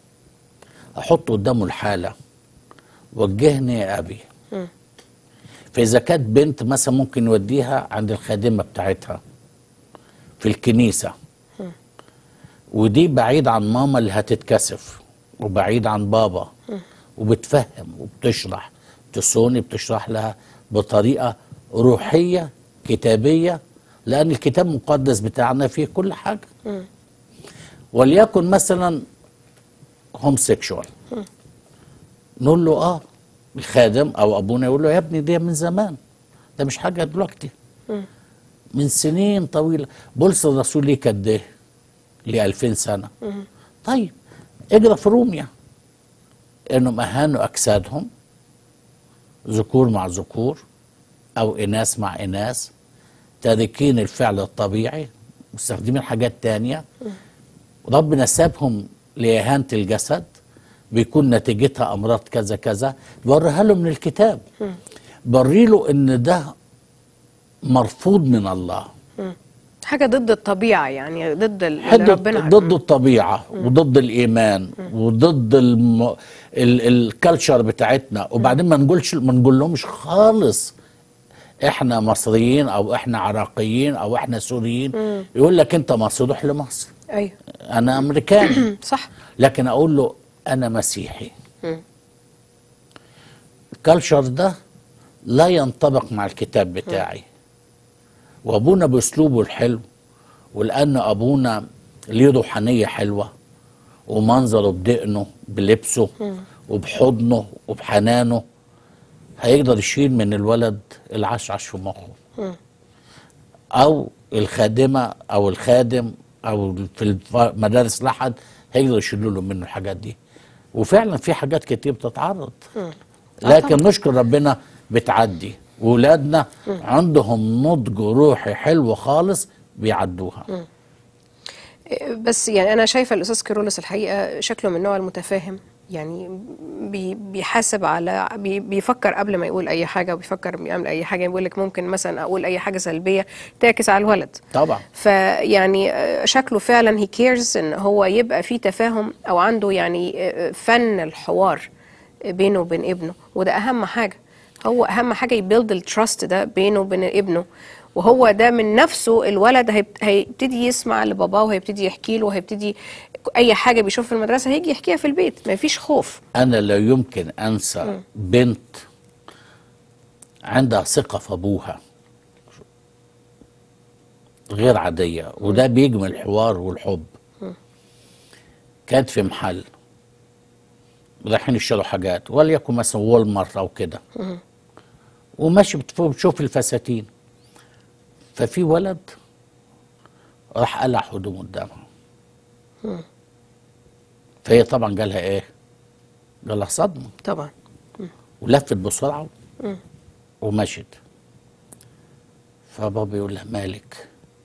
احط قدامه الحاله وجهني يا ابي مم. فاذا كانت بنت مثلا ممكن يوديها عند الخادمه بتاعتها في الكنيسه مم. ودي بعيد عن ماما اللي هتتكسف وبعيد عن بابا مم. وبتفهم وبتشرح تسوني بتشرح لها بطريقه روحيه كتابيه لان الكتاب المقدس بتاعنا فيه كل حاجه مم. وليكن مثلا هومسيكشوال مم. نقول له اه الخادم او ابونا يقول له يا ابني دي من زمان ده مش حاجه دلوقتي مم. من سنين طويله بولس الرسول ليه قد ايه؟ ليه 2000 سنه مم. طيب اقرا في روميا انهم اهانوا اجسادهم ذكور مع ذكور او اناث مع اناث تاركين الفعل الطبيعي مستخدمين حاجات تانية ربنا سابهم لإهانة الجسد بيكون نتيجتها أمراض كذا كذا بوريها له من الكتاب مم. بري له إن ده مرفوض من الله مم. حاجه ضد الطبيعه يعني ضد ال- اللي حد ربنا ضد الطبيعة وضد الإيمان وضد الم... ال... الكالتشر بتاعتنا وبعدين ما نقولش ما نقول لهمش خالص احنا مصريين او احنا عراقيين او احنا سوريين مم. يقول لك انت مصري روح لمصر ايوه انا امريكاني صح لكن اقول له انا مسيحي مم. الكالتشر ده لا ينطبق مع الكتاب بتاعي وابونا باسلوبه الحلو ولان ابونا ليه روحانيه حلوه ومنظره بدقنه بلبسه مم. وبحضنه وبحنانه هيقدر يشيل من الولد العشعش في مخه مم. او الخادمه او الخادم او في الف- مدارس الاحد هيقدروا يشيلوا له منه الحاجات دي وفعلا في حاجات كتير بتتعرض مم. لكن نشكر ربنا بتعدي وولادنا عندهم نضج روحي حلو خالص بيعدوها مم. بس يعني انا شايفه الاستاذ كيرولس الحقيقه شكله من النوع المتفاهم يعني بي بيحاسب على بي بيفكر قبل ما يقول اي حاجه وبيفكر يعمل اي حاجه بيقول لك ممكن مثلا اقول اي حاجه سلبيه تعكس على الولد طبعا فيعني آه، شكله فعلا هي كيرز ان هو يبقى في تفاهم او عنده يعني آه، فن الحوار بينه وبين ابنه وده اهم حاجه هو اهم حاجه يبيلد التراست ده بينه وبين ابنه وهو ده من نفسه الولد هيب- هيبتدي يسمع لباباه وهيبتدي يحكي له وهيبتدي اي حاجه بيشوفها في المدرسه هيجي يحكيها في البيت ما فيش خوف انا لا يمكن انسى مم. بنت عندها ثقه في ابوها غير عاديه وده بيجمع الحوار والحب مم. كانت في محل رايحين يشتروا حاجات وليكن مثلا وول مارت او كده مم. وماشي بتف- بتشوف الفساتين ففي ولد راح قلع هدومه قدامها مم. فهي طبعا جالها ايه؟ جالها صدمه طبعا ولفت بسرعه مم. ومشت فبابا يقول لها مالك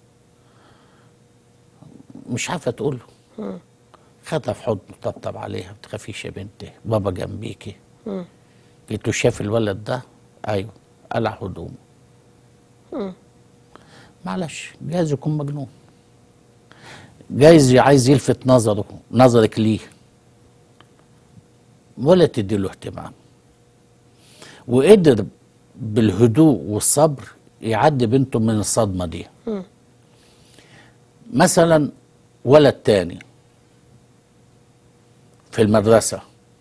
مش عارفه تقول له مم. خدها في حضنه طبطب عليها ما تخافيش يا بنتي بابا جنبيكي مم. قلت له شاف الولد ده ايوه قلع هدومه مم. معلش جايز يكون مجنون جايز عايز يلفت نظره نظرك ليه ولا تدي له اهتمام وقدر بالهدوء والصبر يعدي بنته من الصدمه دي مم. مثلا ولد تاني في المدرسة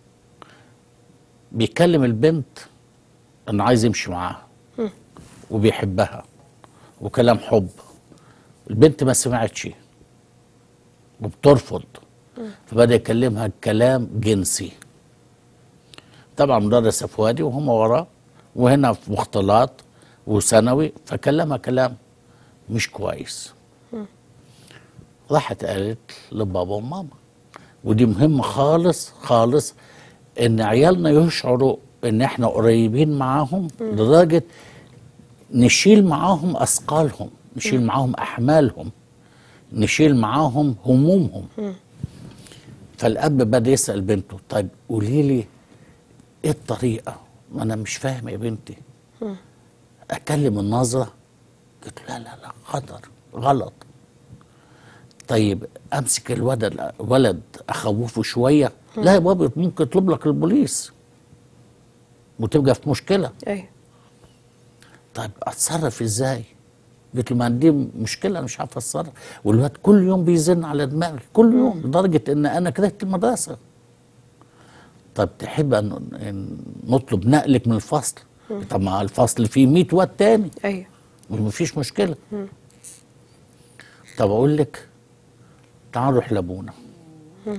بيكلم البنت انه عايز يمشي معاها مم. وبيحبها وكلام حب البنت ما سمعتش وبترفض فبدأ يكلمها كلام جنسي طبعا مدرس في وادي وهم وراه وهنا في مختلط وثانوي فكلمها كلام مش كويس مم. راحت قالت لبابا وماما ودي مهمة خالص خالص ان عيالنا يشعروا ان احنا قريبين معاهم لدرجة نشيل معاهم اثقالهم نشيل معاهم احمالهم نشيل معاهم همومهم مم. فالاب بدا يسال بنته طيب قولي لي ايه الطريقه ما انا مش فاهم يا بنتي مم. اكلم النظره قلت له لا لا لا خطر غلط طيب امسك الولد ولد اخوفه شويه لا يا بابا ممكن يطلب لك البوليس وتبقى في مشكله ايوه طيب اتصرف ازاي قلت له ما عندي مشكله انا مش عارف اتصرف والواد كل يوم بيزن على دماغي كل يوم لدرجه ان انا كرهت المدرسه طب تحب ان إن نطلب نقلك من الفصل مم. طب ما الفصل فيه 100 واد تاني ايوه ومفيش مشكله مم. طب اقول لك تعال نروح لابونا مم.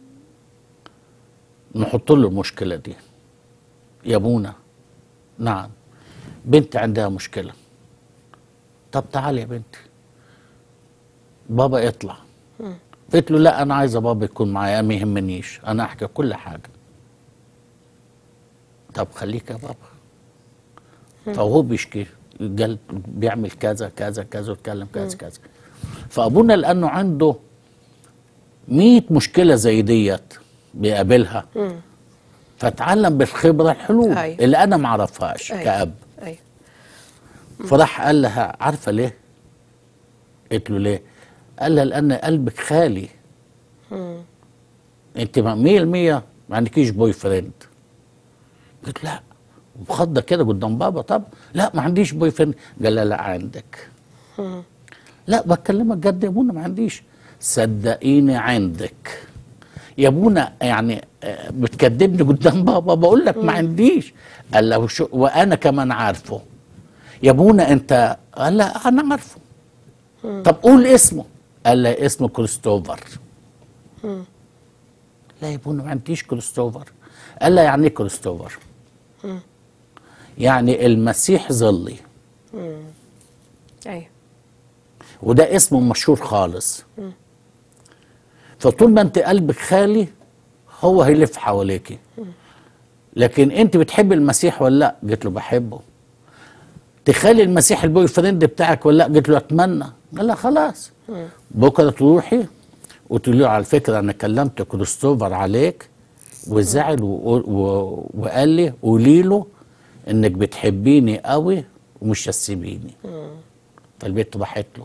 نحط له المشكله دي يا ابونا نعم بنتي عندها مشكله طب تعالي يا بنتي بابا يطلع مم. قلت له لا انا عايزه بابا يكون معايا ما يهمنيش انا احكي كل حاجه طب خليك يا بابا مم. فهو بيشكي قال بيعمل كذا كذا كذا ويتكلم كذا مم. كذا فابونا لانه عنده 100 مشكله زي ديت بيقابلها مم. فتعلم بالخبره الحلول أيوة. اللي انا ما اعرفهاش أيوة. كاب ايوه فراح قال لها عارفه ليه؟ قلت له ليه؟ قال لها لان قلبك خالي مم. انت ما- مية المية ما عندكيش بوي فريند قلت لا وبخضة كده قدام بابا طب لا ما عنديش بوي فريند قال لا لا عندك مم. لا بكلمك جد يا ابونا ما عنديش صدقيني عندك يا ابونا يعني آه، بتكذبني قدام بابا بقول لك ما عنديش قال له شو وانا كمان عارفه يا ابونا انت قال لا انا عارفه مم. طب قول اسمه قال لي اسمه كريستوفر مم. لا يا ابونا ما عنديش كريستوفر قال لها يعني ايه كريستوفر مم. يعني المسيح ظلي مم. ايوه وده اسمه مشهور خالص مم. فطول ما انت قلبك خالي هو هيلف حواليكي مم. لكن انت بتحب المسيح ولا لا قلت له بحبه تخلي المسيح البوي فريند بتاعك ولا لا قلت له اتمنى قال لا خلاص بكره تروحي وتقولي له على فكره انا كلمت كريستوفر عليك وزعل و... و... وقال لي قولي له انك بتحبيني قوي ومش هتسيبيني فالبنت راحت له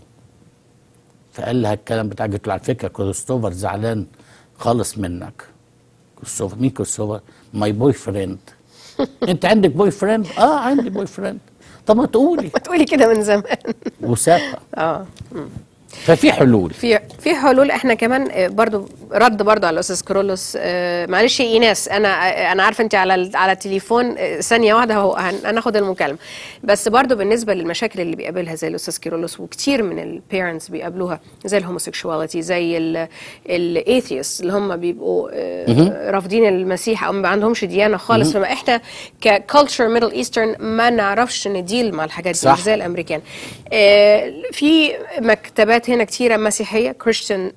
فقال لها الكلام بتاعك قلت له على فكره كريستوفر زعلان خالص منك كريستوفر مين كريستوفر؟ ماي بوي فريند انت عندك بوي فريند؟ اه عندي بوي فريند طب ما تقولي ما تقولي كده من زمان وسابها اه مم. ففي حلول في في حلول احنا كمان آه، برضو رد برضو على الاستاذ كرولوس آه، معلش يا ايناس انا آه، انا عارفه انت على ال- على التليفون آه، ثانيه واحده هو هن- هناخد المكالمه بس برضو بالنسبه للمشاكل اللي بيقابلها زي الاستاذ كيرولوس وكتير من البيرنتس بيقابلوها زي الهوموسيكشواليتي زي الايثيست اللي هم بيبقوا آه، مهم. رافضين المسيح او ما عندهمش ديانه خالص مهم. فما احنا ككالتشر ميدل ايسترن ما نعرفش نديل مع الحاجات دي صح. مش زي الامريكان آه، في مكتبات هنا كتيره مسيحيه كريستيان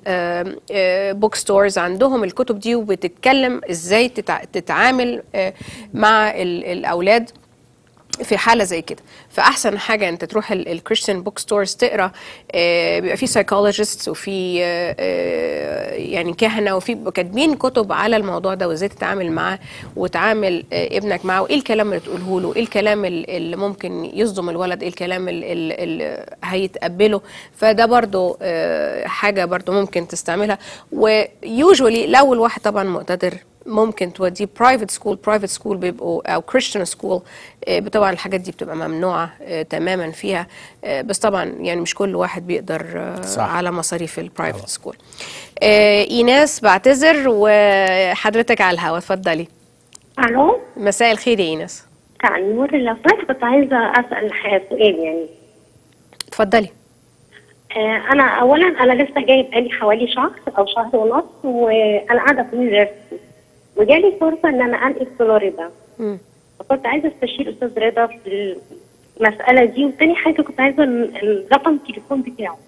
بوك ستورز عندهم الكتب دي وبتتكلم ازاي تتع- تتعامل آه، مع ال- الاولاد في حاله زي كده فاحسن حاجه انت تروح الكريستيان بوك ستورز تقرا آه، بيبقى في سايكولوجيست وفي آه، آه، يعني كهنه وفي كاتبين كتب على الموضوع ده وازاي تتعامل معاه وتعامل آه، ابنك معاه وايه الكلام اللي تقوله له ايه الكلام ال- اللي ممكن يصدم الولد ايه الكلام ال- ال- اللي هيتقبله فده برضو آه، حاجه برضو ممكن تستعملها ويوجولي لو الواحد طبعا مقتدر ممكن توديه برايفت سكول برايفت سكول بيبقوا او كريستيان سكول طبعا الحاجات دي بتبقى ممنوعه آه، تماما فيها آه، بس طبعا يعني مش كل واحد بيقدر آه، صح. على مصاريف البرايفت سكول ايناس بعتذر وحضرتك على الهوا اتفضلي الو مساء الخير يا ايناس بتاع النور لو سمحت كنت عايزه اسال ح- سؤال يعني اتفضلي آه انا اولا انا لسه جاي بقالي حوالي شهر او شهر ونص وانا قاعده في نيوجيرسي وجالي فرصه ان انا انقل فلوريدا مم. فكنت عايزه استشير استاذ رضا في المساله دي وتاني حاجه كنت عايزه ال- ال- رقم التليفون بتاعه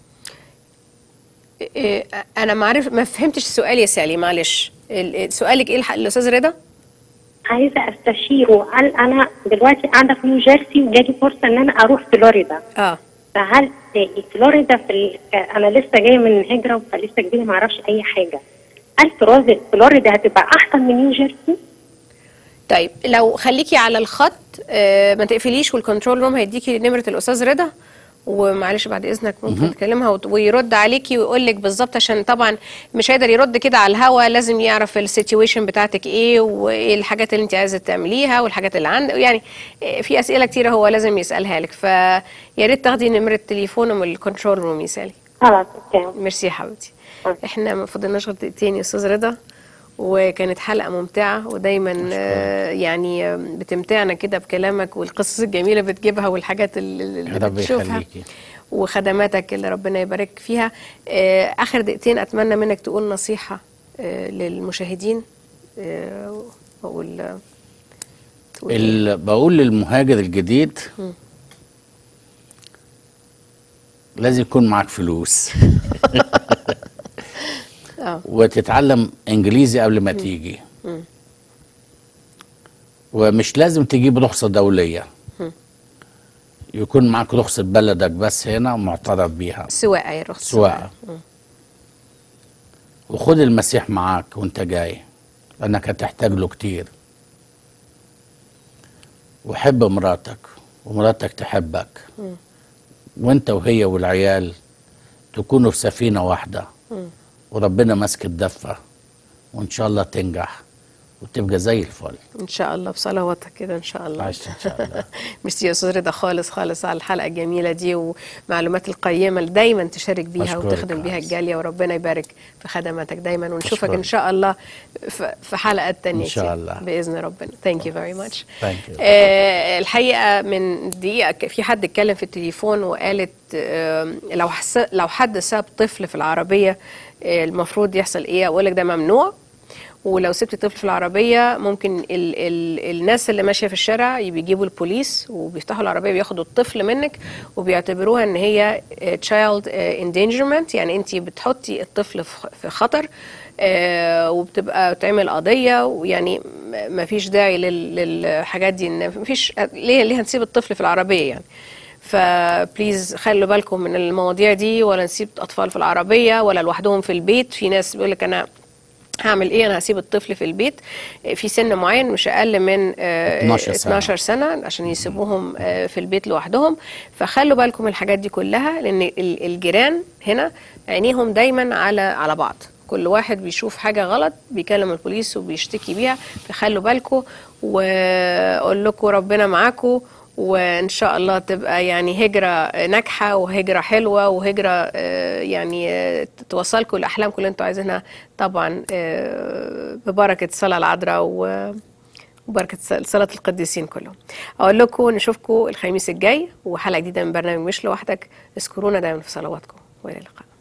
إيه، انا ما عارف ما فهمتش السؤال يا سالي معلش ال- سؤالك ايه الح- الاستاذ رضا عايزه استشيره هل انا دلوقتي قاعده في نيوجيرسي وجالي فرصه ان انا اروح فلوريدا اه فهل فلوريدا في ال... انا لسه جايه من هجره فلسه جديده ما اعرفش اي حاجه هل فلوريدا فلوريدا هتبقى احسن من نيوجيرسي؟ طيب لو خليكي على الخط آه، ما تقفليش والكنترول روم هيديكي نمره الاستاذ رضا ومعلش بعد اذنك ممكن مهم. تكلمها وت- ويرد عليكي ويقول لك بالظبط عشان طبعا مش هيقدر يرد كده على الهوا لازم يعرف السيتويشن بتاعتك ايه وايه الحاجات اللي انت عايزه تعمليها والحاجات اللي عندك يعني آه، في اسئله كتيره هو لازم يسالها لك فيا ريت تاخدي نمره تليفونه من الكنترول روم يا سالي خلاص اوكي ميرسي يا حبيبتي احنا ما فضلناش غير دقيقتين يا استاذ رضا وكانت حلقه ممتعه ودايما آه، يعني آه، بتمتعنا كده بكلامك والقصص الجميله بتجيبها والحاجات اللي اللي ربي بتشوفها يخليكي وخدماتك اللي ربنا يبارك فيها آه، اخر دقيقتين اتمنى منك تقول نصيحه آه، للمشاهدين آه، واقول آه، تقول إيه؟ ال- بقول للمهاجر الجديد مم. لازم يكون معاك فلوس اه وتتعلم انجليزي قبل ما تيجي مم. ومش لازم تجيب رخصة دولية مم. يكون معاك رخصة بلدك بس هنا معترف بيها سواقه يا رخص سواقة. مم. وخد المسيح معاك وانت جاي لانك هتحتاج له كتير وحب مراتك ومراتك تحبك مم. وانت وهي والعيال تكونوا في سفينة واحدة مم. وربنا ماسك الدفة وان شاء الله تنجح وتبقى زي الفل ان شاء الله بصلواتك كده ان شاء الله عايش ان شاء الله ميرسي يا استاذ رضا خالص خالص على الحلقه الجميله دي ومعلومات القيمه اللي دايما تشارك بيها أشكرك وتخدم بيها خالص. الجاليه وربنا يبارك في خدماتك دايما ونشوفك أشكرك. ان شاء الله في في حلقات تانية إن شاء كتير الله. باذن ربنا ثانك يو فيري ماتش Thank you. آه الحقيقه من دقيقه ك- في حد اتكلم في التليفون وقالت آه لو حس لو حد ساب طفل في العربيه آه المفروض يحصل ايه اقول لك ده ممنوع ولو سبت الطفل في العربية ممكن ال ال الناس اللي ماشية في الشارع بيجيبوا البوليس وبيفتحوا العربية بياخدوا الطفل منك وبيعتبروها ان هي آه، child آه، endangerment يعني انت بتحطي الطفل في خ- في خطر آه، وبتبقى تعمل قضية ويعني ما فيش داعي لل- للحاجات دي ان مفيش ليه ليه هنسيب الطفل في العربية يعني فبليز خلوا بالكم من المواضيع دي ولا نسيب اطفال في العربيه ولا لوحدهم في البيت في ناس بيقول لك انا هعمل ايه انا هسيب الطفل في البيت في سن معين مش اقل من آه، 12 سنة. 12 سنه عشان يسيبوهم آه، في البيت لوحدهم فخلوا بالكم من الحاجات دي كلها لان ال- الجيران هنا عينيهم دايما على على بعض كل واحد بيشوف حاجه غلط بيكلم البوليس وبيشتكي بيها فخلوا بالكم واقول لكم ربنا معاكم وان شاء الله تبقى يعني هجره ناجحه وهجره حلوه وهجره آه، يعني آه، توصلكم لاحلامكم اللي انتوا عايزينها طبعا آه، ببركه الصلاه العذراء و وبركة صلاة القديسين كلهم أقول لكم نشوفكم الخميس الجاي وحلقة جديدة من برنامج مش لوحدك اذكرونا دايما في صلواتكم وإلى اللقاء